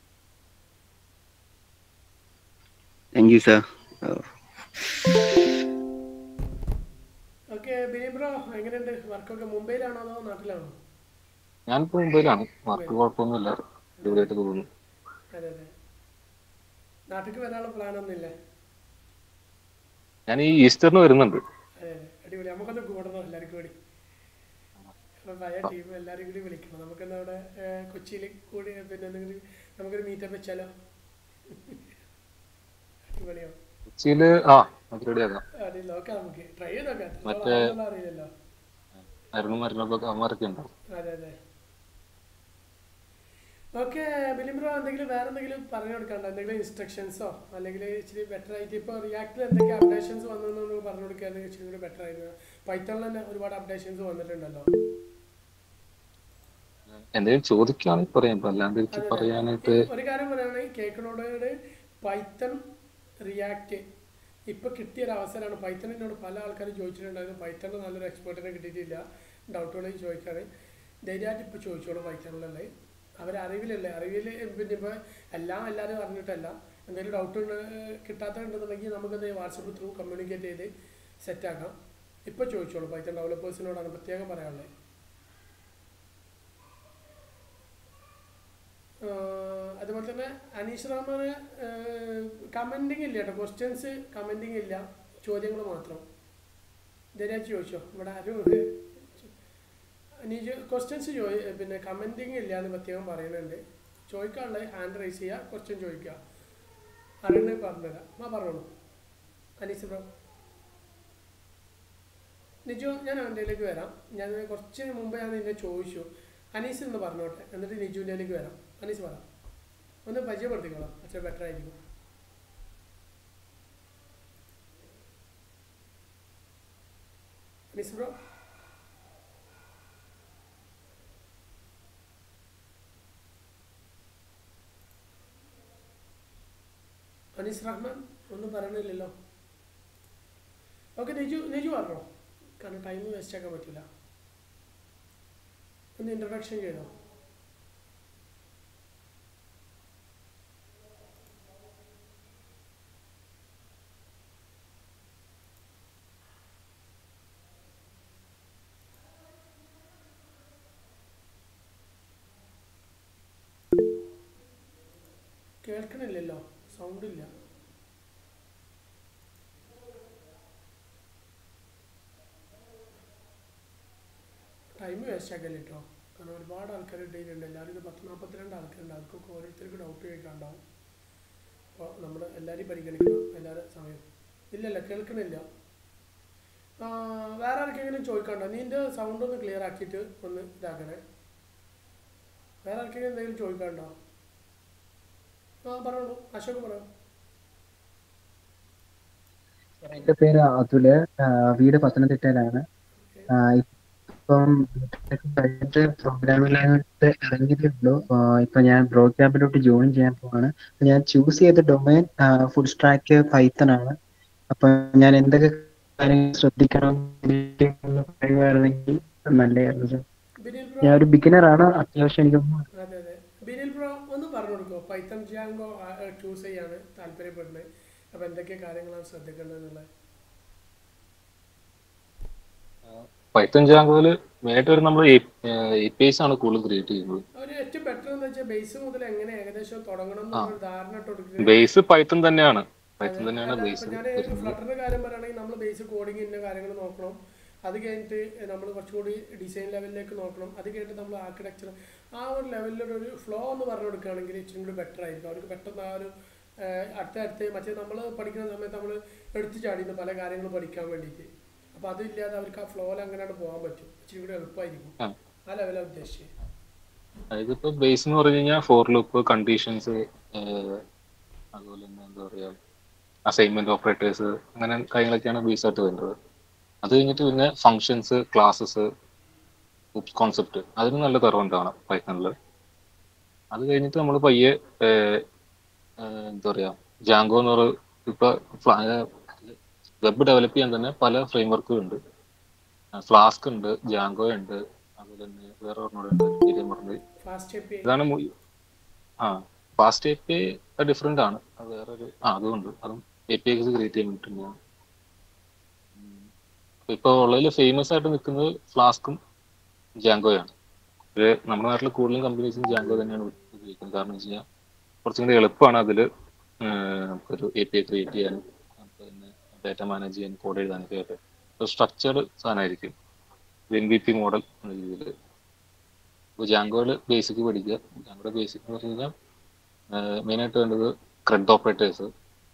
Speaker 4: thank you sir
Speaker 2: okay Bini bro എങ്ങനെയുണ്ട് വർക്കൊക്കെ മുംബൈയിലാണോ അതോ നാട്ടിലാണോ
Speaker 5: ഞാനിപ്പോ മുംബൈയിലാണ് വർക്ക് കുഴപ്പമൊന്നുമില്ല അടിപൊളിയായിട്ട് പോകുന്നു
Speaker 2: അതെ അതെ നാട്ടിലേക്ക് വരാനുള്ള പ്ലാനൊന്നും ഇല്ലേ
Speaker 5: ഞാൻ ഈ ഈസ്റ്ററിന് വരുന്നുണ്ട്
Speaker 2: അതെ അതെ അടിപൊളി നമുക്കൊന്ന് കൂടണം എല്ലാവർക്കും കൂടി അപ്പൊ പഴയ ടീം എല്ലാവരും കൂടി വിളിക്കണം നമുക്കൊന്ന് അവിടെ കൊച്ചിയിൽ കൂടി പിന്നെ എന്തെങ്കിലും നമുക്കൊരു മീറ്റപ്പ് വെച്ചാലോ അടിപൊളിയോ
Speaker 5: കൊച്ചിയില് ആ നമുക്ക് റെഡിയാക്കാം
Speaker 2: അത് നോക്കാം നമുക്ക് ട്രൈ ചെയ്ത് നോക്കാം എത്രത്തോളം
Speaker 5: മറ്റേ-
Speaker 2: ആവുമെന്ന് അറിയില്ലല്ലോ
Speaker 5: അരുണും മരുന്നൊക്കെ അവന്മാരൊക്കെ ഉണ്ടാവും
Speaker 2: അതെ അതെ ഓക്കെ ബിലിംബ്രോ എന്തെങ്കിലും വേറെ എന്തെങ്കിലും പറഞ്ഞു കൊടുക്കണ്ടോ എന്തെങ്കിലും ഇൻസ്ട്രക്ഷൻസോ അല്ലെങ്കിൽ ഇച്ചിരി ബെറ്റർ ആയിട്ട് ഇപ്പോൾ റിയാക്ടിൽ എന്തൊക്കെ അപ്ഡേഷൻസ് വന്നു പറഞ്ഞു കൊടുക്കുകയാണെങ്കിൽ ഇച്ചിരി കൂടി ബെറ്റർ ആയിരുന്നു പൈത്തണിൽ തന്നെ ഒരുപാട് അപ്ഡേഷൻസ് വന്നിട്ടുണ്ടല്ലോ
Speaker 5: എന്തെങ്കിലും ചോദിക്കുകയാണെങ്കിൽ പറയാം ഇപ്പൊ അല്ലാണ്ട് എനിക്ക്
Speaker 2: അതെ, അതെ.
Speaker 5: പറയാനായിട്ട്
Speaker 2: ഒരു കാര്യം പറയുകയാണെങ്കിൽ കേക്കിനോട് പൈത്തൺ റിയാക്ട് ഇപ്പൊ കിട്ടിയ ഒരു അവസരമാണ് പൈത്തണിനോട് പല ആൾക്കാരും ചോദിച്ചിട്ടുണ്ടായിരുന്നു പൈത്തണിൽ നല്ലൊരു എക്സ്പേർട്ടിനെ കിട്ടിയിട്ടില്ല ഡൗട്ടുകൾ ചോദിക്കാണ് ധൈര്യമായിട്ട് ഇപ്പൊ ചോദിച്ചോളൂ പൈത്തണിലല്ലേ അവരെ അറിവിലല്ലേ അറിവിൽ പിന്നെ ഇപ്പൊ എല്ലാം എല്ലാവരും അറിഞ്ഞിട്ടല്ല എന്തെങ്കിലും ഡൗട്ട് ഉണ്ട് കിട്ടാത്തതുണ്ടെന്നുണ്ടെങ്കിൽ നമുക്കത് വാട്സപ്പ് ത്രൂ കമ്മ്യൂണിക്കേറ്റ് ചെയ്ത് സെറ്റാക്കാം ഇപ്പൊ ചോദിച്ചോളൂ പൈത്തൺ ഡെവലപ്പേഴ്സിനോടാണ് പ്രത്യേകം പറയാനുള്ളത് ആഹ് അതുപോലെ തന്നെ അനീഷ് റാമാന് കമൻറ്റിങ് ഇല്ല കേട്ടോ ക്വസ്റ്റ്യൻസ് കമൻറ്റിങ് ഇല്ല ചോദ്യങ്ങൾ മാത്രം ധൈര്യമായിട്ട് ചോദിച്ചോ ഇവിടെ ആരും അനീഷ് ക്വസ്റ്റ്യൻസ് ചോദി പിന്നെ കമൻറ്റിങ് ഇല്ല എന്ന് പ്രത്യേകം പറയുന്നുണ്ട് ചോദിക്കാനുള്ളത് ഹാൻഡ് റൈസ് ചെയ്യുക ക്വസ്റ്റ്യൻ ചോദിക്കുക അറിയണത് പറഞ്ഞുതരാം ആ പറഞ്ഞോളൂ അനീസ് ബ്രോ നിജു ഞാൻ അവൻ്റെയിലേക്ക് വരാം ഞാൻ കുറച്ച് മുമ്പ് ഞാൻ നിന്നെ ചോദിച്ചു അനീസ് എന്ന് പറഞ്ഞോട്ടെ എന്നിട്ട് നിജുവിൻ്റെയിലേക്ക് വരാം അനീസ് പറ ഒന്ന് പരിചയപ്പെടുത്തിക്കോളാം അത്ര ബെറ്റർ ആയിരിക്കും അനീസ് ബ്രോ അനീസ് റഹ്മാൻ ഒന്നും പറയണില്ലല്ലോ ഓക്കെ നെജു നെജു പറഞ്ഞോ കാരണം ടൈം വേസ്റ്റ് ആക്കാൻ പറ്റില്ല ഒന്ന് ഇൻട്രൊഡക്ഷൻ ചെയ്തോ കേൾക്കണില്ലല്ലോ സൗണ്ട് ഇല്ല ടൈം വേസ്റ്റ് ആക്കല്ലേ കേട്ടോ കാരണം ഒരുപാട് ആൾക്കാർ ഇട്ടിട്ടുണ്ട് എല്ലാവരും ഇത് പത്ത് നാൽപ്പത്തിരണ്ട് ആൾക്കാരുണ്ട് അവർക്കൊക്കെ ഓരോരുത്തർക്ക് ഡൗട്ട് ചോദിക്കാണ്ടാവും അപ്പോൾ നമ്മൾ എല്ലാവരെയും പരിഗണിക്കണം എല്ലാവരും സമയം ഇല്ലല്ല കേൾക്കണില്ല ആ, വേറെ ആർക്കെങ്കിലും ചോദിക്കണ്ടോ നിന്റെ സൗണ്ട് ഒന്ന് ക്ലിയർ ആക്കിയിട്ട് ഒന്ന് ഇതാക്കണേ വേറെ ആർക്കെങ്കിലും എന്തെങ്കിലും ചോദിക്കാനുണ്ടോ ആ പറഞ്ഞോളൂ അശോക് പറയൂ
Speaker 6: എന്റെ പേര് അതുല് ആ, വീട് പത്തനംതിട്ടയിലാണ് ആ, ഇപ്പം കഴിഞ്ഞിട്ട് പ്രോഗ്രാമിലായിട്ട് ഇറങ്ങിയതേ ഉള്ളൂ ആ, ഇപ്പൊ ഞാൻ ബ്രോ ക്യാമ്പിലോട്ട് ജോയിൻ ചെയ്യാൻ പോവാണ് അപ്പൊ ഞാൻ ചൂസ് ചെയ്ത ഡൊമൈൻ ഫുൾ സ്റ്റാക്ക് പൈത്തൺ ആണ് അപ്പൊ ഞാൻ എന്തൊക്കെ കാര്യങ്ങൾ ശ്രദ്ധിക്കണം എന്ന് പറയുകയാണെങ്കിൽ നല്ലതായിരുന്നു സർ
Speaker 2: ബിനിൽ ബ്രോ
Speaker 6: ഞാൻ ഒരു ബിഗിനർ ആണ് അത്യാവശ്യം എനിക്ക്
Speaker 2: അതെ അതെ ബിനിൽ ബ്രോ ഒന്ന് പറഞ്ഞു കൊടുക്കോ പൈത്തൺ ജാങ്കോ ചൂസ് ചെയ്യാണ് താല്പര്യപ്പെടുന്നത് അപ്പൊ എന്തൊക്കെ കാര്യങ്ങളാണ് ശ്രദ്ധിക്കേണ്ടതെന്നുള്ളത്
Speaker 5: പൈത്തൺ ജാങ്കോയില് മെയിനായിട്ട് വരും നമ്മൾ എ പി ഐസ് ആണ് കൂടുതൽ ക്രിയേറ്റ് ചെയ്യുന്നത്
Speaker 2: ഒരു ഏറ്റവും ബെറ്റർ എന്ന് വെച്ചാൽ ബേസ് മുതൽ എങ്ങനെ ഏകദേശം തുടങ്ങണം എന്നൊരു ധാരണ ഇട്ട് കൊടുക്കുന്നത്
Speaker 5: ബേസ് പൈത്തൺ തന്നെയാണ് പൈത്തൺ തന്നെയാണ് ബേസ്
Speaker 2: ഞാൻ ഫ്ലട്ടറിന്റെ കാര്യം പറയുകയാണെങ്കിൽ നമ്മൾ ബേസ് കോഡിങ് ഇന്ന കാര്യങ്ങൾ നോക്കണം അത് കഴിഞ്ഞിട്ട് നമ്മൾ കുറച്ചുകൂടി ഡിസൈൻ ലെവലിലേക്ക് നോക്കണം അത് കഴിഞ്ഞിട്ട് നമ്മൾ ആർക്കിടെക്ചർ ആ ഒരു ലെവലിലൊരു ഒരു ഫ്ലോ എന്ന് പറഞ്ഞു കൊടുക്കുകയാണെങ്കിൽ ഇച്ചിരി കൂടി ബെറ്റർ ആയിരിക്കും അവർക്ക് പെട്ടെന്ന് ആ ഒരു ഏഹ്, അടുത്ത അടുത്ത് മറ്റേ നമ്മൾ പഠിക്കുന്ന സമയത്ത് നമ്മൾ എടുത്തു ചാടിയിരുന്നു പല കാര്യങ്ങൾ പഠിക്കാൻ വേണ്ടിയിട്ട് അപ്പോൾ അതില്ലാതെ അവർക്ക് ആ ഫ്ലോയിൽ അങ്ങനെയാണ് പോകാൻ പറ്റും ഇച്ചിരി കൂടി എളുപ്പമായിരിക്കും
Speaker 5: ആ.
Speaker 2: ആ ലെവലാണ് ഉദ്ദേശിച്ചത്
Speaker 5: അതായത് ഇപ്പൊ ബേസ് എന്ന് പറഞ്ഞു കഴിഞ്ഞാൽ ഫോർ ലൂപ്പ് കണ്ടീഷൻസ് അതുപോലെ തന്നെ എന്താ പറയാ അസൈൻമെന്റ് ഓപ്പറേറ്റേഴ്സ് അങ്ങനെ കാര്യങ്ങളൊക്കെയാണ് ബേസ് ആയിട്ട് വേണ്ടത് അത് കഴിഞ്ഞിട്ട് പിന്നെ ഫങ്ഷൻസ് ക്ലാസ്സസ് കോൺസെപ്റ്റ് അതിന് നല്ല കുറവുണ്ടാവണം പൈത്തണിൽ അത് കഴിഞ്ഞിട്ട് നമ്മൾ പയ്യെ ഏഹ്, ഏഹ്, എന്താ പറയാ ജാങ്കോ എന്ന് പറയുക ഇപ്പൊ വെബ് ഡെവലപ്പ് ചെയ്യാൻ തന്നെ പല ഫ്രെയിം വർക്കുകൾ ഉണ്ട് ഫ്ലാസ്ക് ഉണ്ട് ജാങ്കോ ഉണ്ട് അതുപോലെ തന്നെ വേറെ ഒരെണ്ണം ഉണ്ട് പേര് മറന്നുപോയി.
Speaker 2: ഫാസ്റ്റ് എ
Speaker 5: ഇതാണ് മു- ആ fast A P I different ആണ് അത് വേറൊരു ആ അതുകൊണ്ട് അതും എ പി ഐസ് ക്രിയേറ്റ് ചെയ്യാൻ പറ്റുന്നതാണ് ഉം. അപ്പൊ ഇപ്പൊ ഉള്ളതിൽ ഫേമസ് ആയിട്ട് നിൽക്കുന്നത് ഫ്ലാസ്കും ജാങ്കോയാണ് ഇത് നമ്മുടെ നാട്ടിൽ കൂടുതലും കമ്പനീസും ജാങ്കോ തന്നെയാണ് ഉപയോഗിക്കുന്നത് കാരണം വെച്ച് കഴിഞ്ഞാൽ കുറച്ചും കൂടി എളുപ്പമാണ് അതിൽ നമുക്കൊരു എ പി ഐ ക്രിയേറ്റ് ചെയ്യാനും പിന്നെ ഡാറ്റ മാനേജ് ചെയ്യാൻ കോഡ് എഴുതാനൊക്കെ ആയിട്ട് ഒരു സ്ട്രക്ചർഡ് സാധനമായിരിക്കും എൻ വി പി മോഡൽ എന്ന രീതിയിൽ ഇപ്പോൾ ജാങ്കോയിൽ ബേസിക് പഠിക്കുക ജാങ്കോയുടെ ബേസിക് എന്ന് പറഞ്ഞു കഴിഞ്ഞാൽ മെയിനായിട്ട് വേണ്ടത് ക്രെഡ് ഓപ്പറേറ്റേഴ്സ്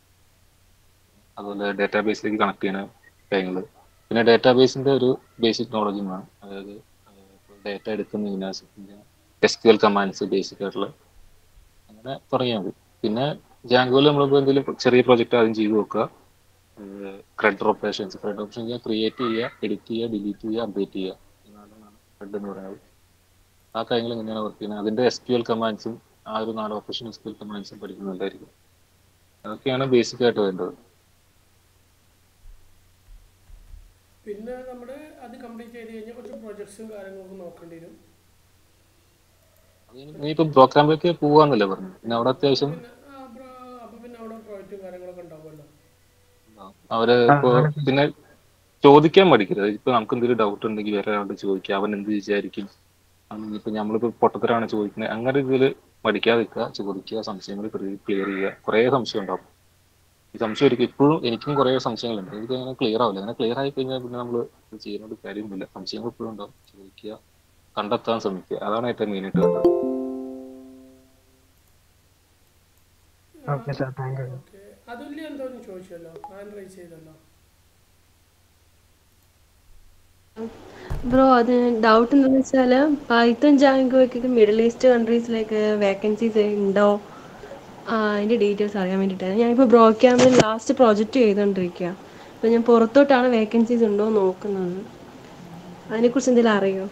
Speaker 5: അതുപോലെ ഡാറ്റാബേസിലേക്ക് കണക്ട് ചെയ്യുന്ന കാര്യങ്ങൾ പിന്നെ ഡാറ്റാബേസിന്റെ ഒരു ബേസിക് നോളജും വേണം അതായത് ഡാറ്റ എടുക്കുന്ന വിന്യാസത്തിന്റെ S Q L commands basic ആയിട്ടുള്ള അങ്ങനെ പറയാൻ മതി പിന്നെ ജാങ്കോയിൽ നമ്മളിപ്പോൾ എന്തെങ്കിലും ചെറിയ പ്രോജക്റ്റ് ആദ്യം ചെയ്ത് നോക്കുക CRUD operations CRUD operation create ചെയ്യുക എഡിറ്റ് ചെയ്യുക ഡിലീറ്റ് ചെയ്യുക അപ്ഡേറ്റ് ചെയ്യുക എന്നാണ് ക്രെഡ് എന്ന് പറയുന്നത് ആ കാര്യങ്ങൾ എങ്ങനെയാണ് വർക്ക് ചെയ്യുന്നത് അതിന്റെ എസ് ക്യു എൽ കമാൻഡ്സും ആ ഒരു നാല് ഓപ്പറേഷൻ എസ് ക്യു എൽ കമാൻഡ്സും പഠിക്കുന്നുണ്ടായിരിക്കും അതൊക്കെയാണ് ബേസിക് ആയിട്ട് വേണ്ടത്
Speaker 2: പിന്നെ നമ്മുടെ അത് കംപ്ലീറ്റ് ചെയ്ത് കഴിഞ്ഞാൽ കുറച്ച് പ്രൊജക്ട്സും കാര്യങ്ങളൊക്കെ നോക്കേണ്ടി വരും
Speaker 5: നീ ഇപ്പൊ പ്രോഗ്രാമിലേക്ക് പോവാന്നല്ലേ പറഞ്ഞു പിന്നെ അവിടെ അത്യാവശ്യം
Speaker 2: പിന്നെ ആ, ബ്രോ, അപ്പൊ പിന്നെ അവിടെ പ്രോജക്റ്റും കാര്യങ്ങളൊക്കെ ഉണ്ടാവുമല്ലോ
Speaker 5: അവര് ഇപ്പൊ പിന്നെ ചോദിക്കാൻ പഠിക്കരുത് ഇപ്പൊ നമുക്ക് എന്തെങ്കിലും ഡൗട്ട് ഉണ്ടെങ്കിൽ വേറെ ഒരാളോട് ചോദിക്കുക അവൻ എന്ത് വിചാരിക്കും അന്ന് ഇപ്പൊ നമ്മളിപ്പോ പൊട്ടത്തരാണ് ചോദിക്കുന്നത് അങ്ങനെ ഇതിൽ പഠിക്കാതിരിക്കുക ചോദിക്കുക സംശയങ്ങൾ ക്ലിയർ ചെയ്യുക കുറേ സംശയം ഉണ്ടാവും ഈ സംശയം ഒരിക്കലും ഇപ്പോഴും എനിക്കും കുറേ സംശയങ്ങളുണ്ട് എനിക്ക് അങ്ങനെ ക്ലിയർ ആവില്ല അങ്ങനെ ക്ലിയർ ആയി കഴിഞ്ഞാൽ പിന്നെ നമ്മൾ ചെയ്യുന്നത് കാര്യമൊന്നുമില്ല സംശയങ്ങൾ ഇപ്പോഴും ഉണ്ടാവും ചോദിക്കുക കണ്ടെത്താൻ ശ്രമിക്കുക അതാണ് ഏറ്റവും മെയിനായിട്ട് വേണ്ടത്
Speaker 6: okay sir thank you
Speaker 2: okay Athulya എന്തോന്ന് ചോദിച്ചല്ലോ ഹാൻഡ് റൈസ് ചെയ്തല്ലോ
Speaker 7: ബ്രോ അത് ഡൗട്ട് എന്താണെന്ന് വെച്ചാൽ പൈത്തൺ ജാങ്കോയ്ക്ക് മിഡിൽ ഈസ്റ്റ് കൺട്രീസിലേക്ക് വേക്കൻസീസ് ഉണ്ടോ ആ അതിൻ്റെ ഡീറ്റെയിൽസ് അറിയാൻ വേണ്ടിയിട്ടാണ് ഞാനിപ്പോൾ ബ്രോ ക്യാമ്പിൽ ലാസ്റ്റ് പ്രോജക്റ്റ് ചെയ്തുകൊണ്ടിരിക്കുക അപ്പോൾ ഞാൻ പുറത്തോട്ടാണ് വേക്കൻസീസ് ഉണ്ടോ എന്ന് നോക്കുന്നത് അതിനെക്കുറിച്ച് എന്തെങ്കിലും അറിയോ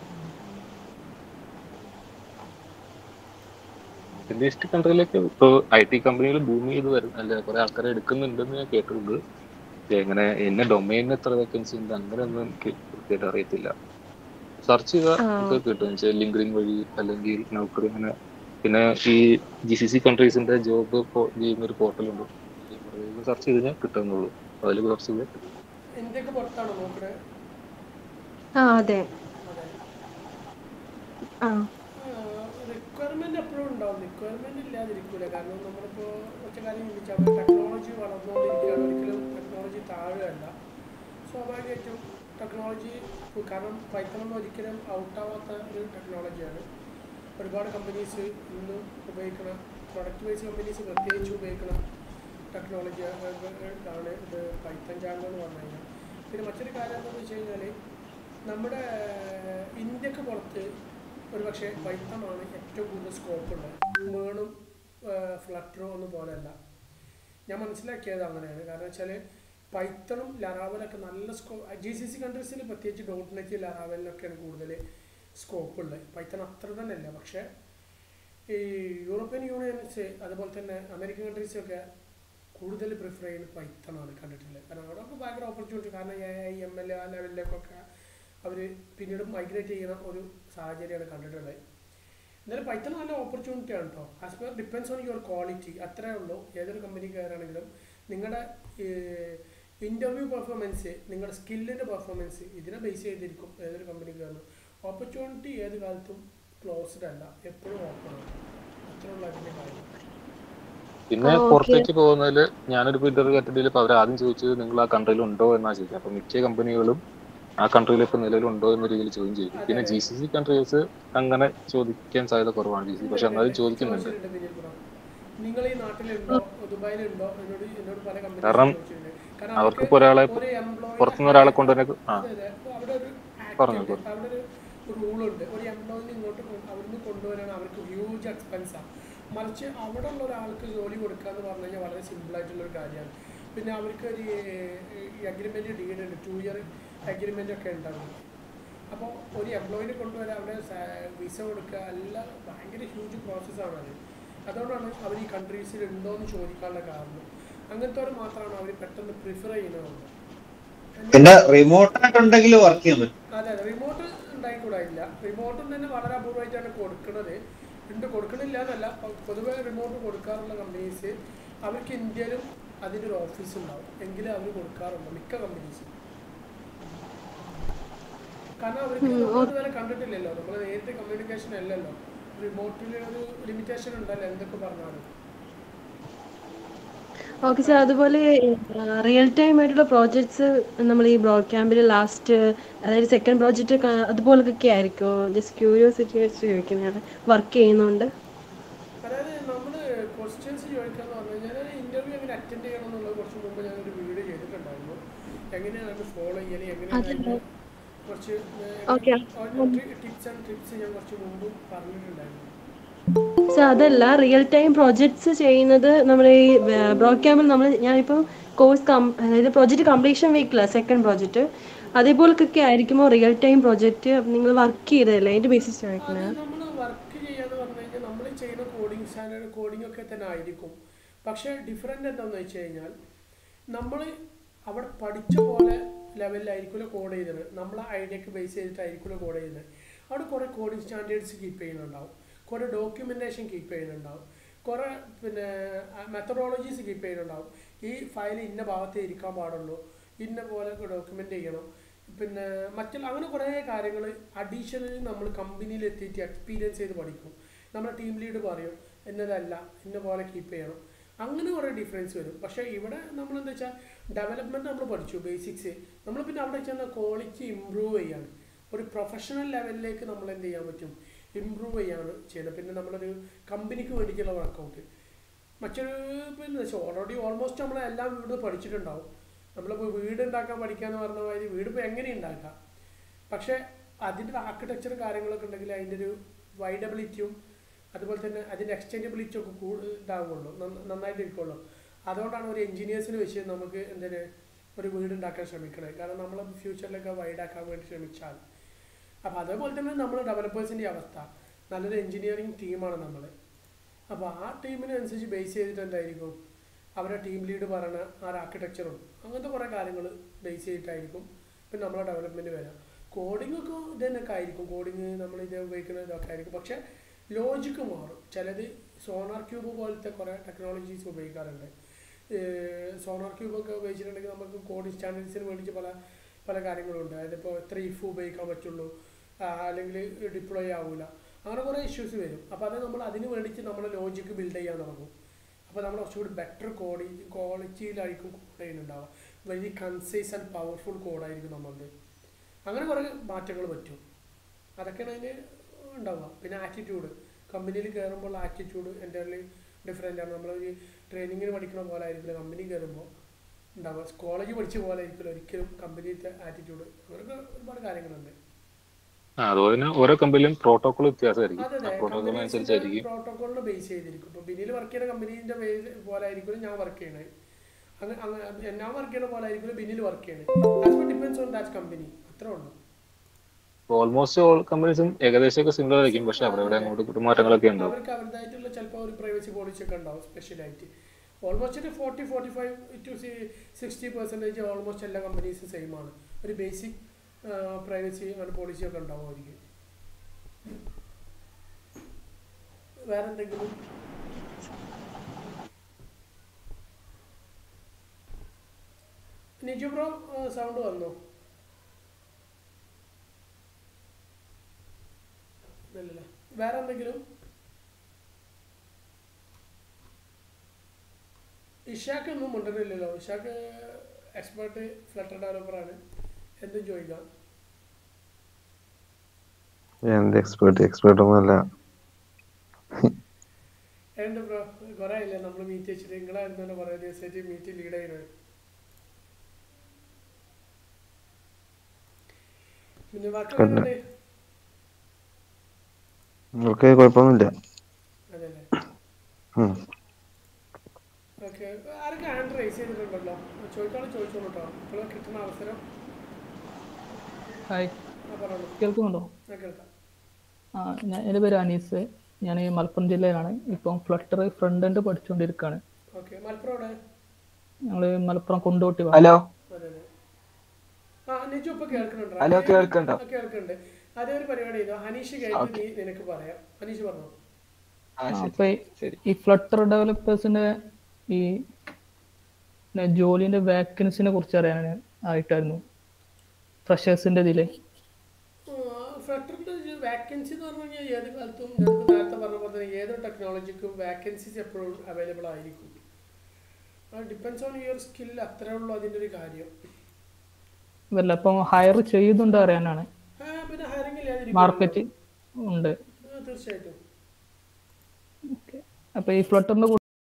Speaker 5: മിഡിൽ ഈസ്റ്റ് കൺട്രിയിലേക്ക് ഇപ്പോൾ ഐ ടി കമ്പനികൾ ഭൂമി ചെയ്ത് വരുന്ന അല്ല കുറെ ആൾക്കാരെ എടുക്കുന്നുണ്ടെന്ന് ഞാൻ കേട്ടിട്ടുണ്ട് പക്ഷേ എങ്ങനെ എന്നെ ഡൊമൈനിന് എത്ര വേക്കൻസി ഉണ്ട് അങ്ങനെയൊന്നും എനിക്ക് കൃത്യമായിട്ട് അറിയത്തില്ല സെർച്ച് ചെയ്താൽ
Speaker 7: ആ.
Speaker 5: ഒക്കെ കിട്ടും വെച്ചാൽ ലിങ്ക്ഡിൻ വഴി അല്ലെങ്കിൽ നൗക്കറി അങ്ങനെ പിന്നെ ഈ ജി സി സി കൺട്രീസിന്റെ ജോബ് ചെയ്യുന്ന ഒരു പോർട്ടലുണ്ട് സെർച്ച് ചെയ്ത് കഴിഞ്ഞാൽ കിട്ടുന്നുള്ളൂ അതിൽ സെർച്ച് ചെയ്താൽ കിട്ടും
Speaker 2: ഇന്ത്യക്ക് പുറത്താണോ നോക്കണേ
Speaker 7: ആ അതെ
Speaker 2: അതെ
Speaker 7: ആ
Speaker 2: റിക്വയർമെന്റ് എപ്പോഴും ഉണ്ടാവും റിക്വയർമെന്റ് ഇല്ലാതിരിക്കൂല കാരണം നമ്മളിപ്പോ ഒറ്റ കാര്യം ചിന്തിച്ചാൽ ടെക്നോളജി വളർന്നുകൊണ്ടിരിക്കുകയാണ് ഒരിക്കലും ടെക്നോളജി താഴുകയല്ല സ്വാഭാവികമായിട്ടും ടെക്നോളജി കാരണം പൈത്തണം ഒരിക്കലും ഔട്ടാവാത്ത ഒരു ടെക്നോളജിയാണ് ഒരുപാട് കമ്പനീസ് ഇന്നും ഉപയോഗിക്കുന്ന പ്രൊഡക്റ്റ് ബേസ് കമ്പനീസ് പ്രത്യേകിച്ച് ഉപയോഗിക്കുന്ന ടെക്നോളജി ആണ് ഇത് പൈത്തൺ ജാങ്കോ എന്ന് പറഞ്ഞു കഴിഞ്ഞാൽ പിന്നെ മറ്റൊരു കാര്യം എന്താണെന്ന് വെച്ച് കഴിഞ്ഞാൽ നമ്മുടെ ഇന്ത്യക്ക് പുറത്ത് ഒരുപക്ഷെ പൈത്തമാണ് ഏറ്റവും കൂടുതൽ സ്കോപ്പ് ഉള്ളത് മേണും ഫ്ലട്ടറും ഒന്നും പോലെയല്ല ഞാൻ മനസ്സിലാക്കിയത് അങ്ങനെയാണ് കാരണം വെച്ചാൽ പൈത്തണും ലറാവലൊക്കെ നല്ല സ്കോ ജി സി സി കൺട്രീസിൽ പ്രത്യേകിച്ച് ഡോട്ട് നെറ്റ് ലറാവലിനൊക്കെയാണ് കൂടുതൽ സ്കോപ്പ് ഉള്ളത് പൈത്തൺ അത്ര തന്നെ അല്ല പക്ഷേ ഈ യൂറോപ്യൻ യൂണിയൻസ് അതുപോലെ തന്നെ അമേരിക്കൻ കൺട്രീസൊക്കെ കൂടുതൽ പ്രിഫർ ചെയ്യുന്നത് പൈത്തണാണ് കണ്ടിട്ടുള്ളത് കാരണം അവിടെ ഇപ്പോൾ ഭയങ്കര ഓപ്പർച്യൂണിറ്റി കാരണം എ ഐ എം എൽ ആ ലെവലിലേക്കൊക്കെ അവർ പിന്നീട് മൈഗ്രേറ്റ് ചെയ്യുന്ന ഒരു സാഹചര്യമാണ് കണ്ടിട്ടുള്ളത് എന്നാലും പൈത്തൺ നല്ല ഓപ്പർച്യൂണിറ്റി ആണ് കേട്ടോ as per depends on your quality അത്രേ ഉള്ളൂ ഏതൊരു കമ്പനി കയറാണെങ്കിലും നിങ്ങളുടെ ഇൻ്റർവ്യൂ പെർഫോമൻസ് നിങ്ങളുടെ സ്കില്ലിൻ്റെ പെർഫോമൻസ് ഇതിനെ ബേസ് ചെയ്തിരിക്കും ഏതൊരു കമ്പനി കയറുന്നു ഓപ്പർച്യൂണിറ്റി ഏത് കാലത്തും ക്ലോസ്ഡ് അല്ല എപ്പോഴും ഓപ്പൺ ആണ് അത്രയുള്ള അതിൻ്റെ കാര്യം
Speaker 5: പിന്നെ
Speaker 7: ആ, okay.
Speaker 5: പുറത്തേക്ക് പോകുന്നതിൽ ഞാനൊരു ഇന്റർവ്യൂ അറ്റൻഡ് ചെയ്തപ്പോൾ അവർ ആദ്യം ചോദിച്ചത് നിങ്ങൾ ആ കൺട്രിയിൽ ഉണ്ടോ എന്നാണ് ചോദിച്ചത് അപ്പൊ മിക്ക കമ്പനികളും ആ കൺട്രിയിൽ ഇപ്പൊ നിലവിലുണ്ടോ എന്ന രീതിയിൽ ചോദ്യം ചെയ്തു പിന്നെ ജി സി സി കൺട്രീസ് അങ്ങനെ ചോദിക്കാൻ സാധ്യത കുറവാണ് ജി സി പക്ഷെ എന്നാലും ചോദിക്കുന്നുണ്ട്
Speaker 2: ചോദിച്ചിട്ടുണ്ട് വിനീത് ബ്രോ. നിങ്ങൾ ഈ നാട്ടിലുണ്ടോ ദുബായിലുണ്ടോ എന്നോട് എന്നോട് പല കമ്പനി
Speaker 5: കാരണം അവർക്കിപ്പോ ഒരാളെ പുറത്തുനിന്ന് ഒരാളെ കൊണ്ടുവന്നെ ആ
Speaker 2: അതെ അതെ അപ്പൊ അവിടെ ഒരു act
Speaker 5: പറഞ്ഞോ,
Speaker 2: ഉണ്ട്.
Speaker 5: പറഞ്ഞോ.
Speaker 2: അവിടെ ഒരു റൂളുണ്ട് ഒരു എംപ്ലോയിനെ ഇങ്ങോട്ട് കൊ- അവിടുന്ന് കൊണ്ടുവരാൻ അവർക്ക് ഹ്യൂജ് എക്സ്പെൻസാണ് മറിച്ച് അവിടെ ഉള്ള ഒരാൾക്ക് ജോലി കൊടുക്കുക എന്ന് പറഞ്ഞു കഴിഞ്ഞാൽ വളരെ സിമ്പിൾ ആയിട്ടുള്ള ഒരു കാര്യമാണ് പിന്നെ അവർക്ക് ഒരു അഗ്രിമെന്റ് ഡീഡ് ഉണ്ട് ടു ഇയർ അഗ്രിമെന്റ് ഒക്കെ ഉണ്ടാവും അപ്പോൾ ഒരു എംപ്ലോയിനെ കൊണ്ടുവരാൻ അവിടെ വിസ കൊടുക്കുക എല്ലാം ഭയങ്കര ഹ്യൂജ് പ്രോസസ്സാണ് അത് അതുകൊണ്ടാണ് അവർ ഈ കൺട്രീസിൽ ഉണ്ടോ എന്ന് ചോദിക്കാനുള്ള കാരണം അങ്ങനത്തെ മാത്രമാണ് അവർ പെട്ടെന്ന് പ്രിഫർ ചെയ്യുന്നത്
Speaker 1: പിന്നെ റിമോട്ട് ആയിട്ടുണ്ടെങ്കിൽ വർക്ക് ചെയ്യാൻ പറ്റും
Speaker 2: അതെ അതെ റിമോട്ട് ഉണ്ടായിക്കൂടായില്ല റിമോട്ടും തന്നെ വളരെ അപൂർവമായിട്ടാണ് കൊടുക്കുന്നത് ഉണ്ട് കൊടുക്കണില്ല എന്നല്ല പൊ- പൊതുവെ റിമോട്ട് കൊടുക്കാറുള്ള കമ്പനീസ് അവർക്ക് ഇന്ത്യയിലും അതിൻ്റെ ഒരു ഓഫീസ് ഉണ്ടാവും എങ്കിലും അവർ കൊടുക്കാറുണ്ട് മിക്ക കമ്പനീസും കാരണം അവർക്ക് നമ്മൾ ഇതുവരെ കണ്ടിട്ടില്ലല്ലോ നമ്മൾ നേരിട്ട് കമ്മ്യൂണിക്കേഷൻ അല്ലല്ലോ റിമോട്ടിൽ ഒരു ലിമിറ്റേഷൻ ഉണ്ടല്ലോ എന്തൊക്കെ പറഞ്ഞാലും
Speaker 7: ഓക്കെ സാർ അതുപോലെ റിയൽ ടൈം ആയിട്ടുള്ള പ്രോജക്ട്സ് നമ്മൾ ഈ ബ്രോഡ് ക്യാമ്പിൽ ലാസ്റ്റ് അതായത് സെക്കൻഡ് പ്രോജക്റ്റ് അതുപോലൊക്കെ ആയിരിക്കുമോ ജസ്റ്റ് ക്യൂരിയോസിറ്റി വെച്ച് ചോദിക്കുന്നതാണ് വർക്ക് ചെയ്യുന്നുണ്ട്
Speaker 2: അതായത് നമ്മൾ ക്വസ്റ്റ്യൻസ് ചോദിക്കാന്ന് പറഞ്ഞു കഴിഞ്ഞാൽ ഇന്റർവ്യൂ എങ്ങനെ അറ്റൻഡ് ചെയ്യണം എന്നുള്ളത് കുറച്ച് മുമ്പ് ഞാനൊരു വീഡിയോ ചെയ്തിട്ടുണ്ടായിരുന്നു എങ്ങനെയാണ് അത് ഫോളോ ചെയ്യല് എങ്ങനെയാണ്
Speaker 7: അതെ.
Speaker 2: അതിന്റെ കുറച്ച്
Speaker 7: Okay.
Speaker 2: ടിപ്സ് ആൻഡ് ട്രിപ്സ് ഞാൻ കുറച്ച് മുമ്പ് പറഞ്ഞിട്ടുണ്ടായിരുന്നു
Speaker 7: സോ അതല്ല റിയൽ ടൈം പ്രോജക്ട്സ് ചെയ്യുന്നത് നമ്മുടെ ഈ ബ്രോഡ് ക്യാമ്പിൽ നമ്മൾ ഞാനിപ്പോൾ കോഴ്സ് അതായത് പ്രോജക്റ്റ് കംപ്ലീഷൻ വീക്കില്ല സെക്കൻഡ് പ്രോജക്റ്റ് അതേപോലൊക്കെ ആയിരിക്കുമോ റിയൽ ടൈം പ്രോജക്റ്റ് നിങ്ങൾ വർക്ക് ചെയ്തതല്ലേ അതിന്റെ ബേസിസ്
Speaker 2: അത്
Speaker 7: ചോദിക്കുന്നത്
Speaker 2: നമ്മൾ വർക്ക് ചെയ്യാന്ന് പറഞ്ഞു കഴിഞ്ഞാൽ നമ്മൾ ചെയ്യുന്ന കോഡിങ് സ്റ്റാൻഡേർഡ് കോഡിംഗ് ഒക്കെ തന്നെ ആയിരിക്കും പക്ഷേ ഡിഫറെൻ്റ് എന്താണെന്ന് വെച്ച് കഴിഞ്ഞാൽ നമ്മൾ അവിടെ പഠിച്ച പോലെ ലെവലിലായിരിക്കില്ല കോഡ് ചെയ്തത് നമ്മളെ ഐഡിയക്ക് ബേസ് ചെയ്തിട്ടായിരിക്കില്ല കോഡ് ചെയ്യുന്നത് അവിടെ കുറേ കോഡിംഗ് സ്റ്റാൻഡേർഡ്സ് കീപ്പ് ചെയ്യുന്നുണ്ടാവും കുറേ ഡോക്യുമെൻറ്റേഷൻ കീപ്പ് ചെയ്യുന്നുണ്ടാവും കുറേ പിന്നെ മെത്തഡോളജീസ് കീപ്പ് ചെയ്യുന്നുണ്ടാവും ഈ ഫയൽ ഇന്ന ഭാഗത്തേ ഇരിക്കാൻ പാടുള്ളൂ ഇന്ന പോലെ ഡോക്യുമെൻ്റ് ചെയ്യണം പിന്നെ മറ്റുള്ള അങ്ങനെ കുറേ കാര്യങ്ങൾ അഡീഷണലി നമ്മൾ കമ്പനിയിൽ എത്തിയിട്ട് എക്സ്പീരിയൻസ് ചെയ്ത് പഠിക്കും നമ്മുടെ ടീം ലീഡ് പറയും എന്നതല്ല ഇന്ന പോലെ കീപ്പ് ചെയ്യണം അങ്ങനെ കുറേ ഡിഫറൻസ് വരും പക്ഷേ ഇവിടെ നമ്മൾ എന്താ വെച്ചാൽ ഡെവലപ്മെൻറ്റ് നമ്മൾ പഠിച്ചു ബേസിക്സ് നമ്മൾ പിന്നെ അവിടെ ചെന്ന ക്വാളിറ്റി ഇമ്പ്രൂവ് ചെയ്യാണ് ഒരു പ്രൊഫഷണൽ ലെവലിലേക്ക് നമ്മൾ എന്ത് ചെയ്യാൻ പറ്റും ഇമ്പ്രൂവ് ചെയ്യാണ് ചെയ്യുന്നത് പിന്നെ നമ്മളൊരു കമ്പനിക്ക് വേണ്ടിയിട്ടുള്ള വർക്കൗട്ട് മറ്റൊരു പിന്നെ ഓൾറെഡി ഓൾമോസ്റ്റ് നമ്മൾ എല്ലാം വീട് പഠിച്ചിട്ടുണ്ടാവും നമ്മളിപ്പോൾ വീട് ഉണ്ടാക്കാൻ പഠിക്കാന്ന് പറഞ്ഞ മാതിരി വീട് ഇപ്പോൾ എങ്ങനെ ഉണ്ടാക്കാം പക്ഷേ അതിൻ്റെ ആർക്കിടെക്ചർ കാര്യങ്ങളൊക്കെ ഉണ്ടെങ്കിൽ അതിൻ്റെ ഒരു വൈഡബിലിറ്റിയും അതുപോലെ തന്നെ അതിൻ്റെ എക്സ്ചേഞ്ചബിലിറ്റി ഒക്കെ കൂടുതൽ ഇതാവുള്ളൂ നന്ന- നന്നായിട്ട് ഇരിക്കുള്ളൂ അതുകൊണ്ടാണ് ഒരു എഞ്ചിനീയേഴ്സിന് വെച്ച് നമുക്ക് എന്തിന് ഒരു വീട് ഉണ്ടാക്കാൻ ശ്രമിക്കണത് കാരണം നമ്മൾ ഫ്യൂച്ചറിലൊക്കെ വൈഡാക്കാൻ വേണ്ടി ശ്രമിച്ചാൽ അപ്പോൾ അതേപോലെ തന്നെ നമ്മൾ ഡെവലപ്പേഴ്സിൻ്റെ അവസ്ഥ നല്ലൊരു എഞ്ചിനീയറിംഗ് ടീമാണ് നമ്മൾ അപ്പോൾ ആ ടീമിനനുസരിച്ച് ബേസ് ചെയ്തിട്ട് എന്തായിരിക്കും അവരുടെ ടീം ലീഡ് പറയുന്ന ആ ഒരു ആർക്കിടെക്ചറും അങ്ങനത്തെ കുറേ കാര്യങ്ങൾ ബേസ് ചെയ്തിട്ടായിരിക്കും പിന്നെ നമ്മളെ ഡെവലപ്മെൻറ്റ് വരാം കോഡിംഗ് ഒക്കെ ഇത് തന്നെയൊക്കെ ആയിരിക്കും കോഡിങ് നമ്മൾ ഇത് ഉപയോഗിക്കുന്ന ഇതൊക്കെ ആയിരിക്കും പക്ഷേ ലോജിക്ക് മാറും ചിലത് സോണാർ ക്യൂബ് പോലത്തെ കുറേ ടെക്നോളജീസ് ഉപയോഗിക്കാറുണ്ട് സോണാർ ക്യൂബ് ഒക്കെ ഉപയോഗിച്ചിട്ടുണ്ടെങ്കിൽ നമുക്ക് കോഡിംഗ് സ്റ്റാൻഡേർഡ്സിന് വേണ്ടിയിട്ട് പല പല കാര്യങ്ങളുണ്ട് അതായത് ഇപ്പോൾ എത്ര ഇഫ് ഉപയോഗിക്കാൻ പറ്റുള്ളൂ ആ, അല്ലെങ്കിൽ ഡിപ്ലോയ് ആവില്ല അങ്ങനെ കുറേ ഇഷ്യൂസ് വരും അപ്പോൾ അത് നമ്മൾ അതിന് വേണ്ടിയിട്ട് നമ്മുടെ ലോജിക്ക് ബിൽഡ് ചെയ്യാൻ തുടങ്ങും അപ്പോൾ നമ്മൾ കുറച്ചുകൂടി ബെറ്റർ കോഡി ക്വാളിറ്റിയിലായിരിക്കും കോഡ് ചെയ്യുന്നുണ്ടാവുക വെരി കൺസൈസ് ആൻഡ് പവർഫുൾ കോഡായിരിക്കും നമ്മളുടെ അങ്ങനെ കുറേ മാറ്റങ്ങൾ പറ്റും അതൊക്കെയാണ് അതിന് ഉണ്ടാവുക പിന്നെ ആറ്റിറ്റ്യൂഡ് കമ്പനിയിൽ കയറുമ്പോൾ ആറ്റിറ്റ്യൂഡ് എൻ്റർലി ഡിഫറെൻ്റ് ആണ് നമ്മൾ ഈ ട്രെയിനിങ്ങിന് പഠിക്കുന്ന പോലെ ആയിരിക്കില്ല കമ്പനി കയറുമ്പോൾ ഉണ്ടാവുക കോളേജ് പഠിച്ച പോലെ ആയിരിക്കില്ല ഒരിക്കലും കമ്പനിയിലത്തെ ആറ്റിറ്റ്യൂഡ് അങ്ങനെയൊക്കെ ഒരുപാട് കാര്യങ്ങളുണ്ട്
Speaker 5: ആ അതുപോലെ തന്നെ ഓരോ കമ്പനിയിലും പ്രോട്ടോകോൾ വ്യത്യാസമായിരിക്കും
Speaker 2: അതെ
Speaker 5: ആ
Speaker 2: അതെ
Speaker 5: പ്രോട്ടോകോൾ അനുസരിച്ചായിരിക്കും
Speaker 2: പ്രോട്ടോകോളിനെ ബേസ് ചെയ്തിരിക്കും ഇപ്പൊ ബിനിൽ വർക്ക് ചെയ്യുന്ന കമ്പനീന്റെ ബേസ് പോലെ ആയിരിക്കും ഞാൻ വർക്ക് ചെയ്യണത് അങ്ങ- അങ്ങ- ഞാൻ വർക്ക് ചെയ്യുന്ന പോലെ ആയിരിക്കും ബിനിൽ വർക്ക് ചെയ്യണത് ഡിപ്പെൻസ് ഓൺ ദാറ്റ് കമ്പനി അത്രേ ഉള്ളൂ
Speaker 5: ഓൾമോസ്റ്റ് ഓൾ കമ്പനീസും ഏകദേശമൊക്കെ സിമിലർ ആയിരിക്കും പക്ഷെ അവിടെ ഇവിടെ അങ്ങോട്ട് ഇങ്ങോട്ട് മാറ്റങ്ങളൊക്കെ ഉണ്ടാവും
Speaker 2: അവർക്ക് അവരുടേതായിട്ടുള്ള ചിലപ്പോൾ ഒരു പ്രൈവസി പോളിസി ഒക്കെ ഉണ്ടാവും സ്പെഷ്യലായിട്ട് ഓൾമോസ്റ്റ് ഒരു forty forty five to sixty percentage almost എല്ലാ കമ്പനീസും സെയിം ആണ് ഒരു ബേസിക് പ്രൈവസി അങ്ങനെ പോളിസി ഒക്കെ ഉണ്ടാവുമായിരിക്കും വേറെ എന്തെങ്കിലും നിജു ബ്രോ സൗണ്ട് വന്നോ ഇല്ലല്ല വേറെ എന്തെങ്കിലും ഇഷാക്ക് ഒന്നും മുണ്ടുന്നില്ലല്ലോ ഇഷാക്ക് എക്സ്പേർട്ട് ഫ്ലട്ടർ ഡെവലപ്പറാണ് എന്തും ചോദിക്കാം
Speaker 8: എന്ത് എക്സ്പേർട്ട് എക്സ്പേർട്ട് ഒന്നുമല്ല
Speaker 2: ഉണ്ട് ബ്രോ കുറെ ഇല്ല നമ്മൾ മീറ്റ് വെച്ചിട്ട് നിങ്ങളായിരുന്നല്ലോ കുറേ ദിവസമായിട്ട് മീറ്റ് ലീഡ് ചെയ്യുന്നത് പിന്നെ ബാക്കി
Speaker 8: കണ്ടു.
Speaker 2: എങ്ങനെയുണ്ട്?
Speaker 8: നിങ്ങൾക്ക് കുഴപ്പമൊന്നുമില്ല
Speaker 2: അതെല്ലേ
Speaker 8: ഉം.
Speaker 2: ഓക്കെ ആരൊക്കെ ഹാൻഡ് റൈസ് ചെയ്തിട്ടുണ്ടല്ലോ ചോദിക്കാതെ ചോദിച്ചോളൂ കേട്ടോ ഇപ്പോൾ കിട്ടുന്ന അവസരം
Speaker 9: ഹായ്
Speaker 2: ആ പറഞ്ഞോളൂ
Speaker 9: കേൾക്കുന്നുണ്ടോ
Speaker 2: ഞാൻ കേൾക്കാം
Speaker 9: ആ ഞാൻ എൻ്റെ പേര് അനീസ് ഞാൻ ഈ മലപ്പുറം ജില്ലയിലാണ് ഇപ്പം ഫ്ലട്ടർ ഫ്രണ്ട് എൻഡ് പഠിച്ചുകൊണ്ടിരിക്കുകയാണ്
Speaker 2: ഓക്കെ മലപ്പുറം എവിടെ
Speaker 9: ഞങ്ങൾ മലപ്പുറം കൊണ്ടോട്ടി ഭാഗം.
Speaker 10: ഹലോ
Speaker 2: അതെ അതെ ആ നിജു ഇപ്പൊ കേൾക്കുന്നുണ്ടോ
Speaker 10: ഹലോ, കേൾക്കുന്നുണ്ടോ?
Speaker 2: ആ, കേൾക്കുന്നുണ്ട് അതേ ഒരു പരിപാടി ചെയ്തോ ഹനീഷ് കഴിഞ്ഞ് നീ നിനക്ക് പറയാം ഹനീഷ് പറഞ്ഞോ
Speaker 10: ആ
Speaker 9: ആ,
Speaker 10: ശരി
Speaker 9: അപ്പൊ ഈ-
Speaker 10: ശരി
Speaker 9: ഈ ഫ്ലട്ടർ ഡെവലപ്പേഴ്സിന്റെ ഈ പിന്നെ ജോലിന്റെ വാക്കൻസിനെ കുറിച്ച് അറിയാൻ ആയിട്ടായിരുന്നു ഫ്രഷേഴ്സിന്റെ ഇതില്
Speaker 2: ഫ്ലട്ടറിന്റെ വാക്കൻസി എന്ന് പറഞ്ഞു കഴിഞ്ഞാൽ ഏത് കാലത്തും നമുക്ക് നേരത്തെ പറഞ്ഞ പോലെ തന്നെ ഏതൊരു ടെക്നോളജിക്കും വാക്കൻസീസ് എപ്പോഴും അവൈലബിൾ ആയിരിക്കും ഡിപ്പെൻസ് ഓൺ യുവർ സ്കിൽ അത്രേ ഉള്ളൂ അതിൻ്റെ ഒരു കാര്യം
Speaker 9: വല്ല അപ്പം ഹയർ ചെയ്യുന്നുണ്ടോ അറിയാനാണ്
Speaker 2: ആ, പിന്നെ ഹയറിംഗ് ഇല്ലാതിരിക്കും
Speaker 9: മാർക്കറ്റ് ഉണ്ട്
Speaker 2: തീർച്ചയായിട്ടും
Speaker 9: അപ്പൊ ഈ ഫ്ലട്ടറിന്റെ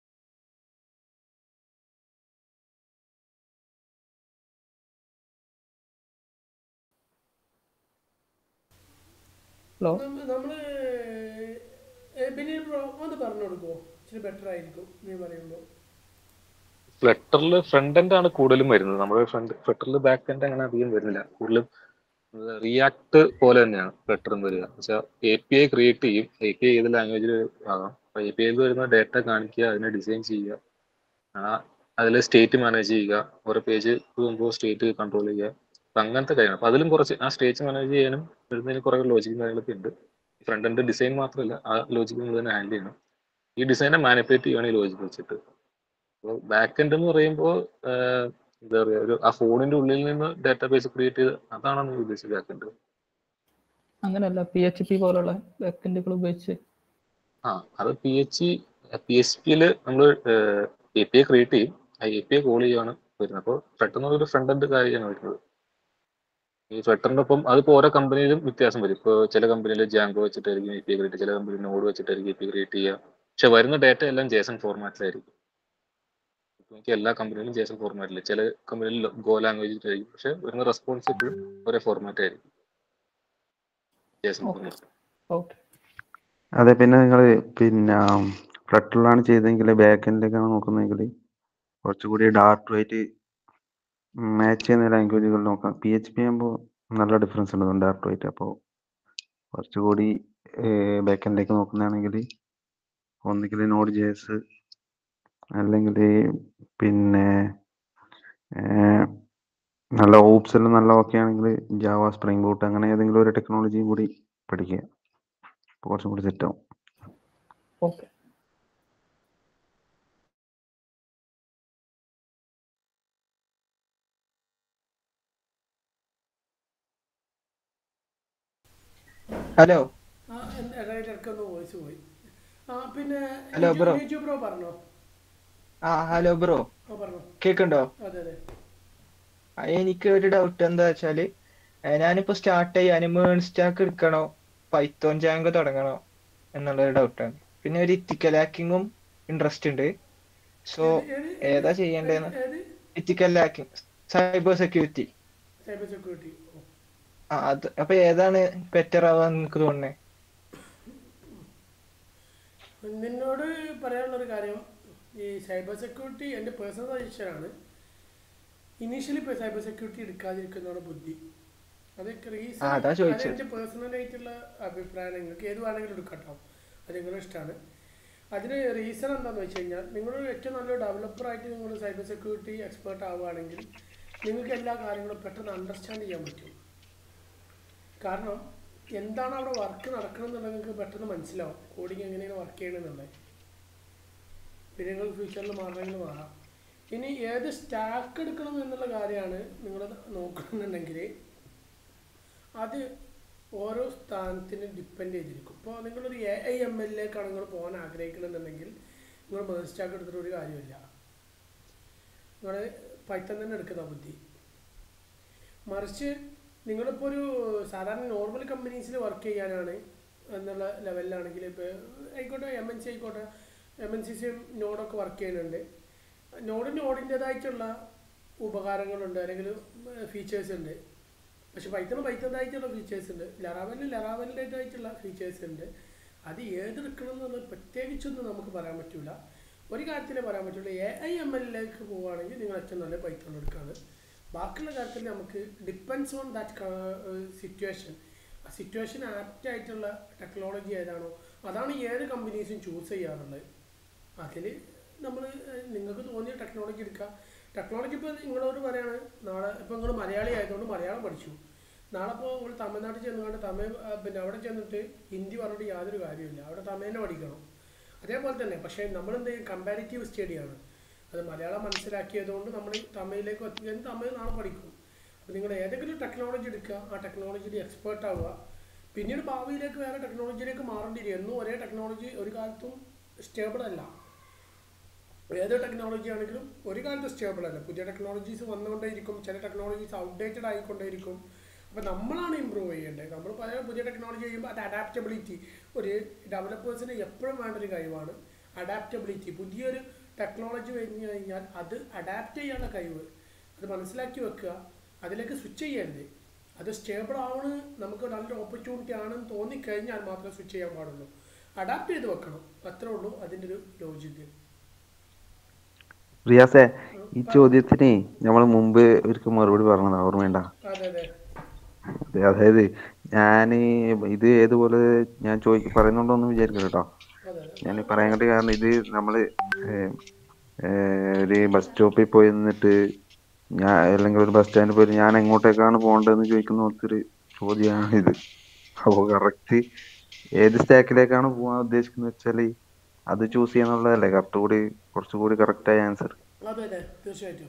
Speaker 9: ഹലോ
Speaker 2: നമ്മ- നമ്മള് ബിനിൽ ബ്രോ ഒന്ന് പറഞ്ഞു കൊടുക്കുമോ ഇച്ചിരി ബെറ്റർ ആയിരിക്കും നീ പറയുമ്പോൾ
Speaker 5: ഫ്ലട്ടറിൽ ഫ്രണ്ട് എൻഡ് ആണ് കൂടുതലും വരുന്നത് നമ്മുടെ ഫ്രണ്ട് ഫ്ലട്ടറിൽ ബാക്ക് എൻഡ് അങ്ങനെ അധികം വരുന്നില്ല കൂടുതലും റിയാക്ട് പോലെ തന്നെയാണ് ഫ്ലട്ടർ എന്ന് വരിക വെച്ചാൽ എ പി ഐ ക്രിയേറ്റ് ചെയ്യും എ പി ഐ ഏത് ലാംഗ്വേജിൽ ആകാം അപ്പൊ എ പി ഐയിൽ വരുന്ന ഡേറ്റ കാണിക്കുക അതിനെ ഡിസൈൻ ചെയ്യുക ആ അതിൽ സ്റ്റേറ്റ് മാനേജ് ചെയ്യുക ഓരോ പേജ് പോകുമ്പോൾ സ്റ്റേറ്റ് കൺട്രോൾ ചെയ്യുക അപ്പൊ അങ്ങനത്തെ കാര്യങ്ങൾ അപ്പൊ അതിലും കുറച്ച് ആ സ്റ്റേറ്റ് മാനേജ് ചെയ്യാനും വരുന്നതിന് കുറെ ലോജിക്കും കാര്യങ്ങളൊക്കെ ഉണ്ട് ഫ്രണ്ട് എൻഡ് ഡിസൈൻ മാത്രമല്ല ആ ലോജിക്ക് നമ്മൾ തന്നെ ഹാൻഡിൽ ചെയ്യണം ഈ ഡിസൈനെ മാനിപ്പുലേറ്റ് ചെയ്യുകയാണ് ഈ ലോജിക്ക് വെച്ചിട്ട് അപ്പോൾ ബാക്ക് എൻഡ് എന്ന് പറയുമ്പോൾ എന്താ പറയുക ഒരു ആ ഫോണിന്റെ ഉള്ളിൽ നിന്ന് ഡാറ്റാബേസ് ക്രിയേറ്റ് ചെയ്ത് അതാണോ നിങ്ങൾ ഉദ്ദേശിച്ചത് ബാക്ക് എൻഡ്
Speaker 9: അങ്ങനെയല്ല പി എച്ച് പി പോലുള്ള ബാക്കെൻഡുകൾ ഉപയോഗിച്ച്
Speaker 5: ആ അത് പി എച്ച് പി എച്ച് പിയിൽ നമ്മൾ എ പി ഐ ക്രിയേറ്റ് ചെയ്യും ആ എ പി ഐ കോൾ ചെയ്യുകയാണ് വരുന്നത് അപ്പോൾ പെട്ടെന്ന് ഒരു ഫ്രണ്ട് എൻഡ് കാര്യമാണ് വരുന്നത് ഈ ഫ്ലട്ടറിന്റെ ഒപ്പം അതിപ്പോ ഓരോ കമ്പനിയിലും വ്യത്യാസം വരും ഇപ്പോൾ ചില കമ്പനിയിൽ ജാങ്കോ വെച്ചിട്ടായിരിക്കും എ പി ഐ ക്രിയേറ്റ് ചില കമ്പനിയിൽ നോഡ് വെച്ചിട്ടായിരിക്കും എ പി ഐ ക്രിയേറ്റ് ചെയ്യുക പക്ഷെ വരുന്ന ഡാറ്റ എല്ലാം ജേസൺ ഫോർമാറ്റിലായിരിക്കും ഇപ്പൊ എനിക്ക് എല്ലാ കമ്പനിയിലും ജേസൺ ഫോർമാറ്റിൽ ചില കമ്പനിയിൽ ഗോ ലാംഗ്വേജിലായിരിക്കും പക്ഷെ വരുന്ന റെസ്പോൺസ് എപ്പോഴും ഒരേ ഫോർമാറ്റ് ആയിരിക്കും ജേസൺ
Speaker 9: Okay.
Speaker 5: ഫോർമാറ്റ്
Speaker 9: ഓക്കെ
Speaker 8: അതെ പിന്നെ നിങ്ങൾ പിന്നെ ഫ്ലട്ടറിലാണ് ചെയ്തതെങ്കിൽ ബാക്ക് എൻഡിലേക്കാണ് നോക്കുന്നതെങ്കിൽ കുറച്ചുകൂടി ഡാർക്ക് വൈറ്റ് മാച്ച് ചെയ്യുന്ന ലാംഗ്വേജുകൾ നോക്കാം പി എച്ച് പി ആകുമ്പോൾ നല്ല ഡിഫറൻസ് ഉണ്ട് ഡാർക്ക് വൈറ്റ് അപ്പോൾ കുറച്ചുകൂടി ബാക്ക് എൻഡിലേക്ക് നോക്കുന്നതാണെങ്കിൽ ഒന്നുകിൽ നോഡ് ജെ എസ് അല്ലെങ്കിൽ പിന്നെ ഏർ, നല്ല ഓപ്സ് എല്ലാം നല്ല ഓക്കെ ആണെങ്കിൽ ജാവ സ്പ്രിംഗ് ബൂട്ട് അങ്ങനെ ഏതെങ്കിലും ഒരു ടെക്നോളജിയും കൂടി പഠിക്കുക അപ്പോൾ കുറച്ചും കൂടി സെറ്റ് ആവും
Speaker 9: ഓക്കെ
Speaker 10: ഹലോ
Speaker 2: ആ എന്ത് ഇടയിൽ ഇടയ്ക്കൊന്ന് വോയിസ് പോയി ആ പിന്നെ
Speaker 10: hello,
Speaker 2: Liju-
Speaker 10: bro.
Speaker 2: Liju bro പറഞ്ഞോ
Speaker 10: ആ ഹലോ ബ്രോ
Speaker 2: ആ പറഞ്ഞോ
Speaker 10: കേക്കുണ്ടോ
Speaker 2: അതെ അതെ
Speaker 10: ആ, എനിക്ക് ഒരു ഡൗട്ട് എന്താ വെച്ചാല് ഏ, ഞാനിപ്പോ സ്റ്റാർട്ട് ചെയ്യാൻ മേൺ സ്റ്റാക്ക് എടുക്കണോ പൈത്തോൺ ജാങ്ക് തുടങ്ങണോ എന്നുള്ളൊരു ഡൗട്ടാണ് പിന്നെ ഒരു ഇത്തിക്കൽ ഹാക്കിങ്ങും ഇൻട്രസ്റ്റ് ഉണ്ട് സോ
Speaker 2: ഏത്-
Speaker 10: ഏതാ ചെയ്യേണ്ടതെന്ന്
Speaker 2: ഏത്
Speaker 10: ethical hacking cyber security
Speaker 2: cyber security
Speaker 10: ആ അത് അപ്പൊ ഏതാണ് ബെറ്റർ ആവാന്ന് എനിക്ക് തോന്നുന്നേ
Speaker 2: നിന്നോട് പറയാനുള്ളൊരു കാര്യം ഈ സൈബർ സെക്യൂരിറ്റി എൻ്റെ പേഴ്സണൽ സജഷനാണ് ഇനീഷ്യലി ഇപ്പോൾ സൈബർ സെക്യൂരിറ്റി എടുക്കാതിരിക്കുന്നതാണ് ബുദ്ധി അത് റീസൺ
Speaker 10: ആ, അതാ ചോദിച്ചത്.
Speaker 2: എൻ്റെ പേഴ്സണൽ ആയിട്ടുള്ള അഭിപ്രായം നിങ്ങൾക്ക് ഏത് വേണമെങ്കിലും എടുക്കട്ടോ അത് നിങ്ങളുടെ ഇഷ്ടമാണ് അതിന് റീസൺ എന്താണെന്ന് വെച്ച് കഴിഞ്ഞാൽ നിങ്ങൾ ഏറ്റവും നല്ല ഡെവലപ്പറായിട്ട് നിങ്ങൾ സൈബർ സെക്യൂരിറ്റി എക്സ്പേർട്ട് ആവുകയാണെങ്കിൽ നിങ്ങൾക്ക് എല്ലാ കാര്യങ്ങളും പെട്ടെന്ന് അണ്ടർസ്റ്റാൻഡ് ചെയ്യാൻ പറ്റും കാരണം എന്താണ് അവിടെ വർക്ക് നടക്കണമെന്നുള്ളത് നിങ്ങൾക്ക് പെട്ടെന്ന് മനസ്സിലാവും കോഡിങ് എങ്ങനെയാണ് വർക്ക് ചെയ്യണമെന്നുള്ളത് പിന്നെ നിങ്ങൾ ഫ്യൂച്ചറിൽ മാറണമെങ്കിൽ മാറാം ഇനി ഏത് സ്റ്റാക്ക് എടുക്കണം എന്നുള്ള കാര്യമാണ് നിങ്ങൾ നോക്കണമെന്നുണ്ടെങ്കിൽ അത് ഓരോ സ്ഥാനത്തിനും ഡിപ്പെൻഡ് ചെയ്തിരിക്കും ഇപ്പോൾ നിങ്ങളൊരു എ ഐ എം എല്ലിലേക്കാണ് നിങ്ങൾ പോകാൻ ആഗ്രഹിക്കണമെന്നുണ്ടെങ്കിൽ നിങ്ങൾ മേൾ സ്റ്റാക്ക് എടുത്തിട്ട് ഒരു കാര്യമില്ല നിങ്ങൾ പൈത്തൻ തന്നെ എടുക്കുന്ന ബുദ്ധി മറിച്ച് നിങ്ങളിപ്പോൾ ഒരു സാധാരണ നോർമൽ കമ്പനീസിൽ വർക്ക് ചെയ്യാനാണ് എന്നുള്ള ലെവലിലാണെങ്കിൽ ഇപ്പോൾ ആയിക്കോട്ടെ എം എൻ സി ആയിക്കോട്ടെ എം എൻ സി സിയും നോഡൊക്കെ വർക്ക് ചെയ്യുന്നുണ്ട് നോഡ് നോഡിൻ്റെതായിട്ടുള്ള ഉപകാരങ്ങളുണ്ട് അല്ലെങ്കിൽ ഫീച്ചേഴ്സ് ഉണ്ട് പക്ഷെ പൈത്തണ് പൈത്തൻ്റെതായിട്ടുള്ള ഫീച്ചേഴ്സ് ഉണ്ട് ലറാവലിന് ലറാവലിൻ്റെതായിട്ടുള്ള ഫീച്ചേഴ്സ് ഉണ്ട് അത് ഏതെടുക്കണം എന്നുള്ളത് പ്രത്യേകിച്ചൊന്നും നമുക്ക് പറയാൻ പറ്റില്ല ഒരു കാര്യത്തിലേ പറയാൻ പറ്റുള്ളൂ എ ഐ എം എല്ലിലേക്ക് പോവുകയാണെങ്കിൽ നിങ്ങൾ ഏറ്റവും നല്ല പൈത്തൺ എടുക്കാണ് ബാക്കിയുള്ള കാര്യത്തിൽ നമുക്ക് ഡിപ്പെൻസ് ഓൺ ദാറ്റ് സിറ്റുവേഷൻ ആ സിറ്റുവേഷൻ ആപ്റ്റ് ആയിട്ടുള്ള ടെക്നോളജി ഏതാണോ അതാണ് ഏത് കമ്പനീസും ചൂസ് ചെയ്യാറുള്ളത് അതിൽ നമ്മൾ നിങ്ങൾക്ക് തോന്നിയ ടെക്നോളജി എടുക്കുക ടെക്നോളജി ഇപ്പോൾ നിങ്ങളോട് പറയാണ് നാളെ ഇപ്പോൾ നിങ്ങൾ മലയാളി ആയതുകൊണ്ട് മലയാളം പഠിച്ചു നാളെ ഇപ്പോൾ നിങ്ങൾ തമിഴ്നാട്ടിൽ ചെന്നുകൊണ്ട് തമിഴ് ആ, പിന്നെ അവിടെ ചെന്നിട്ട് ഹിന്ദി പറഞ്ഞിട്ട് യാതൊരു കാര്യമില്ല അവിടെ തമിഴ് തന്നെ പഠിക്കണം അതേപോലെ തന്നെ പക്ഷേ നമ്മൾ എന്ത് ചെയ്യും കമ്പാരിറ്റീവ് സ്റ്റഡിയാണ് അത് മലയാളം മനസ്സിലാക്കിയതുകൊണ്ട് നമ്മൾ തമിഴിലേക്ക് എത്തിക്കാൻ തമിഴ് നാളെ പഠിക്കും അപ്പോൾ നിങ്ങൾ ഏതെങ്കിലും ടെക്നോളജി എടുക്കുക ആ ടെക്നോളജിയിൽ എക്സ്പേർട്ട് ആവുക പിന്നീട് ഭാവിയിലേക്ക് വേറെ ടെക്നോളജിയിലേക്ക് മാറേണ്ടി വരും എന്നും ഒരേ ടെക്നോളജി ഒരു കാലത്തും സ്റ്റേബിൾ അല്ല ഏത് ടെക്നോളജി ആണെങ്കിലും ഒരു കാലത്ത് സ്റ്റേബിൾ അല്ല പുതിയ ടെക്നോളജീസ് വന്നുകൊണ്ടേയിരിക്കും ചില ടെക്നോളജീസ് ഔട്ട്ഡേറ്റഡ് ആയിക്കൊണ്ടേയിരിക്കും അപ്പോൾ നമ്മളാണ് ഇമ്പ്രൂവ് ചെയ്യേണ്ടത് നമ്മൾ പല പുതിയ ടെക്നോളജി ചെയ്യുമ്പോൾ അത് അഡാപ്റ്റബിലിറ്റി ഒരു ഡെവലപ്പേഴ്സിന് എപ്പോഴും വേണ്ട ഒരു കഴിവാണ് അഡാപ്റ്റബിലിറ്റി പുതിയൊരു ടെക്നോളജി കഴിഞ്ഞ് കഴിഞ്ഞാൽ അത് അഡാപ്റ്റ് ചെയ്യാനുള്ള കഴിവ് അത് മനസ്സിലാക്കി വെക്കുക അതിലേക്ക് സ്വിച്ച് ചെയ്യരുത് അത് സ്റ്റേബിൾ ആവണ് നമുക്ക് നല്ലൊരു ഓപ്പർച്യൂണിറ്റി ആണെന്ന് തോന്നിക്കഴിഞ്ഞാൽ മാത്രമേ സ്വിച്ച് ചെയ്യാൻ പാടുള്ളൂ അഡാപ്റ്റ് ചെയ്ത് വെക്കണം അത്രേ ഉള്ളൂ അതിൻ്റെ ഒരു ലോജിക്ക്
Speaker 8: റിയാസെ ഈ ചോദ്യത്തിന് നമ്മൾ മുമ്പ് ഒരിക്കൽ മറുപടി പറഞ്ഞതാ ഓർമ്മയുണ്ട
Speaker 2: അതെ അതെ
Speaker 8: അതെ അതായത് ഞാൻ ഇത് ഏതുപോലെ ഞാൻ ചോദി പറയുന്നുണ്ടോന്ന് വിചാരിക്കില്ല കേട്ടോ ഞാൻ പറയാൻ വേണ്ടി കാരണം ഇത് നമ്മള് ഏർ, ഏർ, ഒരു ബസ് സ്റ്റോപ്പിൽ പോയി നിന്നിട്ട് ഞാൻ അല്ലെങ്കിൽ ഒരു ബസ് സ്റ്റാൻഡിൽ പോയി ഞാൻ എങ്ങോട്ടേക്കാണ് പോകേണ്ടതെന്ന് ചോദിക്കുന്ന പോലത്തൊരു ചോദ്യമാണ് ഇത് അപ്പോൾ കറക്റ്റ് ഏത് സ്റ്റാക്കിലേക്കാണ് പോകാൻ ഉദ്ദേശിക്കുന്നത് വെച്ചാല് അത് ചൂസ് ചെയ്യാന്നുള്ളതല്ലേ കറക്റ്റ് കൂടി കുറച്ചുകൂടി കറക്റ്റ് ആയ ആൻസർ
Speaker 2: അതെ അതെ തീർച്ചയായിട്ടും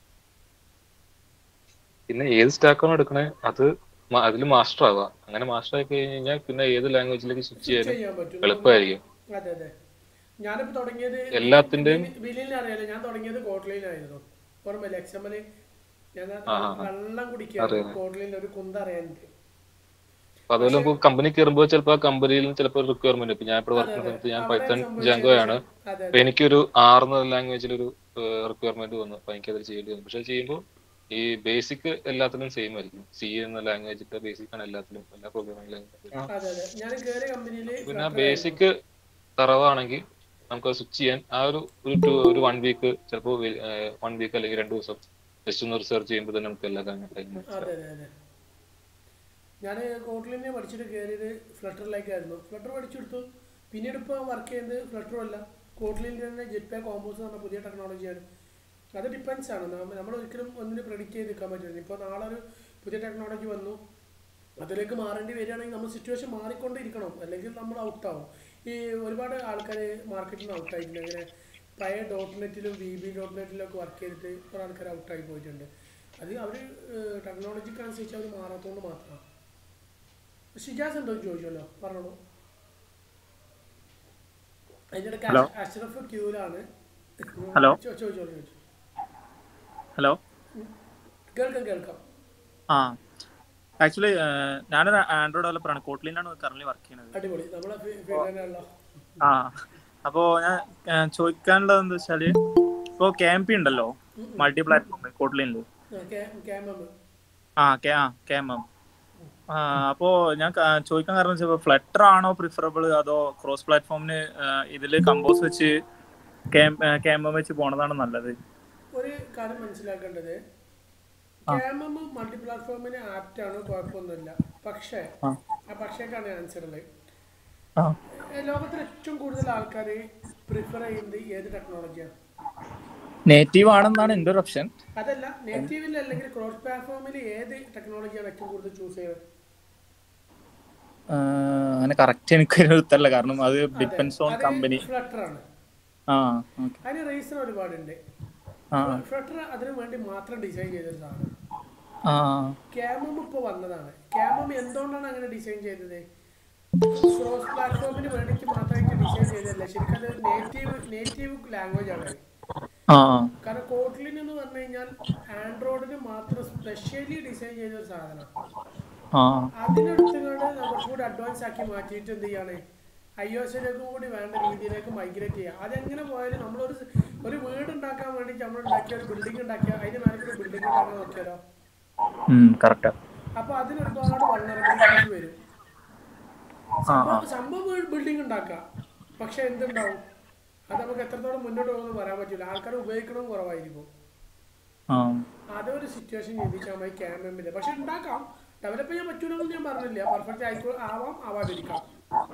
Speaker 5: പിന്നെ ഏത് സ്റ്റാക്കാണോ എടുക്കണേ അത് അതിൽ മാസ്റ്റർ ആവുക അങ്ങനെ മാസ്റ്റർ ആയി കഴിഞ്ഞ് കഴിഞ്ഞാൽ പിന്നെ ഏത് ലാംഗ്വേജിലേക്ക് സ്വിച്ച്
Speaker 2: ചെയ്യാൻ
Speaker 5: ചെയ്യാനും
Speaker 2: പറ്റും
Speaker 5: എളുപ്പമായിരിക്കും
Speaker 2: അതെ അതെ ഞാനിപ്പോ തുടങ്ങിയത്
Speaker 5: എല്ലാത്തിന്റെയും-
Speaker 2: വില്ലിനെ അറിയാലോ ഞാൻ തുടങ്ങിയത് കോട്ട്ലയിലായിരുന്നു ഓർമ്മയില്ല എക്സാമില് ഞാൻ
Speaker 5: ആ, ആ, ആ.
Speaker 2: വെള്ളം കുടിക്കുകയായിരുന്നു
Speaker 5: അറിയാം.
Speaker 2: കോട്ട്ലയിൽ ഒരു കുന്ത അറിയാനുണ്ട്
Speaker 5: അപ്പൊ അതുപോലെ നമുക്ക് കമ്പനി കയറുമ്പോൾ ചിലപ്പോൾ ആ കമ്പനിയിൽ ചിലപ്പോൾ റിക്വയർമെന്റ് ഇപ്പൊ ഞാൻ ഇപ്പോൾ വർക്ക് ചെയ്യുന്ന സമയത്ത് ഞാൻ പൈത്തൺ ജാങ്കോ ആണ്
Speaker 2: അതെ
Speaker 5: അപ്പൊ എനിക്കൊരു ആർന്ന ലാംഗ്വേജിൽ ഒരു റിക്വയർമെന്റ് വന്നു അപ്പൊ എനിക്കത് ചെയ്യേണ്ടി വന്നു പക്ഷെ ചെയ്യുമ്പോൾ ഈ ബേസിക് എല്ലാത്തിലും സെയിം ആയിരിക്കും സി എന്ന ലാംഗ്വേജിന്റെ ബേസിക് ആണ് എല്ലാത്തിലും എല്ലാ പ്രോഗ്രാമിംഗ് ലാംഗ്വേജിലും
Speaker 2: അതെ അതെ ഞാൻ കയറിയ കമ്പനിയില്
Speaker 5: പിന്നെ ബേസിക് തറവാണെങ്കിൽ നമുക്ക് സ്വിച്ച് ചെയ്യാൻ ആ ഒരു ഒരു two ഒരു വൺ വീക്ക് ചിലപ്പോൾ വൺ വീക്ക് അല്ലെങ്കിൽ രണ്ട് ദിവസം ജസ്റ്റ് ഒന്ന് റിസർച്ച് ചെയ്യുമ്പോൾ തന്നെ നമുക്ക് എല്ലാ കാര്യങ്ങളും
Speaker 2: അതെ അതെ അതെ ഞാൻ കോട്ട്ലിനെ പഠിച്ചിട്ട് കയറിയത് ഫ്ലട്ടറിലേക്കായിരുന്നു ഫ്ലട്ടർ പഠിച്ചെടുത്തു പിന്നീട് ഇപ്പോൾ വർക്ക് ചെയ്യുന്നത് ഫ്ലട്ടറും അല്ല കോട്ട്ലിൻ്റെ തന്നെ ജെറ്റ് പേ കോമ്പോസ് എന്ന് പറഞ്ഞ പുതിയ ടെക്നോളജിയാണ് അത് ഡിപ്പെൻസ് ആണ് നമ്മ- നമ്മൾ ഒരിക്കലും ഒന്നിന് പ്രെഡിക്റ്റ് ചെയ്ത് നിൽക്കാൻ പറ്റില്ല ഇപ്പോൾ നാളെ ഒരു പുതിയ ടെക്നോളജി വന്നു അതിലേക്ക് മാറേണ്ടി വരികയാണെങ്കിൽ നമ്മൾ സിറ്റുവേഷൻ മാറിക്കൊണ്ടിരിക്കണം അല്ലെങ്കിൽ നമ്മൾ ഔട്ടാവും ഈ ഒരുപാട് ആൾക്കാർ മാർക്കറ്റിൽ നിന്ന് ഔട്ടായിട്ടുണ്ട് അങ്ങനെ പഴയ ഡോട്ട് നെറ്റിലും വി ബി ഡോട്ട് നെറ്റിലും ഒക്കെ വർക്ക് ചെയ്തിട്ട് കുറേ ആൾക്കാർ ഔട്ടായി പോയിട്ടുണ്ട് അത് അവർ ടെക്നോളജിക്ക് അനുസരിച്ച് അവർ മാറാത്തതുകൊണ്ട് മാത്രമാണ് ഷിജാസ് എന്തോ ചോദിച്ചല്ലോ പറഞ്ഞോളൂ അതിനിടയ്ക്ക്
Speaker 11: ഹലോ.
Speaker 2: അഷ്- അഷ്റഫ് ക്യൂലാണ്
Speaker 11: ഹലോ.
Speaker 2: ചോ- ചോദിച്ചോളൂ ചോദിച്ചു
Speaker 11: ഹലോ
Speaker 2: കേൾക്കാം കേൾക്കാം
Speaker 11: ആ ആക്ച്വലി ഞാനൊരു ആൻഡ്രോയിഡ് ഡെവലപ്പറാണ് കോട്ട്ലിനാണ് കറന്റ് വർക്ക് ചെയ്യുന്നത്
Speaker 2: അടിപൊളി നമ്മളെ ഫീൽഡിലാണല്ലോ
Speaker 11: ആ അപ്പോൾ ഞാൻ ആ, ചോദിക്കാനുള്ളത് എന്താ വെച്ചാല് ഇപ്പോൾ ക്യാമ്പി ഉണ്ടല്ലോ മൾട്ടി പ്ലാറ്റ്ഫോം കോട്ട്ലിനിൽ
Speaker 2: ക്യാമം
Speaker 11: ആ കെ ആ ക്യാമം അപ്പോ ഞാൻ ക- ചോദിക്കാൻ കാരണം വെച്ചാൽ ഫ്ലട്ടർ ആണോ പ്രിഫറബിൾ അതോ ക്രോസ് പ്ലാറ്റ്ഫോമിന് ഇതിൽ കമ്പോസ് വെച്ച് ക്യാമ്പം വെച്ച് പോണതാണ് നല്ലത്
Speaker 2: ഒരു കാര്യം മനസ്സിലാക്കേണ്ടത് ക്യാമം മൾട്ടി പ്ലാറ്റ്ഫോമിന് ആപ്റ്റ് ആണ് കുഴപ്പമൊന്നുമില്ല പക്ഷേ
Speaker 11: ആ.
Speaker 2: ആ പക്ഷേക്കാണ് ആൻസർ ഉള്ളത്
Speaker 11: ആ
Speaker 2: ഏ, ലോകത്തിൽ ഏറ്റവും കൂടുതൽ ആൾക്കാർ പ്രിഫർ ചെയ്യുന്നത് ഏത് ടെക്നോളജിയാണ്
Speaker 11: നേറ്റീവ് ആണെന്നാണ് എൻ്റെ ഒരു ഓപ്ഷൻ
Speaker 2: അതല്ല നേറ്റീവിൽ അല്ലെങ്കിൽ ക്രോസ് പ്ലാറ്റ്ഫോമിൽ ഏത് ടെക്നോളജിയാണ് ഏറ്റവും കൂടുതൽ ചൂസ് ചെയ്യുന്നത്
Speaker 11: അങ്ങനെ കറക്റ്റ് എനിക്ക് അതിന് ഉത്തരല്ല കാരണം അത് ഡിപ്പെൻസ് ഓൺ
Speaker 2: അത്
Speaker 11: കമ്പനി
Speaker 2: ഫ്ലട്ടർ ആണ്
Speaker 11: ആ ഓക്കെ
Speaker 2: അതിന് റീസൺ ഒരുപാടുണ്ട്
Speaker 11: ആ
Speaker 2: ഫ്ലട്ടർ അതിനു വേണ്ടി മാത്രം ഡിസൈൻ ചെയ്തൊരു സാധനം
Speaker 11: ആ
Speaker 2: ക്യാമം ഇപ്പോൾ വന്നതാണ് ക്യാമം എന്തുകൊണ്ടാണ് അങ്ങനെ ഡിസൈൻ ചെയ്തത് ക്രോസ് പ്ലാറ്റ്ഫോമിന് വേണ്ടിയിട്ട് മാത്രമായിട്ട് ഡിസൈൻ ചെയ്തതല്ല ശരിക്കും അത് നേറ്റീവ് നേറ്റീവ് ലാംഗ്വേജ് ആണ് അത്.
Speaker 11: ആ
Speaker 2: കാരണം കോട്ട്ലിൻ എന്ന് പറഞ്ഞു കഴിഞ്ഞാൽ ആൻഡ്രോയിഡിന് മാത്രം സ്പെഷ്യലി ഡിസൈൻ ചെയ്ത ഒരു സാധനമാണ്
Speaker 11: ആ
Speaker 2: അതിനെടുത്തുകൊണ്ട് നമുക്ക് കൂടി അഡ്വാൻസ് ആക്കി മാറ്റിയിട്ട് എന്ത് ചെയ്യാണ് ഐ ഒ എസിലേക്കും കൂടി വേണ്ട രീതിയിലേക്ക് മൈഗ്രേറ്റ് ചെയ്യുക അതെങ്ങനെ പോയാലും നമ്മളൊരു സ് ഒരു വീട് ഉണ്ടാക്കാൻ വേണ്ടിയിട്ട് നമ്മൾ ഉണ്ടാക്കിയ ഒരു ബിൽഡിംഗ് ഉണ്ടാക്കിയ അതിന് മേലെ ബിൽഡിംഗ് ഉണ്ടാക്കാൻ നോക്കിയാലോ
Speaker 11: കറക്റ്റാ
Speaker 2: അപ്പൊ അതിന് ഒരുപാട് വൾണറബിലിറ്റീസ് വരും
Speaker 11: ആ ആ
Speaker 2: സംഭവം- സംഭവം ബിൽഡിംഗ് ഉണ്ടാക്കാം പക്ഷെ എന്തുണ്ടാവും അത് നമുക്ക് എത്രത്തോളം മുന്നോട്ട് പോകുമെന്ന് പറയാൻ പറ്റില്ല ആൾക്കാർ ഉപയോഗിക്കണം കുറവായിരിക്കും
Speaker 11: ആ
Speaker 2: അതൊരു സിറ്റുവേഷൻ ചിന്തിച്ചാൽ മതി ക്യാമ്പിൽ പക്ഷെ ഉണ്ടാക്കാം ഡെവലപ്പ് ചെയ്യാൻ പറ്റൂലെന്ന് ഞാൻ പറഞ്ഞില്ല പെർഫെക്റ്റ് ആയിക്കോ ആവാം ആവാതിരിക്കാം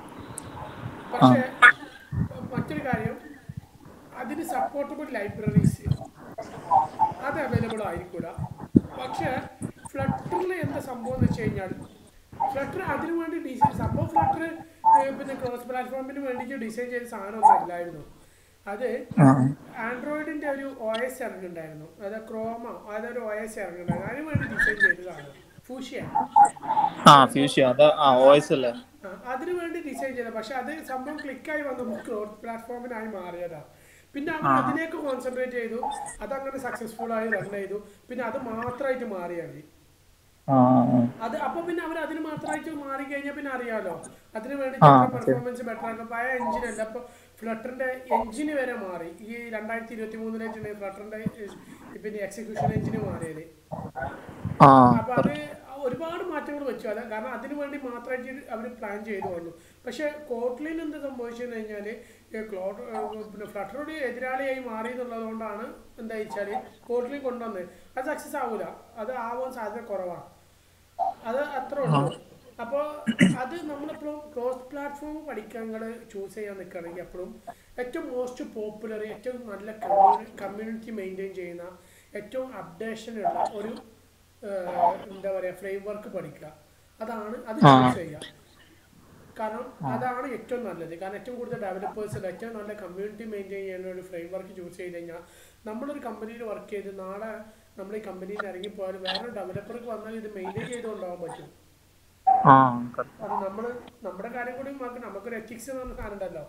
Speaker 2: പക്ഷേ മറ്റൊരു കാര്യം അതിന് സപ്പോർട്ടബിൾ ലൈബ്രറീസ് അത് അവൈലബിൾ ആയിരിക്കൂല പക്ഷേ ഫ്ലട്ടറിൽ എന്താ സംഭവം എന്ന് വെച്ച് കഴിഞ്ഞാൽ ഫ്ലട്ടർ അതിനു വേണ്ടി ഡിസൈൻ സംഭവം ഫ്ലട്ടർ പിന്നെ ക്രോസ് പ്ലാറ്റ്ഫോമിന് വേണ്ടിയിട്ട് ഡിസൈൻ ചെയ്ത സാധനമൊന്നും അല്ലായിരുന്നു അത് ആൻഡ്രോയിഡിന്റെ ഒരു ഒ എസ് ഇറങ്ങുന്നുണ്ടായിരുന്നു അതായത് ക്രോമ അതൊരു ഒ എസ് ഇറങ്ങുന്നുണ്ടായിരുന്നു അതിന് വേണ്ടി ഡിസൈൻ ചെയ്തതാണ് ഫൂഷ്യ
Speaker 11: ആ ഫ്യൂഷ്യ അത് ആ വോയിസ് അല്ലേ
Speaker 2: ആ, അതിനു വേണ്ടി ഡിസൈൻ ചെയ്ത പക്ഷെ അത് സംഭവം ക്ലിക്കായി വന്നു ക്രോസ് പ്ലാറ്റ്ഫോമിനായി മാറിയതാ പിന്നെ അവർ അതിലേക്ക് കോൺസെൻട്രേറ്റ് ചെയ്തു അതങ്ങനെ സക്സസ്ഫുൾ ആയി റൺ ചെയ്തു പിന്നെ അത് മാത്രമായിട്ട് മാറി അവർ
Speaker 11: ആ
Speaker 2: അത് അപ്പൊ പിന്നെ അവർ അതിന് മാത്രമായിട്ട് മാറി കഴിഞ്ഞാൽ പിന്നെ അറിയാലോ അതിന് വേണ്ടി
Speaker 11: ആ,
Speaker 2: പെർഫോമൻസ് ബെറ്റർ ആക്കും പഴയ എഞ്ചിൻ അല്ല അപ്പൊ ഫ്ലട്ടറിന്റെ എഞ്ചിന് വരെ മാറി ഈ രണ്ടായിരത്തി ഇരുപത്തി മൂന്നിലായിട്ടാണ് ഫ്ലട്ടറിന്റെ പിന്നെ എക്സിക്യൂഷൻ എഞ്ചിന് മാറിയത്
Speaker 11: ആ
Speaker 2: അപ്പൊ അത് ഒരുപാട് മാറ്റങ്ങൾ വെച്ചു അത് കാരണം അതിനു വേണ്ടി മാത്രമായിട്ട് അവർ പ്ലാൻ ചെയ്തു വന്നു പക്ഷെ കോട്ട്ലിൻ എന്ത് സംഭവിച്ചെന്ന് കഴിഞ്ഞാല് ഈ ക്ലോഡ് പിന്നെ ഫ്ലട്ടറോട് എതിരാളിയായി മാറി എന്നുള്ളത് കൊണ്ടാണ് എന്താ വെച്ചാല് കോട്ട്ലിൻ കൊണ്ടുവന്നത് അത് സക്സസ് ആവൂല അത് ആവാൻ സാധ്യത കുറവാണ് അത് അത്ര ഉള്ളൂ അപ്പോൾ അത് നമ്മളെപ്പോഴും ക്രോസ് പ്ലാറ്റ്ഫോം പഠിക്കാൻ നിങ്ങൾ ചൂസ് ചെയ്യാൻ നിൽക്കുകയാണെങ്കിൽ എപ്പോഴും ഏറ്റവും മോസ്റ്റ് പോപ്പുലർ ഏറ്റവും നല്ല കമ്മ്യൂണിറ്റി മെയിൻറ്റെയിൻ ചെയ്യുന്ന ഏറ്റവും അപ്ഡേഷൻ ഉള്ള ഒരു ഏഹ്, എന്താ പറയുക ഫ്രെയിം വർക്ക് പഠിക്കുക അതാണ് അത്
Speaker 11: ആ.
Speaker 2: ചൂസ് ചെയ്യുക കാരണം അതാണ് ഏറ്റവും നല്ലത് കാരണം ഏറ്റവും കൂടുതൽ ഡെവലപ്പേഴ്സ് ഏറ്റവും നല്ല കമ്മ്യൂണിറ്റി മെയിൻറ്റെയിൻ ചെയ്യുന്ന ഒരു ഫ്രെയിം വർക്ക് ചൂസ് ചെയ്ത് കഴിഞ്ഞാൽ നമ്മളൊരു കമ്പനിയിൽ വർക്ക് ചെയ്ത് നാളെ നമ്മൾ ഈ കമ്പനിയിൽ നിന്ന് ഇറങ്ങിപ്പോയാൽ വേറെ ഡെവലപ്പർക്ക് വന്നാൽ ഇത് മെയിൻറ്റെയിൻ ചെയ്ത് കൊണ്ടുപോകാൻ പറ്റും
Speaker 11: ആ correct.
Speaker 2: അത് നമ്മൾ നമ്മുടെ കാര്യം കൂടി നോക്കണം നമുക്കൊരു എത്തിക്സ് എന്ന് പറഞ്ഞ സാധനം ഉണ്ടല്ലോ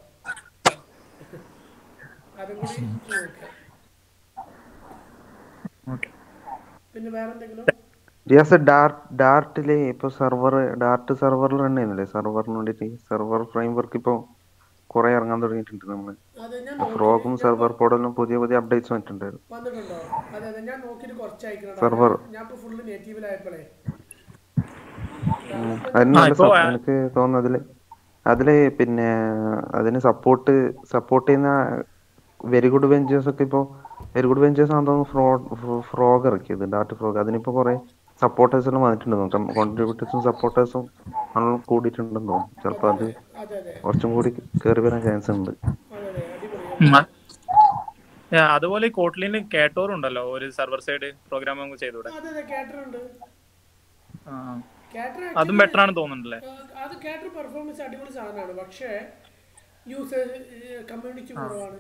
Speaker 2: അതും കൂടി നോക്കുക
Speaker 11: Okay.
Speaker 2: പിന്നെ വേറെ എന്തെങ്കിലും
Speaker 8: റിയാസ് ഡാർട്ട് ഡാർട്ടില് ഇപ്പൊ സെർവർ ഡാർട്ട് സെർവറിൽ റൺ ചെയ്യുന്നില്ലേ സെർവറിന് വേണ്ടിട്ട് സെർവർ ഫ്രെയിം വർക്ക് ഇപ്പൊ കുറെ ഇറങ്ങാൻ തുടങ്ങിയിട്ടുണ്ട് നമ്മള്
Speaker 2: അത് ഞാൻ
Speaker 8: ഫ്രോഗും സെർവർ പോർട്ടലും പുതിയ പുതിയ അപ്ഡേറ്റ്സ് വന്നിട്ടുണ്ടായിരുന്നു
Speaker 2: വന്നിട്ടുണ്ടോ അതെ അതെ ഞാൻ നോക്കിയിട്ട് കുറച്ച്
Speaker 8: Server.
Speaker 2: അയക്കണം ഞാൻ ഇപ്പൊ ഫുള്ള് നേറ്റീവിലായപ്പോഴേ
Speaker 8: ഉം. അതിന്
Speaker 11: ആ,
Speaker 8: നല്ല
Speaker 11: ഇപ്പൊ,
Speaker 8: സപ്പ-
Speaker 11: ആ-
Speaker 8: എനിക്ക് തോന്നുന്നു അതില് അതില് പിന്നെ അതിന് സപ്പോർട്ട് സപ്പോർട്ട് ചെയ്യുന്ന വെരി ഗുഡ് വെഞ്ചേഴ്സ് ഒക്കെ ഇപ്പോ വെരി ഗുഡ് വെഞ്ചേഴ്സ് ആണെന്ന് തോന്നുന്നു ഫ്രോ ഫ്രോഗ് ഇറക്കിയത് ഡാർട്ട് ഫ്രോഗ് അതിനിപ്പോ കുറെ സപ്പോർട്ടേഴ്സ് എല്ലാം വന്നിട്ടുണ്ടെന്ന് കോൺട്രിബ്യൂട്ടേഴ്സും സപ്പോർട്ടേഴ്സും നല്ലോണം കൂടിയിട്ടുണ്ടെന്ന് തോന്നുന്നു ചിലപ്പോ അത്
Speaker 2: അതെ അതെ
Speaker 8: കുറച്ചും കൂടി കയറി വരാൻ ചാൻസ് ഉണ്ട്
Speaker 2: അതെ അതെ അടിപൊളിയാണ്
Speaker 11: ഉം, ആ- Yeah, അതുപോലെ കോട്ട്ലിന് കേട്ടോർ ഉണ്ടല്ലോ ഒരു സെർവർ സൈഡ് പ്രോഗ്രാമിംഗ് ചെയ്തൂടെ
Speaker 2: അതെ അതെ കാറ്ററുണ്ട്
Speaker 11: ആ, ആ.
Speaker 2: കാറ്റർ
Speaker 11: അതും ബെറ്റർ ആണ് തോന്നുന്നുണ്ടല്ലേ
Speaker 2: അത് കാറ്റർ പെർഫോമൻസ് അടിപൊളി സാധനമാണ് പക്ഷേ യൂസേജ് കമ്മ്യൂണിറ്റി കുറവാണ്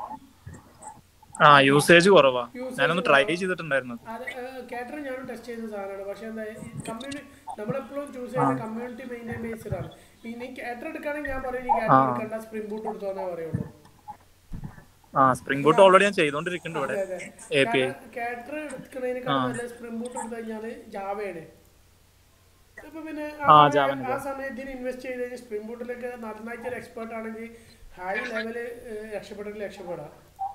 Speaker 11: ആ യൂസേജ് കുറവാ
Speaker 2: Usage
Speaker 11: ഞാനൊന്ന് ട്രൈ
Speaker 2: കുറവാ.
Speaker 11: ചെയ്തിട്ടുണ്ടായിരുന്നു
Speaker 2: അത് കാറ്റർ ഞാനും ടെസ്റ്റ് ചെയ്ത സാധനമാണ് പക്ഷെ എന്താ കമ്മ്യൂണിറ്റി നമ്മളെപ്പോഴും ചൂസ് ചെയ്യുന്ന കമ്മ്യൂണിറ്റി മെയിൻറ്റെയിൻ ബേസ്ഡ് ആണ് ഇനി കാറ്റർ എടുക്കുകയാണെങ്കിൽ ഞാൻ പറയും കാറ്റർ
Speaker 11: ആ.
Speaker 2: എടുക്കണ്ട സ്പ്രിംഗ് ബൂട്ട് എടുത്തോന്നേ പറയുള്ളൂ
Speaker 11: ആ സ്പ്രിംഗ് ബൂട്ട് ഓൾറെഡി ഞാൻ ചെയ്തോണ്ടിരിക്കുന്നുണ്ട് ഇവിടെ
Speaker 2: അതെ അതെ
Speaker 11: എ പി ഐ
Speaker 2: കാറ്റർ എടുക്കുന്നതിനേക്കാൾ
Speaker 11: ആ.
Speaker 2: നല്ല സ്പ്രിംഗ് ബൂട്ട് എടുത്തു കഴിഞ്ഞാൽ ജാവയാണ് അപ്പൊ പിന്നെ
Speaker 11: ആ,
Speaker 2: ആ
Speaker 11: Java
Speaker 2: സമയം-
Speaker 11: ഉണ്ട്.
Speaker 2: ആ സമയത്തിന് ഇൻവെസ്റ്റ് ചെയ്ത് കഴിഞ്ഞാൽ സ്പ്രിംഗ് ബൂട്ടിലൊക്കെ നന്നായിട്ട് ഒരു എക്സ്പേർട്ട് ആണെങ്കിൽ ഹൈ ലെവല് രക്ഷപ്പെടെങ്കിൽ രക്ഷപ്പെടാം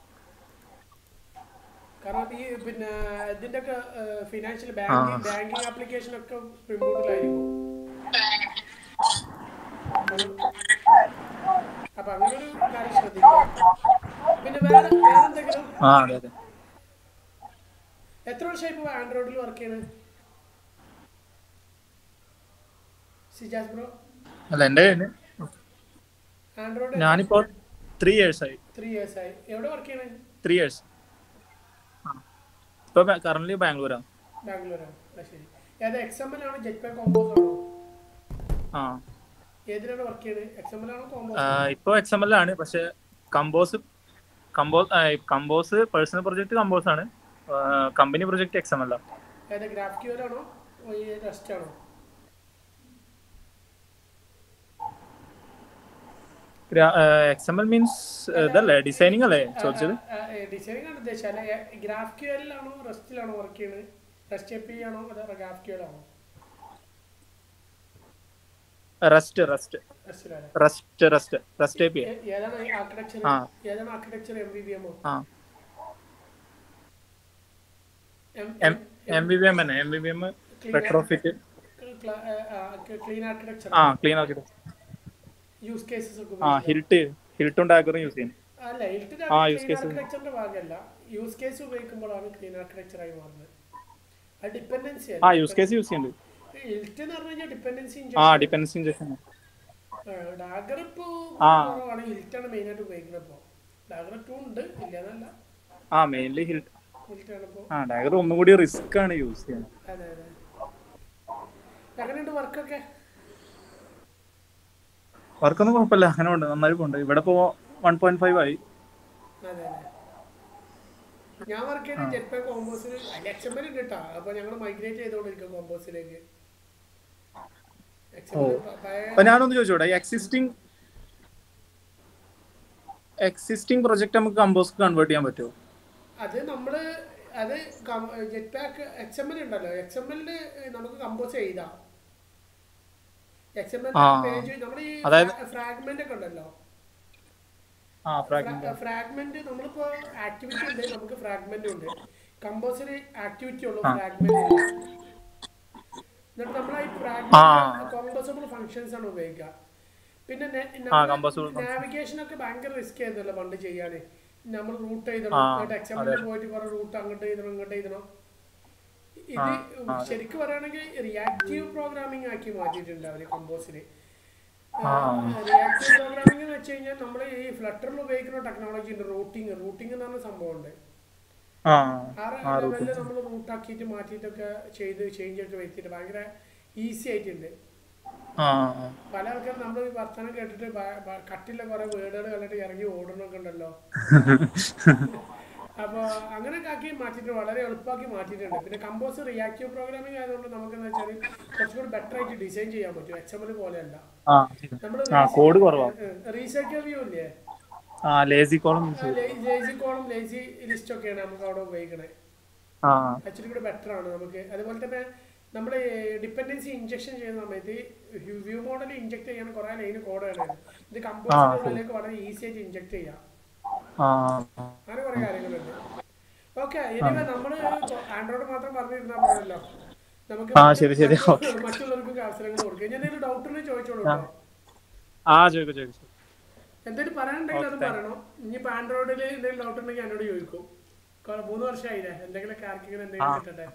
Speaker 2: കാരണം ഈ പിന്നെ ഇതിന്റെ ഒക്കെ ഫിനാൻഷ്യൽ ബാങ്കിങ് ബാങ്കിങ് ആപ്ലിക്കേഷൻ ഒക്കെ സ്പ്രിംഗ് ബൂട്ടിലായിരിക്കും അപ്പൊ അങ്ങനെ ഒരു കാര്യം ശ്രദ്ധിക്കുക പിന്നെ വേറെ വേറെ എന്തെങ്കിലും
Speaker 11: ആ അതെ അതെ
Speaker 2: എത്ര വർഷമായി ഇപ്പോൾ ആൻഡ്രോയിഡിൽ വർക്ക് ചെയ്യണത് സിജാസ് ബ്രോ
Speaker 11: അല്ല എന്റെ കയ്യില്
Speaker 2: ആൻഡ്രോയിഡ്
Speaker 11: ഞാനിപ്പോ ത്രീ ഇയേഴ്സ് ആയി
Speaker 2: ത്രീ ഇയേഴ്സ് ആയി എവിടെ വർക്ക് ചെയ്യണത്
Speaker 11: ത്രീ ഇയേഴ്സ് ഇപ്പൊ കറന്റ് ബാംഗ്ലൂരാ
Speaker 2: ബാംഗ്ലൂരാണ് അത് ശരി ഏത് എക്സ് എം എൽ ആണോ ജെറ്റ് പാക്ക് കോമ്പോസ് ആണോ
Speaker 11: ആ
Speaker 2: ഏതിലാണ് വർക്ക് ചെയ്യുന്നത് എക്സ് എം എൽ ആണോ
Speaker 11: ആ,
Speaker 2: കോമ്പോസ്
Speaker 11: ഇപ്പൊ എക്സ് എം എൽ ആണ് പക്ഷെ Compose Compose Compose personal project Compose ആണ് company project X M L ആണ്
Speaker 2: ഏതാ ഗ്രാഫ് ക്യൂർ ആണോ ഈ റെസ്റ്റ് ആണോ
Speaker 11: എക്സ് എം എൽ മീൻസ് ഇതല്ലേ ഡിസൈനിങ് അല്ലേ ചോദിച്ചത്
Speaker 2: ഡിസൈനിങ് ആണ് ഉദ്ദേശിച്ചത് അല്ല ഗ്രാഫ് ക്യൂരിലാണോ റെസ്റ്റിലാണോ വർക്ക് ചെയ്യുന്നത് റെസ്റ്റ് എ പി ആണോ അതോ ഗ്രാഫ് ക്യൂർ ആണോ
Speaker 11: റെസ്റ്റ് റെസ്റ്റ്
Speaker 2: റെസ്റ്റിലാണ്
Speaker 11: REST REST REST A P
Speaker 2: ഏതാണ് ആർക്കിടെക്ചർ
Speaker 11: ആ.
Speaker 2: ഏതാണ് ആർക്കിടെക്ചർ എം ബി ബി എമ്മോ
Speaker 11: ആ എം ബി ബി എം തന്നെ M B B M Retrofit
Speaker 2: clean architecture
Speaker 11: ആ ക്ലീൻ ആക്കി
Speaker 2: യൂസ് കേസസ് ഒക്കെ
Speaker 11: ആ
Speaker 2: ഉപയോഗിച്ചിട്ടാണ്.
Speaker 11: ഹിൽട്ട് ഹിൽട്ടും ഡാഗറും യൂസ് ചെയ്യുന്നു
Speaker 2: അല്ല ഹിൽട്ട്
Speaker 11: ആ, use
Speaker 2: ക്ലീൻ
Speaker 11: case.
Speaker 2: ആർക്കിടെക്ചറിന്റെ ഭാഗമല്ല യൂസ് കേസ് ഉപയോഗിക്കുമ്പോഴാണ് ക്ലീൻ ആർക്കിടെക്ചർ ആയി മാറുന്നത് അത് ഡിപ്പെൻഡൻസി
Speaker 11: ആ യൂസ് കേസ് യൂസ് ചെയ്യുന്നുണ്ട്
Speaker 2: ഹിൽട്ട് എന്ന് പറഞ്ഞു കഴിഞ്ഞാൽ ഡിപ്പെൻഡൻസി
Speaker 11: ആ ഡിപെൻഡൻസി ഇഞ്ചക്ഷൻ
Speaker 2: ഡാഗർ ഇപ്പോ
Speaker 11: ആ.
Speaker 2: കുറവാണ് ഹിൽട്ടാണ് മെയിൻ ആയിട്ട് ഉപയോഗിക്കുന്നത് ഇപ്പോ ഡാഗർ ടു ഉണ്ട് ഇല്ല എന്നല്ല
Speaker 11: ആ മെയിൻലി ഹിൽട്ട്
Speaker 2: ഹിൽട്ടാണ് ഇപ്പോ
Speaker 11: ആ ഡാഗർ ഒന്നും കൂടി റിസ്ക് ആണ് യൂസ് ചെയ്യുന്നത്
Speaker 2: അതെ അതെ എങ്ങനെയുണ്ട് വർക്കൊക്കെ
Speaker 11: വർക്കൊന്നും കുഴപ്പമില്ല അങ്ങനെ ഉണ്ട് നന്നായി പോകുന്നുണ്ട് ഇവിടെ ഇപ്പോ വൺ പോയിന്റ് ഫൈവ് ആയി
Speaker 2: അതെ അതെ ഞാൻ വർക്ക് ചെയ്യുന്ന ജെറ്റ് പാക്ക് കോമ്പോസിൽ എക്സ് എം എൽ ഉണ്ട് കേട്ടോ അപ്പൊ ഞങ്ങൾ മൈഗ്രേറ്റ് ചെയ്തോണ്ടിരിക്കും കോമ്പോസിലേക്ക്
Speaker 11: ഓ അപ്പൊ ഞാനൊന്ന് ചോദിച്ചോട്ടെ എക്സിസ്റ്റിംഗ് എക്സിസ്റ്റിംഗ് പ്രൊജക്ട് നമുക്ക് കമ്പോസ് കൺവേർട്ട് ചെയ്യാൻ പറ്റുമോ
Speaker 2: അത് നമ്മള് അത് Jetpack X M L ഉണ്ടല്ലോ എക്സ് എം എല്ലില് നമുക്ക് കമ്പോസ് ചെയ്താം എക്സ് എം എൽ
Speaker 11: ആ.
Speaker 2: പേജ് നമ്മൾ ഈ
Speaker 11: അതായത്-
Speaker 2: ഫ്രാഗ്മെന്റ് ഒക്കെ ഉണ്ടല്ലോ
Speaker 11: ആ ഫ്രാഗ്മെന്റ്
Speaker 2: ഫ്രാഗ്മെന്റ് നമ്മളിപ്പോ ആക്ടിവിറ്റി ഉണ്ട് നമുക്ക് ഫ്രാഗ്മെന്റ് ഉണ്ട് കമ്പോസിൽ ആക്ടിവിറ്റി ഉള്ളൂ
Speaker 11: ആ.
Speaker 2: ഫ്രാഗ്മെന്റ് എന്നിട്ട് നമ്മൾ ഈ
Speaker 11: ആ.
Speaker 2: ഫ്രാഗ്മെന്റ് കോമ്പോസബിൾ ഫങ്ഷൻസ് ആണ് ഉപയോഗിക്കുക പിന്നെ
Speaker 11: ആ, composable functions.
Speaker 2: നാവിഗേഷൻ ഒക്കെ ഭയങ്കര റിസ്ക് ആയിരുന്നല്ലോ പണ്ട് ചെയ്യാന് നമ്മൾ റൂട്ട്
Speaker 11: ആ,
Speaker 2: എഴുതണം എന്നിട്ട് എക്സാമ്പിൾ
Speaker 11: അതെ.
Speaker 2: പോയിട്ട് കുറെ റൂട്ട് അങ്ങോട്ട് എഴുതണം ഇങ്ങോട്ട് എഴുതണം ഇത്
Speaker 11: ആ, ആ, അതെ.
Speaker 2: ശരിക്കും പറയുകയാണെങ്കിൽ റിയാക്റ്റീവ് പ്രോഗ്രാമിംഗ് ആക്കി മാറ്റിയിട്ടുണ്ട് അവര് കമ്പോസിൽ
Speaker 11: ആ.
Speaker 2: റിയാക്റ്റീവ് പ്രോഗ്രാമിംഗ് എന്ന് വെച്ച് കഴിഞ്ഞാൽ നമ്മൾ ഈ ഫ്ലട്ടറിൽ ഉപയോഗിക്കുന്ന ടെക്നോളജി ഉണ്ട് റൂട്ടിങ് റൂട്ടിംഗ് എന്ന് പറഞ്ഞ സംഭവം ഉണ്ട്
Speaker 11: ആ
Speaker 2: ആ
Speaker 11: ആ
Speaker 2: ലെവലിൽ
Speaker 11: റൂട്ട്
Speaker 2: നമ്മൾ റൂട്ടാക്കിയിട്ട് മാറ്റിയിട്ടൊക്കെ ചെയ്ത് ചേഞ്ച് ഒക്കെ വരുത്തിയിട്ട് ഭയങ്കര ഈസി ആയിട്ടുണ്ട്
Speaker 11: ആ ആ.
Speaker 2: പല ആൾക്കാരും നമ്മൾ ഈ വർത്തമാനം കേട്ടിട്ട് ബ- ബ- കട്ടിലെ കുറെ വേർഡുകൾ കണ്ടിട്ട് ഇറങ്ങി ഓടണമൊക്കെ ഉണ്ടല്ലോ അപ്പൊ അങ്ങനെയൊക്കെ ആക്കി മാറ്റിയിട്ട് വളരെ എളുപ്പമാക്കി മാറ്റിയിട്ടുണ്ട് പിന്നെ കമ്പോസ് റിയാക്റ്റീവ് പ്രോഗ്രാമിംഗ് ആയതുകൊണ്ട് നമുക്ക് എന്താ വെച്ചാൽ കുറച്ചും കൂടി ബെറ്റർ ആയിട്ട് ഡിസൈൻ ചെയ്യാൻ പറ്റും എച്ച് എം എൽ പോലെയല്ല
Speaker 11: ആ
Speaker 2: നമ്മൾ
Speaker 11: ആ കോഡ് കുറവാ
Speaker 2: റീസൈക്കിൾ വ്യൂ ഇല്ലേ
Speaker 11: ആ lazy column
Speaker 2: lazy column lazy list ഒക്കെയാണ് നമുക്ക് അവിടെ ഉപയോഗിക്കണേ
Speaker 11: ആ
Speaker 2: ആക്ച്വലി കൂടെ ബെറ്റർ ആണ് നമുക്ക് അതുപോലെ തന്നെ നമ്മൾ ഡിപ്പെൻഡൻസി ഇഞ്ചക്ഷൻ ചെയ്യുന്ന സമയത്ത് വ്യൂ മോഡൽ ഇഞ്ചക്ട് ചെയ്യാൻ കുറെ ലൈന് കോഡ് ആണ് ഇത്
Speaker 11: ആ,
Speaker 2: കമ്പോസിലേക്ക് വളരെ ഈസി ആയിട്ട് ഇഞ്ചക്ട് ചെയ്യാം
Speaker 11: ആ
Speaker 2: അങ്ങനെ കുറെ കാര്യങ്ങളുണ്ട് ഓക്കെ ഇനിവേ നമ്മള് ആൻഡ്രോയിഡ് മാത്രം പറഞ്ഞിരുന്നാൽ പോരല്ലോ നമുക്ക്
Speaker 11: ആ,
Speaker 2: മറ്റ്
Speaker 11: ശരി, ശരി,
Speaker 2: മറ്റ്
Speaker 11: ഓക്കേ.
Speaker 2: മറ്റുള്ളവർക്കൊക്കെ അവസരങ്ങൾ കൊടുക്കുക ഞാൻ എന്തെങ്കിലും ഡൗട്ട് ഉണ്ടെങ്കിൽ ചോദിച്ചോളൂ
Speaker 11: ആ.
Speaker 2: കേട്ടോ.
Speaker 11: ആ ചോദിക്കോ ചോദിക്കോ
Speaker 2: എന്തെങ്കിലും പറയാനുണ്ടെങ്കിൽ അത്
Speaker 11: ഓക്കേ.
Speaker 2: പറയണം ഇനിയിപ്പോ ആൻഡ്രോയിഡിൽ എന്തെങ്കിലും ഡൗട്ട് ഉണ്ടെങ്കിൽ എന്നോട് ചോദിക്കും കൊ- മൂന്ന് വർഷമായില്ലേ എന്തെങ്കിലും ആർക്കെങ്കിലും എന്തെങ്കിലും
Speaker 11: ആ.
Speaker 2: കിട്ടട്ടെ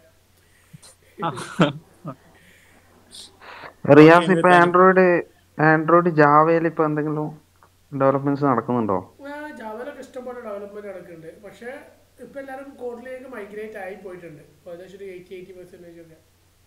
Speaker 8: റിയാസ് ഇപ്പൊ ആൻഡ്രോയിഡ് ആൻഡ്രോയിഡ് ജാവയിൽ ഇപ്പൊ എന്തെങ്കിലും ഡെവലപ്മെന്റ്സ് നടക്കുന്നുണ്ടോ
Speaker 2: ജാവയിലൊക്കെ ഇഷ്ടംപോലെ ഡെവലപ്മെന്റ് നടക്കുന്നുണ്ട് പക്ഷേ ഇപ്പൊ എല്ലാവരും കോഡിലേക്ക് മൈഗ്രേറ്റ് ആയി പോയിട്ടുണ്ട് ഏകദേശം ഒരു എയ്റ്റി എയ്റ്റി പെർസെന്റേജ് ഒക്കെ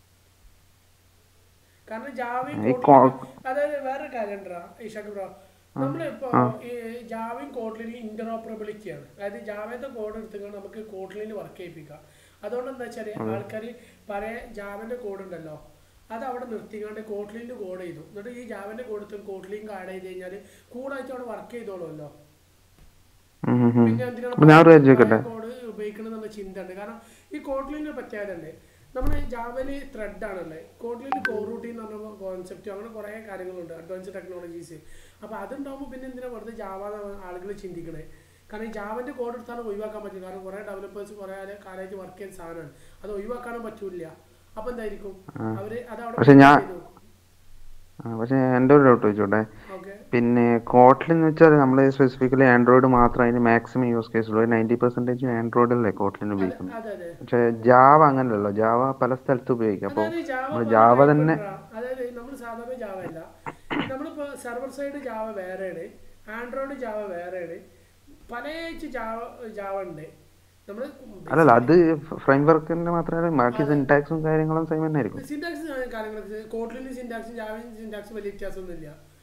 Speaker 2: കാരണം ജാവയും
Speaker 8: ഈ
Speaker 2: കോഡ്ലിനും
Speaker 8: കോ-
Speaker 2: അതായത് വേറെ കാര്യം ഉണ്ടാ ഇഷാക്ക് ബ്രോ നമ്മളിപ്പോ
Speaker 8: ആ.
Speaker 2: ഈ ജാവയും കോഡ്ലിനും ഇന്ററോപ്പറബിലിറ്റി ആണ് അതായത് ജാവത്തെ കോഡ് എടുത്തുകൊണ്ട് നമുക്ക് കോഡ്ലിന് വർക്ക് ചെയ്യിപ്പിക്കാം അതുകൊണ്ട് എന്താ വെച്ചാല്
Speaker 8: അതെ.
Speaker 2: ആൾക്കാർ പഴയ ജാവന്റെ കോഡ് ഉണ്ടല്ലോ അത് അവിടെ നിർത്തിക്കാണ്ട് കോട്ട്ലിൻ്റെ കോഡ് ചെയ്തു എന്നിട്ട് ഈ ജാവന്റെ കോഡ് എടുത്ത് കോട്ട്ലിൻ ആഡ് ചെയ്ത് കഴിഞ്ഞാൽ കൂടായിട്ട് അവിടെ വർക്ക് ചെയ്തോളുമല്ലോ
Speaker 8: ഉം ഉം ഉം.
Speaker 2: പിന്നെ എന്തിനാണ്
Speaker 8: അപ്പൊ ഞാൻ ഒരു കാര്യം ചോദിക്കട്ടെ
Speaker 2: കോഡ് ഉപയോഗിക്കണമെന്നുള്ള ചിന്ത ഉണ്ട് കാരണം ഈ കോട്ട്ലിന്റെ പ്രത്യേകത ഉണ്ട് നമ്മുടെ ജാവല് ത്രെഡ് ആണല്ലേ കോട്ട്ലിന് കോറൂട്ടി എന്ന് പറഞ്ഞ കോൺസെപ്റ്റ് അങ്ങനെ കുറേ കാര്യങ്ങളുണ്ട് അഡ്വാൻസ് ടെക്നോളജീസ് അപ്പോൾ അതുണ്ടാകുമ്പോൾ പിന്നെ എന്തിനാ വെറുതെ ജാവ ആളുകൾ ചിന്തിക്കണേ കാരണം ഈ ജാവന്റെ കോഡ് എടുത്താലും ഒഴിവാക്കാൻ പറ്റും കാരണം കുറേ ഡെവലപ്പേഴ്സ് കുറേ കാലമായിട്ട് വർക്ക് ചെയ്യുന്ന സാധനമാണ് അത് ഒഴിവാക്കാനും പറ്റൂല അപ്പൊ എന്തായിരിക്കും
Speaker 8: ആ.
Speaker 2: അവര് അത് അവിടെ
Speaker 8: പക്ഷെ ഞാൻ
Speaker 2: ചെയ്തു.
Speaker 8: ആ, പക്ഷെ എൻ്റെ ഒരു ഡൗട്ട് ചോദിച്ചോട്ടെ
Speaker 2: ഓക്കെ
Speaker 8: പിന്നെ കോട്ട്ലിൻ എന്ന് വെച്ചാൽ നമ്മൾ സ്പെസിഫിക്കലി ആൻഡ്രോയിഡ് മാത്രം അതിന് മാക്സിമം യൂസ് കേസ് ഉള്ളൂ നയൻറ്റി പെർസെൻറ്റേജ് ആൻഡ്രോയിഡല്ലേ കോട്ട്ലിൻ ഉപയോഗിക്കുന്നത്
Speaker 2: അതെ അതെ
Speaker 8: പക്ഷെ ജാവ അങ്ങനല്ലല്ലോ ജാവ പല സ്ഥലത്ത് ഉപയോഗിക്കാം അപ്പോൾ
Speaker 2: അതായത് ജാവ
Speaker 8: നമ്മൾ
Speaker 2: പല
Speaker 8: ജാവ
Speaker 2: type
Speaker 8: തന്നെ
Speaker 2: ഉണ്ടെടാ. അതായത് നമ്മൾ സാധാരണ ജാവ അല്ല നമ്മളിപ്പോ സെർവർ സൈഡ് ജാവ വേറെയാണ് ആൻഡ്രോയിഡ് ജാവ വേറെയാണ് പല ജാവ ജാവ ഉണ്ട് നമ്മള്
Speaker 8: അല്ലല്ല അത് ഫ്രെയിം വർക്കിന്റെ മാത്രമല്ല ബാക്കി സിൻടാക്സും കാര്യങ്ങളും സെയിം തന്നെ ആയിരിക്കും
Speaker 2: സിന്റാക്സ് കാര്യങ്ങളൊക്കെ കോട്ട്ലിന് സിന്റാക്സും ജാവയും സിന്റാക്സും വലിയ വ്യത്യാസമൊന്നുമില്ല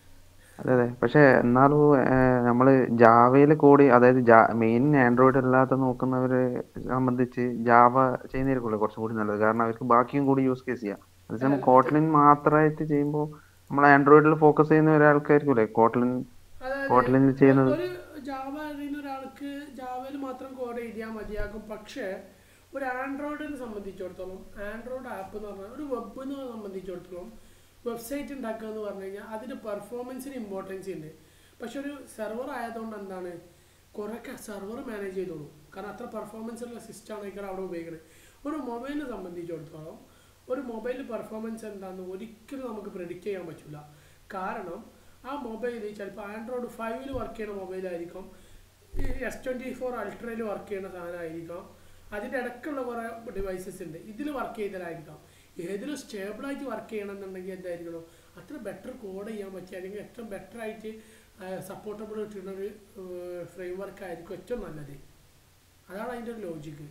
Speaker 8: അതെ അതെ പക്ഷെ എന്നാലും നമ്മൾ ജാവയിൽ കോഡ് അതായത് മെയിൻ ആൻഡ്രോയിഡ് അല്ലാത്ത നോക്കുന്നവരെ സംബന്ധിച്ച് ജാവ ചെയ്യുന്നതായിരിക്കുമല്ലോ കുറച്ചും കൂടി നല്ലത് കാരണം അവർക്ക് ബാക്കിയും കൂടി യൂസ് കേസ് ചെയ്യാം അതേസമയം കോട്ട്ലിൻ മാത്രമായിട്ട് ചെയ്യുമ്പോൾ നമ്മൾ ആൻഡ്രോയിഡിൽ ഫോക്കസ് ചെയ്യുന്ന ഒരാൾക്കായിരിക്കുമല്ലേ കോട്ട്ലിൻ കോട്ട്ലിനിൽ ചെയ്യുന്നത്
Speaker 2: ഒരു ജാവ അറിയുന്ന ഒരാൾക്ക് ജാവയിൽ മാത്രം കോഡ് എഴുതിയാൽ മതിയാകും പക്ഷേ ഒരു ആൻഡ്രോയിഡിനെ സംബന്ധിച്ചിടത്തോളം ആൻഡ്രോയിഡ് ആപ്പ് എന്ന് പറഞ്ഞാൽ ഒരു വെബിനെ സംബന്ധിച്ചിടത്തോളം വെബ്സൈറ്റ് ഉണ്ടാക്കുക എന്ന് പറഞ്ഞു കഴിഞ്ഞാൽ അതിന് പെർഫോമൻസിന് ഇമ്പോർട്ടൻസ് ഉണ്ട് പക്ഷെ ഒരു സെർവർ ആയതുകൊണ്ട് എന്താണ് കുറേ സെർവർ മാനേജ് ചെയ്തോളൂ കാരണം അത്ര പെർഫോമൻസ് ഉള്ള സിസ്റ്റമാണ് ഇവിടെ അവിടെ ഉപയോഗിക്കുന്നത് ഒരു മൊബൈലിനെ സംബന്ധിച്ചിടത്തോളം ഒരു മൊബൈൽ പെർഫോമൻസ് എന്താണെന്ന് ഒരിക്കലും നമുക്ക് പ്രെഡിക്റ്റ് ചെയ്യാൻ പറ്റില്ല കാരണം ആ മൊബൈൽ ചിലപ്പോൾ ആൻഡ്രോയിഡ് ഫൈവിൽ വർക്ക് ചെയ്യുന്ന മൊബൈലായിരിക്കും എസ് ട്വൻറ്റി ഫോർ അൾട്രയിൽ വർക്ക് ചെയ്യുന്ന സാധനമായിരിക്കാം അതിൻ്റെ ഇടയ്ക്കുള്ള കുറേ ഡിവൈസസ് ഉണ്ട് ഇതിൽ വർക്ക് ചെയ്തതായിരിക്കാം ഏതിലും സ്റ്റേബിളായിട്ട് വർക്ക് ചെയ്യണമെന്നുണ്ടെങ്കിൽ എന്തായിരിക്കണം അത്ര ബെറ്റർ കോഡ് ചെയ്യാൻ പറ്റിയ അല്ലെങ്കിൽ ഏറ്റവും ബെറ്റർ ആയിട്ട് സപ്പോർട്ടബിൾ കിട്ടുന്ന ഒരു ഫ്രെയിം വർക്ക് ആയിരിക്കും ഏറ്റവും നല്ലത് അതാണ് അതിൻ്റെ ഒരു ലോജിക്ക്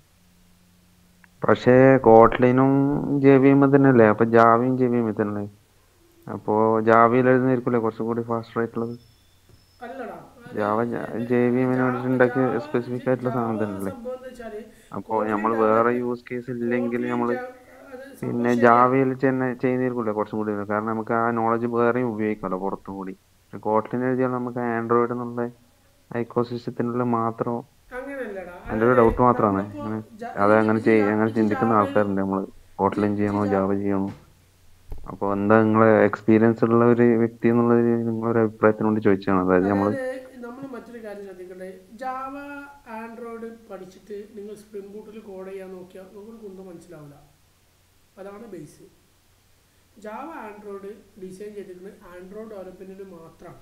Speaker 8: പക്ഷേ കോട്ട്ലിനും ജെ വി എം തന്നെയല്ലേ അപ്പൊ ജാവയും ജെ വി എം തന്നെയല്ലേ അപ്പോ ജാവയിൽ എഴുതുന്നതായിരിക്കുമല്ലേ കുറച്ചും കൂടി ഫാസ്റ്റർ ആയിട്ടുള്ളത്
Speaker 2: അല്ലടാ
Speaker 8: ജാവ ജെ വി എമ്മിന് വേണ്ടിയിട്ട് ഉണ്ടാക്കിയ സ്പെസിഫിക് ആയിട്ടുള്ള സാധനം തന്നെയല്ലേ
Speaker 2: സംഭവം എന്ന് വെച്ചാൽ
Speaker 8: അപ്പോൾ നമ്മൾ വേറെ യൂസ് കേസ് ഇല്ലെങ്കിൽ നമ്മൾ പിന്നെ ജാവയിൽ തന്നെ ചെയ്യുന്നതായിരിക്കുമല്ലേ കുറച്ചും കൂടി നല്ലത്. കാരണം നമുക്ക് ആ നോളജ് വേറെയും ഉപയോഗിക്കാമല്ലോ പുറത്തും കൂടി കോട്ട്ലിൻ എഴുതിയാൽ നമുക്ക് ആൻഡ്രോയിഡ് എന്നുള്ള ഐക്കോസിസ്റ്റത്തിനുള്ള മാത്രം
Speaker 2: അങ്ങനെയല്ലടാ
Speaker 8: എൻ്റെ ഒരു ഡൗട്ട് മാത്രമാണ് അങ്ങനെ അത് അങ്ങനെ ചെയ്യ അങ്ങനെ ചിന്തിക്കുന്ന ആൾക്കാരുണ്ട് നമ്മൾ കോട്ട്ലിൻ ചെയ്യണോ ജാവ ചെയ്യണോ അപ്പോൾ എന്താ നിങ്ങളെ എക്സ്പീരിയൻസ് ഉള്ള ഒരു വ്യക്തി എന്നുള്ളത് നിങ്ങളൊരു അഭിപ്രായത്തിന് വേണ്ടി ചോദിച്ചതാണ് അതായത് നമ്മൾ
Speaker 2: നമ്മൾ മറ്റൊരു കാര്യം ശ്രദ്ധിക്കണ്ടേ ജാവ ആൻഡ്രോയിഡ് പഠിച്ചിട്ട് നിങ്ങൾ സ്പ്രിംഗ് ബൂട്ടിൽ കോഡ് ചെയ്യാൻ നോക്കിയാൽ നിങ്ങൾക്ക് കുന്തം മനസ്സിലാവില്ല അതാണ് ബേസ് ജാവ ആൻഡ്രോയിഡ് ഡിസൈൻ ചെയ്തിരിക്കുന്നത് ആൻഡ്രോയിഡ് ഡെവലപ്മെന്റിന് മാത്രമാണ്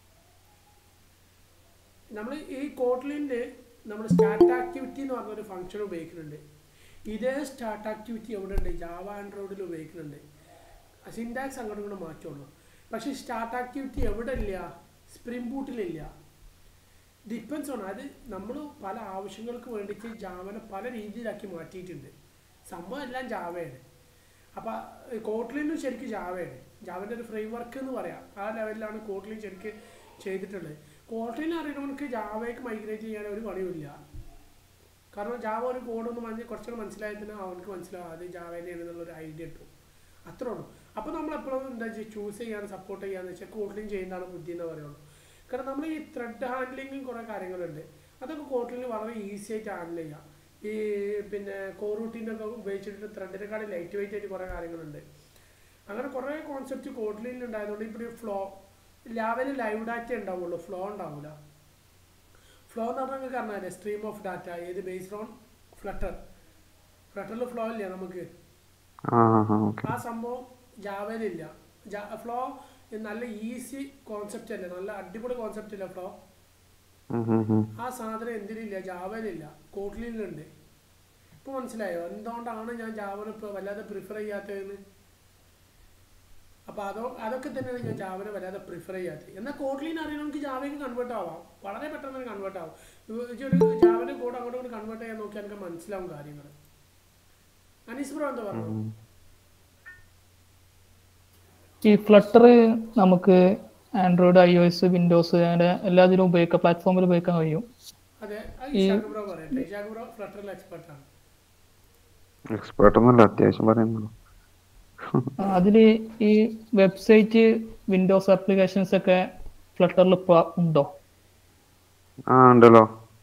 Speaker 2: നമ്മൾ ഈ കോട്ട്ലിൻ്റെ നമ്മൾ സ്റ്റാർട്ട് ആക്ടിവിറ്റി എന്ന് പറഞ്ഞൊരു ഫംഗ്ഷൻ ഉപയോഗിക്കുന്നുണ്ട് ഇതേ സ്റ്റാർട്ട് ആക്ടിവിറ്റി എവിടെ ഉണ്ട് ജാവ ആൻഡ്രോയിഡിൽ ഉപയോഗിക്കുന്നുണ്ട് സിൻടാക്സ് അങ്ങോട്ടും ഇങ്ങോട്ട് മാറ്റുള്ളൂ പക്ഷേ സ്റ്റാർട്ട് ആക്ടിവിറ്റി എവിടെ ഇല്ല സ്പ്രിംഗ് ബൂട്ടിലില്ല ഡിപ്പെൻസ് ഓൺ അത് നമ്മൾ പല ആവശ്യങ്ങൾക്ക് വേണ്ടിയിട്ട് ജാവനെ പല രീതിയിലാക്കി മാറ്റിയിട്ടുണ്ട് സംഭവം എല്ലാം ജാവയാണ് അപ്പോൾ കോട്ട്ലിനും ശരിക്കും ജാവയാണ് ജാവൻ്റെ ഒരു ഫ്രെയിം വർക്ക് എന്ന് പറയാം ആ ലെവലിലാണ് കോട്ട്ലിൻ ശരിക്കും ചെയ്തിട്ടുള്ളത് കോട്ട്ലിൻ അറിയണവർക്ക് ജാവയ്ക്ക് മൈഗ്രേറ്റ് ചെയ്യാൻ ഒരു പണിയുമില്ല കാരണം ജാവ ഒരു കോഡൊന്ന് മനസ്സിൽ കുറച്ചുകൂടെ മനസ്സിലായാൽ തന്നെ അവർക്ക് മനസ്സിലാവും അത് ജാവ തന്നെയാണ് എന്നുള്ളൊരു ഐഡിയ കിട്ടും അത്രേ ഉള്ളൂ അപ്പോൾ നമ്മൾ എപ്പോഴും എന്താ വെച്ചാൽ ചൂസ് ചെയ്യാൻ സപ്പോർട്ട് ചെയ്യാന്ന് വെച്ചാൽ കോട്ട്ലിൻ ചെയ്യുന്നതാണ് ബുദ്ധി എന്ന് പറയുള്ളൂ കാരണം നമ്മൾ ഈ ത്രെഡ് ഹാൻഡ്ലിങ്ങും കുറേ കാര്യങ്ങളുണ്ട് അതൊക്കെ കോട്ട്ലിന് വളരെ ഈസി ആയിട്ട് ഹാൻഡിൽ ചെയ്യാം ഈ പിന്നെ കോറൂട്ടീൻ്റെ ഒക്കെ ഉപയോഗിച്ചിട്ട് ത്രെഡിനെക്കാളും ലൈറ്റ് വെയിറ്റ് ആയിട്ട് കുറേ കാര്യങ്ങളുണ്ട് അങ്ങനെ കുറേ കോൺസെപ്റ്റ് കോട്ട്ലിനിൽ ഉണ്ടായതുകൊണ്ട് ഇപ്പോൾ ഫ്ലോ ലാവല് ലൈവ് ഡാറ്റ ഉണ്ടാവുള്ളൂ ഫ്ലോ ഉണ്ടാവില്ല ഫ്ലോ എന്ന് പറഞ്ഞാൽ നിങ്ങൾക്ക് അറിഞ്ഞാലേ സ്ട്രീം ഓഫ് ഡാറ്റ ഏത് ബേസ്ഡ് ഓൺ ഫ്ലട്ടർ ഫ്ലട്ടറിൽ ഫ്ലോ ഇല്ല നമുക്ക്
Speaker 8: ആ ആ ഓക്കെ
Speaker 2: ആ സംഭവം ജാവയിലില്ല ഫ്ലോ നല്ല ഈസി കോൺസെപ്റ്റ് അല്ലേ നല്ല അടിപൊളി കോൺസെപ്റ്റ് അല്ലേ ഫ്ലോ ആ സാധനം എന്തിനില്ല ജാവയിലില്ല കോട്ട്ലിനുണ്ട് ഇപ്പൊ മനസ്സിലായോ എന്തുകൊണ്ടാണ് ഞാൻ ജാവനെ ഇപ്പൊ വല്ലാതെ പ്രിഫർ ചെയ്യാത്തതെന്ന് അപ്പൊ അതോ അതൊക്കെ തന്നെയാണ് ഞാൻ ജാവനെ വല്ലാതെ പ്രിഫർ ചെയ്യാത്തത് എന്നാൽ കോട്ട്ലിൻ അറിയണമെങ്കിൽ ജാവയ്ക്ക് കൺവേർട്ട് ആവാം വളരെ പെട്ടെന്ന് കൺവേർട്ട് ആവും ഇജ്ജ് ഒരു ജാവനെ കോഡ് അങ്ങോട്ടും ഇങ്ങോട്ട് കൺവേർട്ട് ചെയ്യാൻ നോക്കിയാൽ എനിക്ക് മനസ്സിലാവും കാര്യങ്ങൾ അനീസ് ബ്രോ എന്താ പറഞ്ഞു
Speaker 9: ഈ ഫ്ലട്ടർ നമുക്ക് Android I O S Windows അങ്ങനെ എല്ലാത്തിലും ഉപയോഗിക്കാം പ്ലാറ്റ്ഫോമിൽ ഉപയോഗിക്കാൻ കഴിയും
Speaker 2: അതെ അത്
Speaker 9: ഈ-
Speaker 2: ഇഷാഖ് ബ്രോ പറയട്ടെ ഇഷാഖ് ബ്രോ ഫ്ലട്ടറിൽ എക്സ്പെർട്ട് ആണ്
Speaker 8: എക്സ്പേർട്ട് ഒന്നുമല്ല അത്യാവശ്യം പറയുന്നുള്ളൂ
Speaker 9: അതിൽ ഈ വെബ്സൈറ്റ് വിൻഡോസ് ആപ്ലിക്കേഷൻസ് ഒക്കെ ഫ്ലട്ടറിൽ ഇപ്പോൾ ഉണ്ടോ
Speaker 8: ആ ഉണ്ടല്ലോ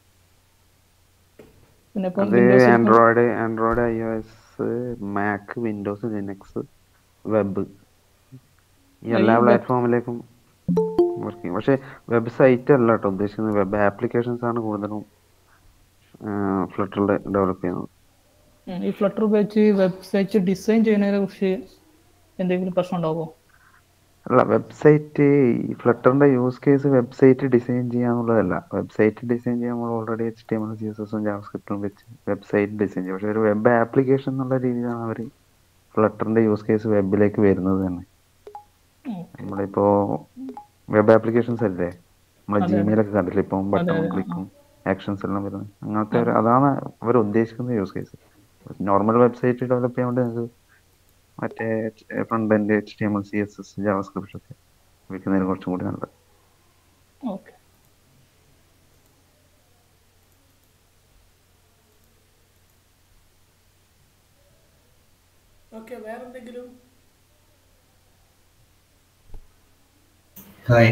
Speaker 9: പിന്നെ ഇപ്പം
Speaker 8: അത്
Speaker 9: Windows
Speaker 8: Android Android I O S Mac Windows Linux web ഈ
Speaker 9: ആ,
Speaker 8: എല്ലാ
Speaker 9: ഈ web-
Speaker 8: പ്ലാറ്റ്ഫോമിലേക്കും വർക്ക് ചെയ്യും പക്ഷെ വെബ്സൈറ്റ് അല്ല കേട്ടോ ഉദ്ദേശിക്കുന്നത് വെബ് ആപ്ലിക്കേഷൻസ് ആണ് കൂടുതലും ഫ്ലട്ടറിൽ ഡെവലപ്പ് ചെയ്യുന്നത്
Speaker 9: ഉം, ഈ ഫ്ലട്ടർ ഉപയോഗിച്ച് വെബ്സൈറ്റ് ഡിസൈൻ ചെയ്യുന്നതിനെ കുറിച്ച് എന്തെങ്കിലും പ്രശ്നം ഉണ്ടാവുമോ
Speaker 8: അല്ല വെബ്സൈറ്റ് ഈ ഫ്ലട്ടറിന്റെ യൂസ് കേസ് വെബ്സൈറ്റ് ഡിസൈൻ ചെയ്യാന്നുള്ളതല്ല വെബ്സൈറ്റ് ഡിസൈൻ ചെയ്യാൻ നമ്മൾ already H T M L C S എസും ജാവസ്ക്രിപ്റ്റും വെച്ച് വെബ്സൈറ്റ് ഡിസൈൻ ചെയ്യും പക്ഷെ ഒരു വെബ് ആപ്ലിക്കേഷൻ എന്നുള്ള രീതിയിലാണ് അവർ ഫ്ലട്ടറിന്റെ യൂസ് കേസ് വെബിലേക്ക് വരുന്നത് തന്നെ നമ്മളിപ്പോ വെബ് ആപ്ലിക്കേഷൻസ് അല്ലേ നമ്മൾ
Speaker 9: അതെ, അതെ.
Speaker 8: ജിമെയിലൊക്കെ കണ്ടില്ലേ ഇപ്പം
Speaker 9: അതെ,
Speaker 8: ബട്ടണും
Speaker 9: അതെ.
Speaker 8: ക്ലിക്കും ആക്ഷൻസ് എല്ലാം വരുന്നത് അങ്ങനത്തെ ഒരു അതാണ് അവർ ഉദ്ദേശിക്കുന്ന use case normal website develop ചെയ്യാൻ വേണ്ടി നിങ്ങൾക്ക് മറ്റേ front end H T M L C S S JavaScript ഒക്കെ വെക്കുന്നതിന് കുറച്ചും കൂടി നല്ലത്
Speaker 9: ഓക്കെ
Speaker 2: ഓക്കെ വേറെന്തെങ്കിലും
Speaker 12: ഹായ്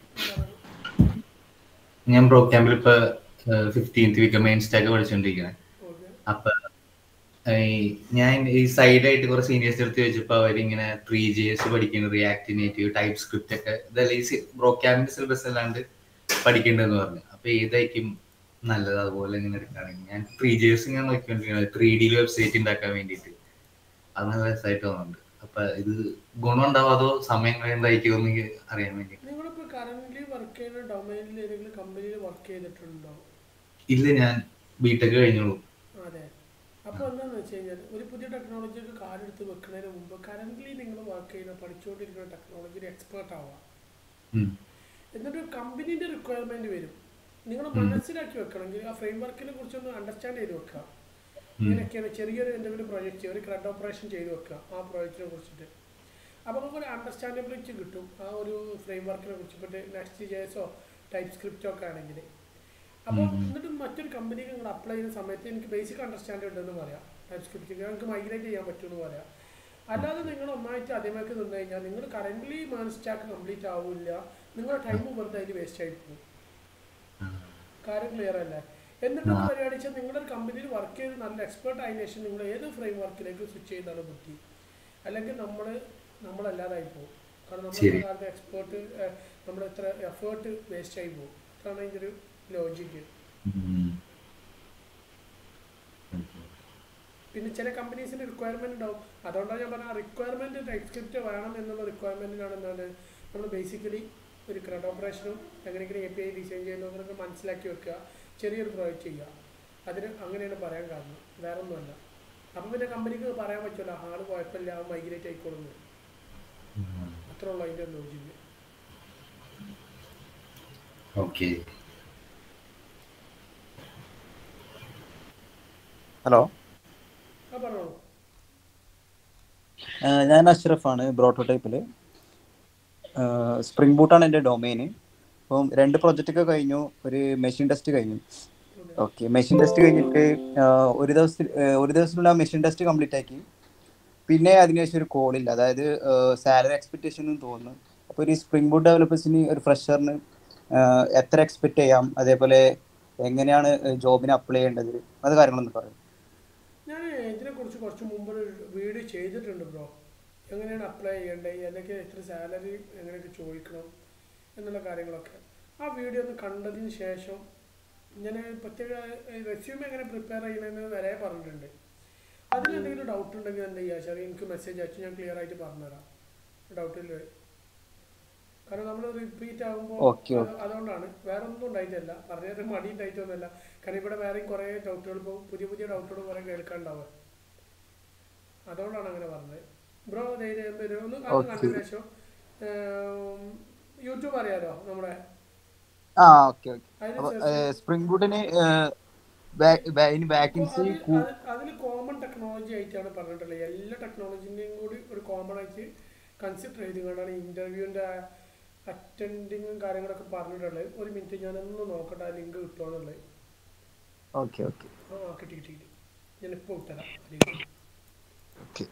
Speaker 12: ഞാൻ പ്രോ ക്യാമ്പിൽ ഇപ്പൊ ഫിഫ്റ്റീൻത് വീക്ക് മെയിൻ സ്റ്റാക്ക് പഠിച്ചുകൊണ്ടിരിക്കുന്നത് അപ്പൊ ഈ ഞാൻ ഈ സൈഡായിട്ട് കുറെ സീനിയേഴ്സ് എടുത്ത് ചോദിച്ചപ്പോ അവരിങ്ങനെ ത്രീ ജി എസ് പഠിക്കുന്നു റിയാക്ട് നേറ്റീവ് ടൈപ്പ് സ്ക്രിപ്റ്റ് ഒക്കെ ഇതല്ല ഈ പ്രോ ക്യാമ്പിന്റെ സിലബസ് അല്ലാണ്ട് പഠിക്കേണ്ടതെന്ന് പറഞ്ഞു അപ്പൊ ഏതായിരിക്കും നല്ലത് അതുപോലെ ഇങ്ങനെ എടുക്കുകയാണെങ്കിൽ ഞാൻ ത്രീ ജി എസ് ഇങ്ങനെ നോക്കിക്കൊണ്ടിരിക്കുന്നത് ത്രീ ഡിയിൽ വെബ്സൈറ്റ് ഉണ്ടാക്കാൻ വേണ്ടിയിട്ട് അത് നല്ല രസമായിട്ട് തോന്നുന്നുണ്ട് അപ്പൊ ഇത് ഗുണം ഉണ്ടാവും അതോ സമയം കളയുന്നതായിരിക്കും എന്ന് അറിയാൻ വേണ്ടി
Speaker 2: നിങ്ങളിപ്പോൾ കറന്റ് വർക്ക് ചെയ്യുന്ന ഡൊമൈനിൽ ഏതെങ്കിലും കമ്പനിയിൽ വർക്ക് ചെയ്തിട്ടുണ്ടോ
Speaker 12: ഇല്ല ഞാൻ ബിടെക് കഴിഞ്ഞോളൂ
Speaker 2: അതെ അപ്പോൾ എന്താണെന്ന് വെച്ച് കഴിഞ്ഞാൽ ഒരു പുതിയ ടെക്നോളജിക്ക് കാലെടുത്ത് വെക്കുന്നതിന് മുമ്പ് കറന്റ്ലി നിങ്ങൾ വർക്ക് ചെയ്യുന്ന പഠിച്ചുകൊണ്ടിരിക്കുന്ന ടെക്നോളജിയിൽ എക്സ്പേർട്ട് ആവുക എന്നിട്ട് കമ്പനീൻ്റെ റിക്വയർമെന്റ് വരും നിങ്ങൾ മനസ്സിലാക്കി വെക്കണമെങ്കിൽ ആ ഫ്രെയിം വർക്കിനെ കുറിച്ചൊന്ന് അണ്ടർസ്റ്റാൻഡ് ചെയ്ത് വെക്കുക ഇങ്ങനെയൊക്കെയാണ് ചെറിയൊരു എന്തെങ്കിലും പ്രൊജക്റ്റ് ഒരു ക്രെഡ് ഓപ്പറേഷൻ ചെയ്ത് വെക്കുക ആ പ്രോജക്റ്റിനെ കുറിച്ചിട്ട് അപ്പോൾ നമുക്ക് ഒരു അണ്ടർസ്റ്റാൻഡബിലിറ്റി കിട്ടും ആ ഒരു ഫ്രെയിം വർക്കിനെ കുറിച്ചിട്ട് നെക്സ്റ്റ് ജേസോ ടൈപ്പ് സ്ക്രിപ്റ്റോ ഒക്കെ ആണെങ്കിൽ അപ്പോൾ എന്നിട്ട് മറ്റൊരു കമ്പനിക്ക് നിങ്ങൾ അപ്ലൈ ചെയ്യുന്ന സമയത്ത് എനിക്ക് ബേസിക് അണ്ടർസ്റ്റാൻഡ് ഉണ്ടെന്ന് പറയാം ടൈപ്പ് സ്ക്രിപ്റ്റ് നിങ്ങൾക്ക് മൈഗ്രേറ്റ് ചെയ്യാൻ പറ്റുമെന്ന് പറയാം അല്ലാതെ നിങ്ങൾ ഒന്നായിട്ട് ആദ്യമായിട്ട് നിന്ന് കഴിഞ്ഞാൽ നിങ്ങൾ കറൻ്റ്ലി മാൻ സ്റ്റാക്ക് കംപ്ലീറ്റ് ആവില്ല നിങ്ങളുടെ ടൈം വെറുതെ അതിൽ വേസ്റ്റ് ആയി പോകും കാര്യം ക്ലിയർ അല്ലേ എന്നിട്ട് പരിപാടി വെച്ചാൽ നിങ്ങളുടെ കമ്പനിയിൽ വർക്ക് ചെയ്ത് നല്ല എക്സ്പേർട്ട് ആയതിനു ശേഷം നിങ്ങൾ ഏത് ഫ്രെയിം വർക്കിലേക്ക് സ്വിച്ച് ചെയ്താണ് ബുദ്ധി അല്ലെങ്കിൽ നമ്മൾ നമ്മളല്ലാതായി പോകും കാരണം നമ്മുടെ കാലത്ത് എക്സ്പേർട്ട് നമ്മുടെ ഇത്ര എഫേർട്ട് വേസ്റ്റ് ആയി പോകും അതാണ് അതിൻ്റെ ഒരു ലോജിക്ക് പിന്നെ ചില കമ്പനീസിന് റിക്വയർമെന്റ് ഉണ്ടാവും അതുകൊണ്ടാണ് ഞാൻ പറഞ്ഞ റിക്വയർമെന്റ് ടൈപ്പ് സ്ക്രിപ്റ്റ് വേണം എന്നുള്ള റിക്വയർമെന്റിനാണ് എന്താണ് നമ്മൾ ബേസിക്കലി ഒരു ക്രെഡ് ഓപ്പറേഷനും എങ്ങനെയെങ്കിലും എ പി ഐ ഡിസൈൻ ചെയ്യുന്നതൊക്കെ മനസ്സിലാക്കി വെക്കുക ചെറിയൊരു പ്രോജക്റ്റ് ചെയ്യുക അതിന് അങ്ങനെയാണ് പറയാൻ കാരണം വേറെ ഒന്നുമല്ല അപ്പം പിന്നെ കമ്പനിക്ക് പറയാൻ പറ്റില്ല ആള് കുഴപ്പമില്ല ആ മൈഗ്രേറ്റ് ആയിക്കോളുന്നു അത്ര ഉള്ളു അതിൻ്റെ ലോജിക്ക്
Speaker 12: ഓക്കെ
Speaker 13: ഹലോ
Speaker 2: ആ പറഞ്ഞോളൂ
Speaker 13: ഞാൻ അഷ്റഫാണ് പ്രോട്ടോടൈപ്പിൽ സ്പ്രിംഗ് ബൂട്ടാണ് എൻ്റെ ഡൊമൈന് അപ്പം രണ്ട് പ്രൊജക്റ്റ് ഒക്കെ കഴിഞ്ഞു ഒരു മെഷീൻ ടെസ്റ്റ് കഴിഞ്ഞു ഓക്കെ മെഷീൻ ടെസ്റ്റ് കഴിഞ്ഞിട്ട് ഒരു ദിവസത്തിൽ ഒരു ദിവസത്തിനുള്ള മെഷീൻ ടെസ്റ്റ് കംപ്ലീറ്റ് ആക്കി പിന്നെ അതിനുശേഷം ഒരു കോളില്ല അതായത് സാലറി എക്സ്പെക്ടേഷൻ എന്ന് തോന്നുന്നു അപ്പോൾ ഒരു സ്പ്രിംഗ് ബൂട്ട് ഡെവലപ്പേഴ്സിന് ഒരു ഫ്രഷറിന് എത്ര എക്സ്പെക്ട് ചെയ്യാം അതേപോലെ എങ്ങനെയാണ് ജോബിന് അപ്ലൈ ചെയ്യേണ്ടത് അത് കാര്യങ്ങളൊന്ന് പറയും
Speaker 2: ഞാൻ ഇതിനെക്കുറിച്ച് കുറച്ച് മുമ്പ് ഒരു വീഡിയോ ചെയ്തിട്ടുണ്ട് ബ്രോ എങ്ങനെയാണ് അപ്ലൈ ചെയ്യേണ്ടത് ഏതൊക്കെ എത്ര സാലറി എങ്ങനെയൊക്കെ ചോദിക്കണം എന്നുള്ള കാര്യങ്ങളൊക്കെ ആ വീഡിയോ ഒന്ന് കണ്ടതിന് ശേഷം ഞാൻ പ്രത്യേക റെസ്യൂം എങ്ങനെ പ്രിപ്പയർ ചെയ്യണമെന്ന് വരെ പറഞ്ഞിട്ടുണ്ട് അതിലെന്തെങ്കിലും ഡൗട്ട് ഉണ്ടെങ്കിൽ എന്താ ചെയ്യുക ശരി എനിക്ക് മെസ്സേജ് അയച്ചു ഞാൻ ക്ലിയർ ആയിട്ട് പറഞ്ഞുതരാം ഡൗട്ടിൽ കാരണം നമ്മൾ റിപ്പീറ്റ് ആകുമ്പോൾ അതുകൊണ്ടാണ് വേറെ ഒന്നും ഉണ്ടായിട്ടല്ല പറഞ്ഞത് മടി ഉണ്ടായിട്ടൊന്നുമല്ല കാരണം ഇവിടെ വേറെയും കുറേ ഡൗട്ടുകൾ ഇപ്പോൾ പുതിയ പുതിയ ഡൗട്ടുകൾ കുറേ കേൾക്കാണ്ടാവുക അതുകൊണ്ടാണ് അങ്ങനെ പറഞ്ഞത് ബ്രോ ധൈര്യം വരും ഒന്ന് അത് കണ്ടതിന് ശേഷം യൂട്യൂബ് അറിയാലോ നമ്മുടെ
Speaker 13: ആ ഓക്കെ ഓക്കെ സ്പ്രിംഗ് ബൂട്ടിന് വാക്കൻസി
Speaker 2: അതിൽ കോമൺ ടെക്നോളജി ആയിട്ടാണ് പറഞ്ഞിട്ടുള്ളത് എല്ലാ ടെക്നോളജിൻ്റെയും കൂടി ഒരു കോമൺ ആയിട്ട് കൺസിഡർ ചെയ്തുകൊണ്ടാണ് ഇന്റർവ്യൂവിന്റെ അറ്റൻഡിങ്ങും കാര്യങ്ങളൊക്കെ പറഞ്ഞിട്ടുള്ളത് ഒരു മിനിറ്റ് ഞാനൊന്ന് നോക്കട്ടെ ആ ലിങ്ക് കിട്ടുമെന്നുള്ളത്
Speaker 13: ഓക്കെ ഓക്കെ
Speaker 2: ആ കിട്ടി കിട്ടി കിട്ടി ഞാൻ ഇപ്പോൾ വിട്ടരാം
Speaker 13: ഓക്കെ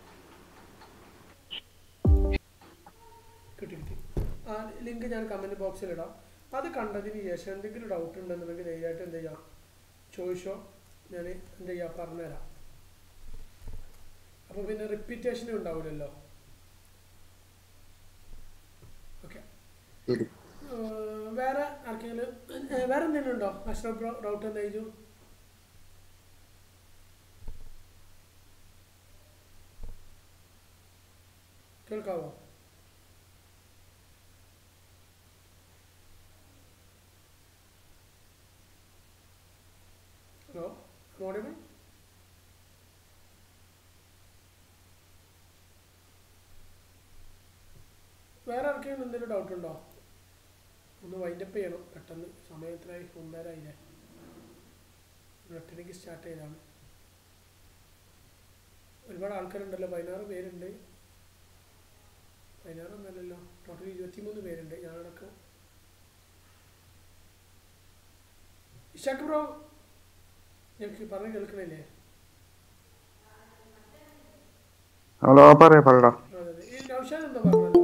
Speaker 2: കിട്ടി കിട്ടി ആ ലിങ്ക് ഞാൻ കമന്റ് ബോക്സിൽ ഇടാം അത് കണ്ടതിന് ശേഷം എന്തെങ്കിലും ഡൗട്ട് ഉണ്ടെന്നുണ്ടെങ്കിൽ ധൈര്യമായിട്ട് എന്ത് ചെയ്യാം ചോദിച്ചോ ഞാൻ എന്ത് ചെയ്യാം പറഞ്ഞുതരാം അപ്പോൾ പിന്നെ റിപ്പീറ്റേഷനും ഉണ്ടാവില്ലല്ലോ ഓക്കെ വേറെ ആർക്കെങ്കിലും വേറെ എന്തെങ്കിലും ഉണ്ടോ അഷ്റഫ് ബ്രോ ഡൗട്ട് എന്തായിരുന്നു കേൾക്കാവോ ഹലോ ഓഡിബിൾ വേറെ ആർക്കെങ്കിലും എന്തെങ്കിലും ഡൗട്ട് ഉണ്ടോ ഒന്ന് വൈൻഡപ്പ് ചെയ്യണം പെട്ടെന്ന് സമയം എത്രയായി ഒമ്പതരായില്ലേ എട്ടരയ്ക്ക് സ്റ്റാർട്ട് ചെയ്താണ് ഒരുപാട് ആൾക്കാരുണ്ടല്ലോ പതിനാറ് പേരുണ്ട് പതിനാറൊന്നല്ലല്ലോ ടോട്ടൽ ഇരുപത്തിമൂന്ന് പേരുണ്ട് ഞാനടക്കം ഇഷാക്ക് ബ്രോ ഞങ്ങൾക്ക് പറഞ്ഞ് കേൾക്കണില്ലേ
Speaker 8: ഹലോ പറയാ പറയടാ
Speaker 2: അതെ അതെ ഈ നൗഷാദ് എന്താ പറഞ്ഞല്ലോ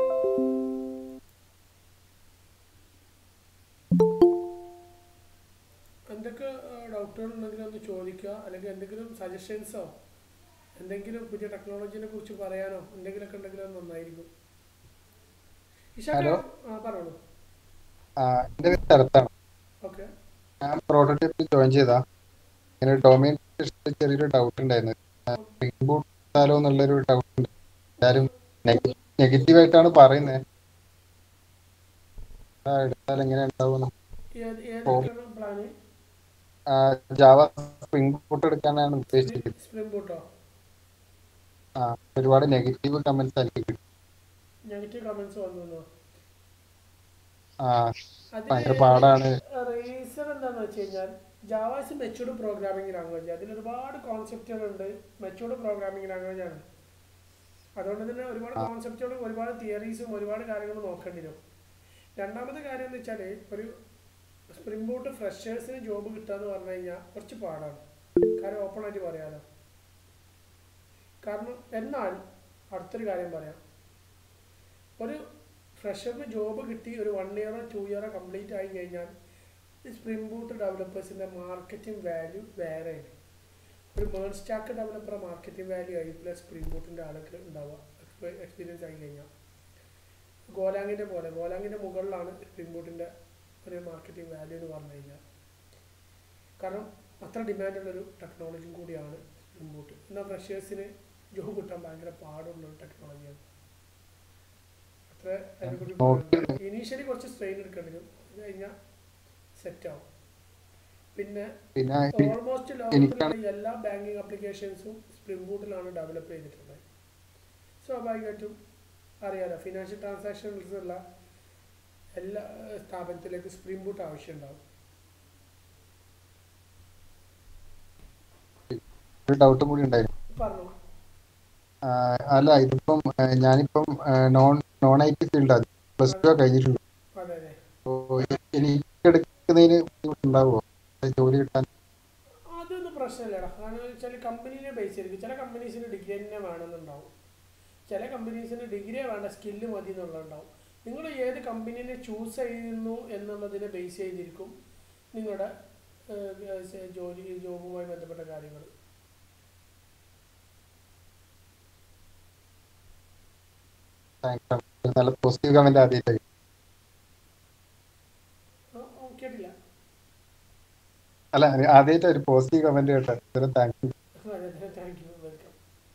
Speaker 2: എന്തൊക്കെ ഡൗട്ടുകൾ ഉണ്ടെങ്കിലും ഒന്ന് ചോദിക്കുക അല്ലെങ്കിൽ എന്തെങ്കിലും സജഷൻസോ എന്തെങ്കിലും പുതിയ ടെക്നോളജിനെ കുറിച്ച് പറയാനോ എന്തെങ്കിലുമൊക്കെ ഉണ്ടെങ്കിൽ അത് നന്നായിരിക്കും ഇഷാക്ക്
Speaker 14: ഹലോ.
Speaker 2: ആ പറഞ്ഞോളൂ
Speaker 14: ആ, എൻ്റെ പേര് ശരത്താണ്
Speaker 2: ഓക്കെ
Speaker 14: ഞാൻ പ്രോട്ടോടൈപ്പിൽ ജോയിൻ ചെയ്താ ഇങ്ങനെ ഡൊമൈൻ ചെറിയൊരു ഡൗട്ട് ഉണ്ടായിരുന്നു സ്പ്രിംഗ് ബൂട്ട് എടുത്താലോ എന്നുള്ളൊരു ഡൗട്ട് ഉണ്ട് എല്ലാവരും നെഗറ്റീവ് ആയിട്ടാണ് പറയുന്നത് എടുത്താൽ എങ്ങനെ ഉണ്ടാവും
Speaker 2: ഏത് ഏതൊക്കെയാണ് പ്ലാന്
Speaker 14: ജാവ സ്പ്രിംഗ് ബൂട്ട് എടുക്കാനാണ് ഉദ്ദേശിച്ചത്
Speaker 2: സ്പ്രിംഗ് ബൂട്ടോ
Speaker 14: ആ ഒരുപാട് നെഗറ്റീവ് കമന്റ്സ് എനിക്ക് കിട്ടി
Speaker 2: നെഗറ്റീവ് കമന്റ്സ് വന്നു
Speaker 14: ആ ഭയങ്കര പാടാണ്
Speaker 2: റീസൺ എന്താന്ന് വെച്ച് കഴിഞ്ഞാൽ ജാവാസ് മെച്ചൂർഡ് പ്രോഗ്രാമിംഗ് ലാംഗ്വേജ് അതിൽ ഒരുപാട് കോൺസെപ്റ്റുകളുണ്ട് മെച്ചൂർഡ് പ്രോഗ്രാമിംഗ് ലാംഗ്വേജ് ആണ് അതുകൊണ്ട് തന്നെ ഒരുപാട് കോൺസെപ്റ്റുകളും ഒരുപാട് തിയറീസും ഒരുപാട് കാര്യങ്ങളും നോക്കേണ്ടി വരും രണ്ടാമത്തെ കാര്യം എന്ന് വെച്ചാൽ ഒരു സ്പ്രിംഗ് ബൂട്ട് ഫ്രഷേഴ്സിന് ജോബ് കിട്ടുക എന്ന് പറഞ്ഞു കഴിഞ്ഞാൽ കുറച്ച് പാടാണ് കാര്യം ഓപ്പൺ ആയിട്ട് പറയാലോ കാരണം എന്നാൽ അടുത്തൊരു കാര്യം പറയാം ഒരു ഫ്രഷറിന് ജോബ് കിട്ടി ഒരു വൺ ഇയറോ ടു ഇയറോ കംപ്ലീറ്റ് ആയി കഴിഞ്ഞാൽ ഈ സ്പ്രിംഗ് ബൂട്ട് ഡെവലപ്പേഴ്സിൻ്റെ മാർക്കറ്റിംഗ് വാല്യൂ വേറെയാണ് ഒരു MEAN stack developer marketing value ആയി പ്ലസ് സ്പ്രിംഗ് ബൂട്ടിൻ്റെ ആൾക്ക് ഉണ്ടാവുക എക്സ്പീരിയൻസ് ആയി കഴിഞ്ഞാൽ ഗോലാങ്ങിൻ്റെ പോലെ ഗോലാങ്ങിൻ്റെ മുകളിലാണ് സ്പ്രിംഗ് ബൂട്ടിൻ്റെ ഒരു മാർക്കറ്റിംഗ് വാല്യൂ എന്ന് പറഞ്ഞു കഴിഞ്ഞാൽ കാരണം അത്ര ഡിമാൻഡുള്ളൊരു ടെക്നോളജിയും കൂടിയാണ് സ്പ്രിംഗ് ബൂട്ട് എന്നാൽ ഫ്രഷേഴ്സിന് ജോബ് കിട്ടാൻ ഭയങ്കര പാടുള്ളൊരു ടെക്നോളജിയാണ് അത്ര അതിനെക്കുറിച്ച് ഇനീഷ്യലി കുറച്ച് സ്ട്രെയിൻ എടുക്കേണ്ടി വരും അത് കഴിഞ്ഞാൽ സെറ്റ് ആവും പിന്നെ
Speaker 14: പിന്നെ
Speaker 2: ഓൾമോസ്റ്റ്
Speaker 14: എനിക്കാണ്
Speaker 2: ലോകത്തിലുള്ള എല്ലാ ബാങ്കിങ് ആപ്ലിക്കേഷൻസും സ്പ്രിംഗ് ബൂട്ടിലാണ് ഡെവലപ്പ് ചെയ്തിട്ടുള്ളത് സ്വാഭാവികമായിട്ടും അറിയാലോ ഫിനാൻഷ്യൽ ട്രാൻസാക്ഷൻസ് ഉള്ള എല്ലാ ഏഹ്, സ്ഥാപനത്തിലേക്ക് സ്പ്രിംഗ് ബൂട്ട് ആവശ്യമുണ്ടാവും
Speaker 14: ഒരു ഡൗട്ടും കൂടി ഉണ്ടായിരുന്നു
Speaker 2: പറഞ്ഞു
Speaker 14: ആ, അല്ല ഇതിപ്പം ആ, ഞാനിപ്പം നോൺ നോൺ ഐ ടി ഫീൽഡാണ് പ്ലസ് ടു കഴിഞ്ഞിട്ടുണ്ട്
Speaker 2: അതെ അതെ
Speaker 14: അപ്പോൾ എനിക്ക് എടുക്കുന്നതിന് ബുദ്ധിമുട്ടുണ്ടാവുമോ ജോലി കിട്ടാൻ
Speaker 2: അതൊന്നും പ്രശ്നമില്ലടാ കാരണം വെച്ചാൽ കമ്പനീനെ ബേസ് ചെയ്തിരിക്കും ചില കമ്പനീസിന് ഡിഗ്രി തന്നെ വേണമെന്നുണ്ടാവും ചില കമ്പനീസിന് ഡിഗ്രിയെ വേണ്ട സ്കില്ല് മതി എന്നുള്ളതുണ്ടാവും നിങ്ങൾ ഏത് കമ്പനീനെ ചൂസ് ചെയ്യുന്നു എന്നുള്ളതിനെ ബേസ് ചെയ്തിരിക്കും നിങ്ങളുടെ ഏഹ്, ജോലി ജോബുമായി ബന്ധപ്പെട്ട കാര്യങ്ങൾ
Speaker 14: താങ്ക്സ് നല്ല പോസിറ്റീവ് കമന്റ് ആദ്യമായിട്ട്
Speaker 2: കേട്ടില്ല
Speaker 14: അല്ല ആദ്യമായിട്ട് ഒരു പോസിറ്റീവ് കമന്റ് കേട്ടോ ഇത്രയും താങ്ക്സ്
Speaker 2: താങ്ക് യു വെൽക്കം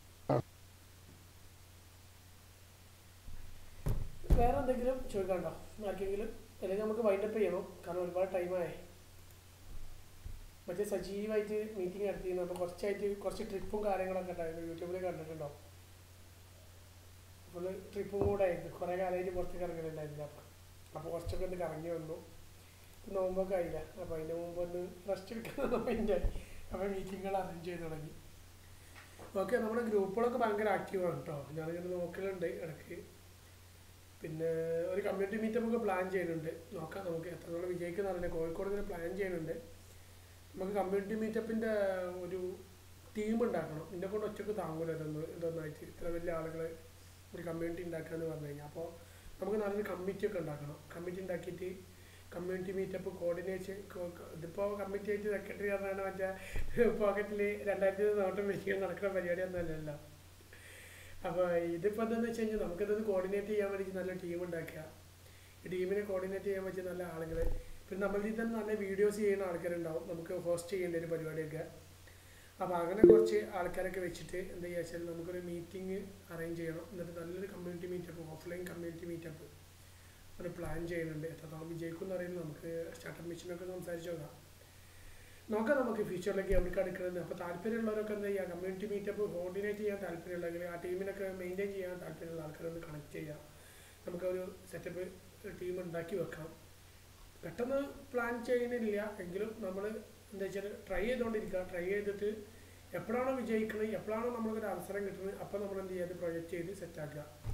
Speaker 2: വേറെ എന്തെങ്കിലും ചോദിക്കാണ്ടോ ആർക്കെങ്കിലും അല്ലെങ്കിൽ നമുക്ക് വൈൻഡപ്പ് ചെയ്യണം കാരണം ഒരുപാട് ടൈമായി മറ്റേ സജീവമായിട്ട് മീറ്റിംഗ് നടത്തിയിരുന്നു അപ്പോൾ കുറച്ചായിട്ട് കുറച്ച് ട്രിപ്പും കാര്യങ്ങളൊക്കെ ഉണ്ടായിരുന്നു യൂട്യൂബിൽ കണ്ടിട്ടുണ്ടോ അപ്പോൾ ട്രിപ്പും കൂടെ ആയിരുന്നു കുറേ കാലമായിട്ട് പുറത്തേക്ക് ഇറങ്ങലുണ്ടായിരുന്നില്ല അപ്പം അപ്പോൾ കുറച്ചൊക്കെ ഒന്ന് കറങ്ങി വന്നു ഇപ്പം നോമ്പൊക്കെ ആയില്ല അപ്പോൾ അതിൻ്റെ മുമ്പ് ഒന്ന് റെസ്റ്റ് എടുക്കാൻ മൈൻഡ് അപ്പോൾ മീറ്റിങ്ങുകൾ അറേഞ്ച് ചെയ്ത് തുടങ്ങി ഓക്കെ നമ്മുടെ ഗ്രൂപ്പുകളൊക്കെ ഭയങ്കര ആക്റ്റീവാണ് കേട്ടോ ഞാനിങ്ങനെ നോക്കലുണ്ട് ഇടയ്ക്ക് പിന്നെ ഒരു കമ്മ്യൂണിറ്റി മീറ്റപ്പ് ഒക്കെ പ്ലാൻ ചെയ്യുന്നുണ്ട് നോക്കാം നമുക്ക് എത്രത്തോളം വിജയിക്കുന്ന അറിയില്ല കോഴിക്കോട് ഇങ്ങനെ പ്ലാൻ ചെയ്യുന്നുണ്ട് നമുക്ക് കമ്മ്യൂണിറ്റി മീറ്റപ്പിൻ്റെ ഒരു ടീം ഉണ്ടാക്കണം എന്നെ കൊണ്ട് ഒറ്റക്ക് താങ്ങൂല ഇതൊന്നും ഇതൊന്നായിട്ട് ഇത്ര വലിയ ആളുകൾ ഒരു കമ്മ്യൂണിറ്റി ഉണ്ടാക്കുക എന്ന് പറഞ്ഞു കഴിഞ്ഞാൽ അപ്പോൾ നമുക്ക് നല്ലൊരു കമ്മിറ്റി ഒക്കെ ഉണ്ടാക്കണം കമ്മിറ്റി ഉണ്ടാക്കിയിട്ട് കമ്മ്യൂണിറ്റി മീറ്റപ്പ് കോർഡിനേഷൻ ഇതിപ്പോൾ കമ്മിറ്റി ആയിട്ട് സെക്രട്ടറി പറഞ്ഞാണ് മറ്റേ പോക്കറ്റിൽ രണ്ടായിരത്തി നോട്ടം വെച്ചിട്ട് നടക്കുന്ന പരിപാടിയൊന്നും അല്ലല്ലോ അപ്പോൾ ഇതിപ്പോൾ എന്താണെന്ന് വെച്ച് കഴിഞ്ഞാൽ നമുക്കിതൊന്ന് കോർഡിനേറ്റ് ചെയ്യാൻ വേണ്ടി നല്ല ടീം ഉണ്ടാക്കുക ഈ ടീമിനെ കോർഡിനേറ്റ് ചെയ്യാൻ പറ്റിയ നല്ല ആളുകൾ പിന്നെ നമ്മളിൽ തന്നെ നല്ല വീഡിയോസ് ചെയ്യുന്ന ആൾക്കാരുണ്ടാവും നമുക്ക് ഹോസ്റ്റ് ചെയ്യേണ്ട ഒരു പരിപാടിയൊക്കെ അപ്പോൾ അങ്ങനെ കുറച്ച് ആൾക്കാരൊക്കെ വെച്ചിട്ട് എന്താ വെച്ചാൽ നമുക്കൊരു മീറ്റിംഗ് അറേഞ്ച് ചെയ്യണം എന്നിട്ട് നല്ലൊരു community meetup offline community meetup ഒരു പ്ലാൻ ചെയ്യുന്നുണ്ട് എത്രത്തോളം വിജയിക്കും എന്ന് അറിയില്ല നമുക്ക് സ്റ്റാർട്ടപ്പ് മിഷനൊക്കെ സംസാരിച്ച് നോക്കാം നോക്കാം നമുക്ക് ഫ്യൂച്ചറിലേക്ക് എവിടെ എടുക്കുന്നത് അപ്പോൾ താല്പര്യമുള്ളവരൊക്കെ എന്താ ചെയ്യുക കമ്മ്യൂണിറ്റി മീറ്റപ്പ് കോർഡിനേറ്റ് ചെയ്യാൻ താല്പര്യമുള്ളെങ്കിൽ ആ ടീമിനൊക്കെ മെയിൻറ്റെയിൻ ചെയ്യാൻ താല്പര്യമുള്ള ആൾക്കാരൊന്ന് കണക്ട് ചെയ്യാം നമുക്കൊരു സെറ്റപ്പ് ടീം ഉണ്ടാക്കി വെക്കാം പെട്ടെന്ന് പ്ലാൻ ചെയ്യുന്നില്ല എങ്കിലും നമ്മൾ എന്താ വെച്ചാൽ ട്രൈ ചെയ്തുകൊണ്ടിരിക്കുക ട്രൈ ചെയ്തിട്ട് എപ്പോഴാണോ വിജയിക്കുന്നത് എപ്പോഴാണോ നമ്മൾക്കൊരു അവസരം കിട്ടുന്നത് അപ്പോൾ നമ്മൾ എന്ത് ചെയ്യുക അത് പ്രൊജക്റ്റ് ചെയ്ത് സെറ്റാക്കുക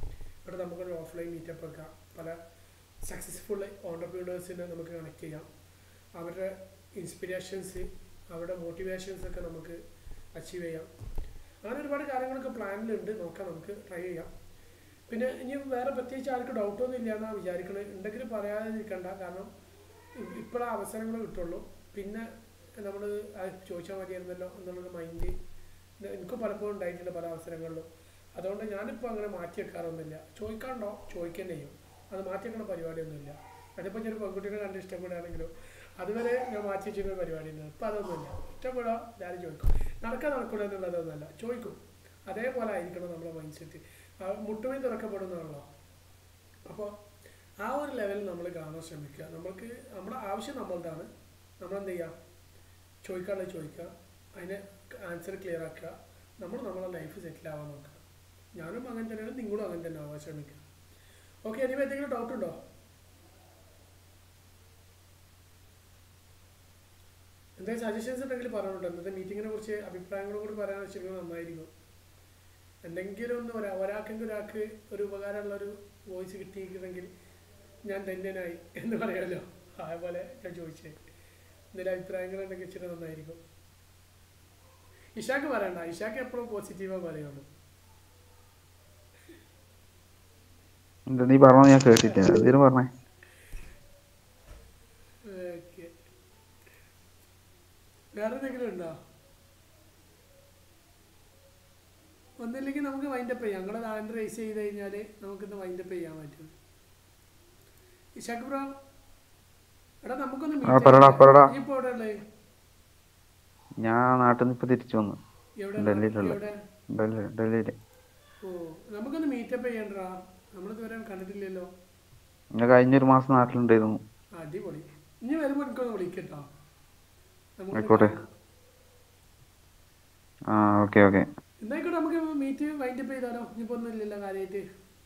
Speaker 2: ഇവിടെ നമുക്കൊരു ഓഫ്ലൈൻ മീറ്റപ്പ് വെക്കാം പല സക്സസ്ഫുൾ ഓണ്ടർപ്രീനേഴ്സിനെ നമുക്ക് കണക്ട് ചെയ്യാം അവരുടെ ഇൻസ്പിരേഷൻസ് അവരുടെ മോട്ടിവേഷൻസ് ഒക്കെ നമുക്ക് അച്ചീവ് ചെയ്യാം അങ്ങനെ ഒരുപാട് കാര്യങ്ങളൊക്കെ പ്ലാനിലുണ്ട് നോക്കാം നമുക്ക് ട്രൈ ചെയ്യാം പിന്നെ ഇനി വേറെ പ്രത്യേകിച്ച് ആർക്ക് ഡൗട്ടൊന്നും ഇല്ല എന്നാണ് വിചാരിക്കണത് ഉണ്ടെങ്കിൽ പറയാതെ നിൽക്കണ്ട കാരണം ഇപ്പോഴാ അവസരങ്ങൾ കിട്ടുള്ളൂ പിന്നെ നമ്മൾ ചോദിച്ചാൽ മതിയായിരുന്നല്ലോ എന്നുള്ളൊരു മൈൻഡ് എനിക്ക് പലപ്പോഴും ഉണ്ടായിട്ടുണ്ട് പല അവസരങ്ങളിലും അതുകൊണ്ട് ഞാനിപ്പോൾ അങ്ങനെ മാറ്റി വെക്കാറൊന്നുമില്ല ചോദിക്കാണ്ടോ ചോദിക്കാൻ ചെയ്യും അത് മാറ്റി വെക്കണ പരിപാടിയൊന്നുമില്ല അതിപ്പോൾ ഞാൻ ഒരു പെൺകുട്ടിയെ കണ്ട് ഇഷ്ടപ്പെടുകയാണെങ്കിലും അതുവരെ ഞാൻ മാറ്റി വെച്ചിരുന്ന പരിപാടി ഉണ്ട് ഇപ്പം അതൊന്നുമില്ല ഇഷ്ടപ്പെടാ ഞാൻ ചോദിക്കും നടക്കാൻ നടക്കൂല എന്നുള്ളതൊന്നുമല്ല ചോദിക്കും അതേപോലെ ആയിരിക്കണം നമ്മുടെ മൈൻഡ് സെറ്റ് മുട്ടുമീൻ തുറക്കപ്പെടുന്നതാണല്ലോ അപ്പോൾ ആ ഒരു ലെവലിൽ നമ്മൾ കാണാൻ ശ്രമിക്കുക നമ്മൾക്ക് നമ്മുടെ ആവശ്യം നമ്മളതാണ് നമ്മളെന്ത് ചെയ്യുക ചോദിക്കാനുള്ളത് ചോദിക്കുക അതിന് ആൻസർ ക്ലിയർ ആക്കുക നമ്മൾ നമ്മളെ ലൈഫ് സെറ്റിൽ ആവാൻ നോക്കുക ഞാനും അങ്ങനെ തന്നെയാണ് നിങ്ങളും അങ്ങനെ തന്നെ ആവാൻ ശ്രമിക്കുക ഓക്കെ ഇനി എന്തെങ്കിലും ഡൗട്ട് ഉണ്ടോ എന്തെങ്കിലും സജഷൻസ് ഉണ്ടെങ്കിൽ പറഞ്ഞോട്ടോ ഇന്നത്തെ മീറ്റിങ്ങിനെ കുറിച്ച് അഭിപ്രായങ്ങളും കൂടി പറയാൻ വെച്ചിരുന്നത് നന്നായിരിക്കും എന്തെങ്കിലും ഒന്ന് ഒരാ ഒരാൾക്കെങ്കിലും ഒരാൾക്ക് ഒരു ഉപകാരമുള്ള ഒരു വോയിസ് കിട്ടിയിരിക്കുന്നെങ്കിൽ ഞാൻ ധന്യനായി എന്ന് പറയാമല്ലോ അതേപോലെ ഞാൻ ചോദിച്ചേ എന്തെങ്കിലും അഭിപ്രായങ്ങൾ ഉണ്ടെങ്കിൽ ഇച്ചിരി നന്നായിരിക്കും ഇഷാക്ക് പറയണ്ട ഇഷാക്ക് എപ്പോഴും പോസിറ്റീവാ പറയുള്ളൂ
Speaker 8: എന്താ നീ പറഞ്ഞത് ഞാൻ കേട്ടിട്ടില്ല എന്തേലും പറഞ്ഞേ
Speaker 2: ഓക്കെ വേറെ എന്തെങ്കിലും ഉണ്ടോ ഒന്നില്ലെങ്കിൽ നമുക്ക് വൈൻഡപ്പ് ചെയ്യാം ഞങ്ങളെ താഴെ റേസ് ചെയ്ത് കഴിഞ്ഞാൽ നമുക്കിന്ന് വൈൻഡപ്പ് ചെയ്യാൻ പറ്റും ഇഷാക്ക് ബ്രോ എടാ നമുക്കൊന്ന്
Speaker 8: ആ, പറടാ, പറടാ.
Speaker 2: നീ ഇപ്പോൾ എവിടെ ഉള്ളത്
Speaker 8: ഞാൻ നാട്ടിൽ നിന്ന് ഇപ്പൊ തിരിച്ചു വന്നു
Speaker 2: എവിടെ
Speaker 8: ഡൽഹിയിലുള്ള
Speaker 2: എവിടെ
Speaker 8: ഡൽഹി ഡൽഹിയില്
Speaker 2: ഓ നമുക്കൊന്ന് മീറ്റപ്പ് ചെയ്യണ്ടാ നമ്മളിതുവരെ കണ്ടിട്ടില്ലല്ലോ
Speaker 8: ഞാൻ കഴിഞ്ഞൊരു മാസം നാട്ടിലുണ്ടായിരുന്നു
Speaker 2: അടിപൊളി ഇനി വരുമ്പോൾ എനിക്കൊന്ന് വിളിക്കട്ടോ നമുക്ക്
Speaker 8: ആയിക്കോട്ടെ ആ ഓക്കെ ഓക്കെ
Speaker 2: എന്നായിക്കോട്ടെ നമുക്ക് മീറ്റ് വൈൻഡപ്പ് ചെയ്താലോ ഇനിയിപ്പോ ഒന്നും ഇല്ലല്ലോ കാര്യമായിട്ട്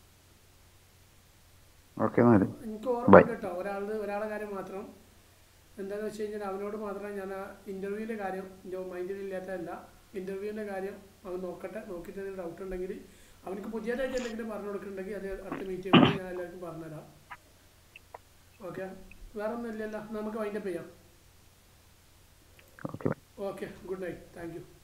Speaker 8: ഓക്കെ എന്നാല്
Speaker 2: എനിക്ക്
Speaker 8: ബൈ
Speaker 2: ഓർമ്മ കേട്ടോ ഒരാളുടെ ഒരാളുടെ കാര്യം മാത്രം എന്താണെന്ന് വെച്ച് കഴിഞ്ഞാൽ അവനോട് മാത്രമേ ഞാൻ ആ ഇൻ്റർവ്യൂവിൻ്റെ കാര്യം എൻ്റെ മൈൻഡിൽ ഇല്ലാത്തതല്ല ഇൻ്റർവ്യൂവിൻ്റെ കാര്യം അവൻ നോക്കട്ടെ നോക്കിയിട്ട് എന്തെങ്കിലും ഡൗട്ട് ഉണ്ടെങ്കിൽ അവനക്ക് പുതിയതായിട്ട് എന്തെങ്കിലും പറഞ്ഞു കൊടുക്കുന്നുണ്ടെങ്കിൽ അത് അടുത്ത മീറ്റ് ചെയ്യുമ്പോൾ ഞാൻ എല്ലാവർക്കും പറഞ്ഞുതരാം ഓക്കെ വേറെ ഒന്നും ഇല്ലല്ലോ നമുക്ക് വൈൻഡപ്പ് ചെയ്യാം
Speaker 8: okay
Speaker 2: okay good night thank U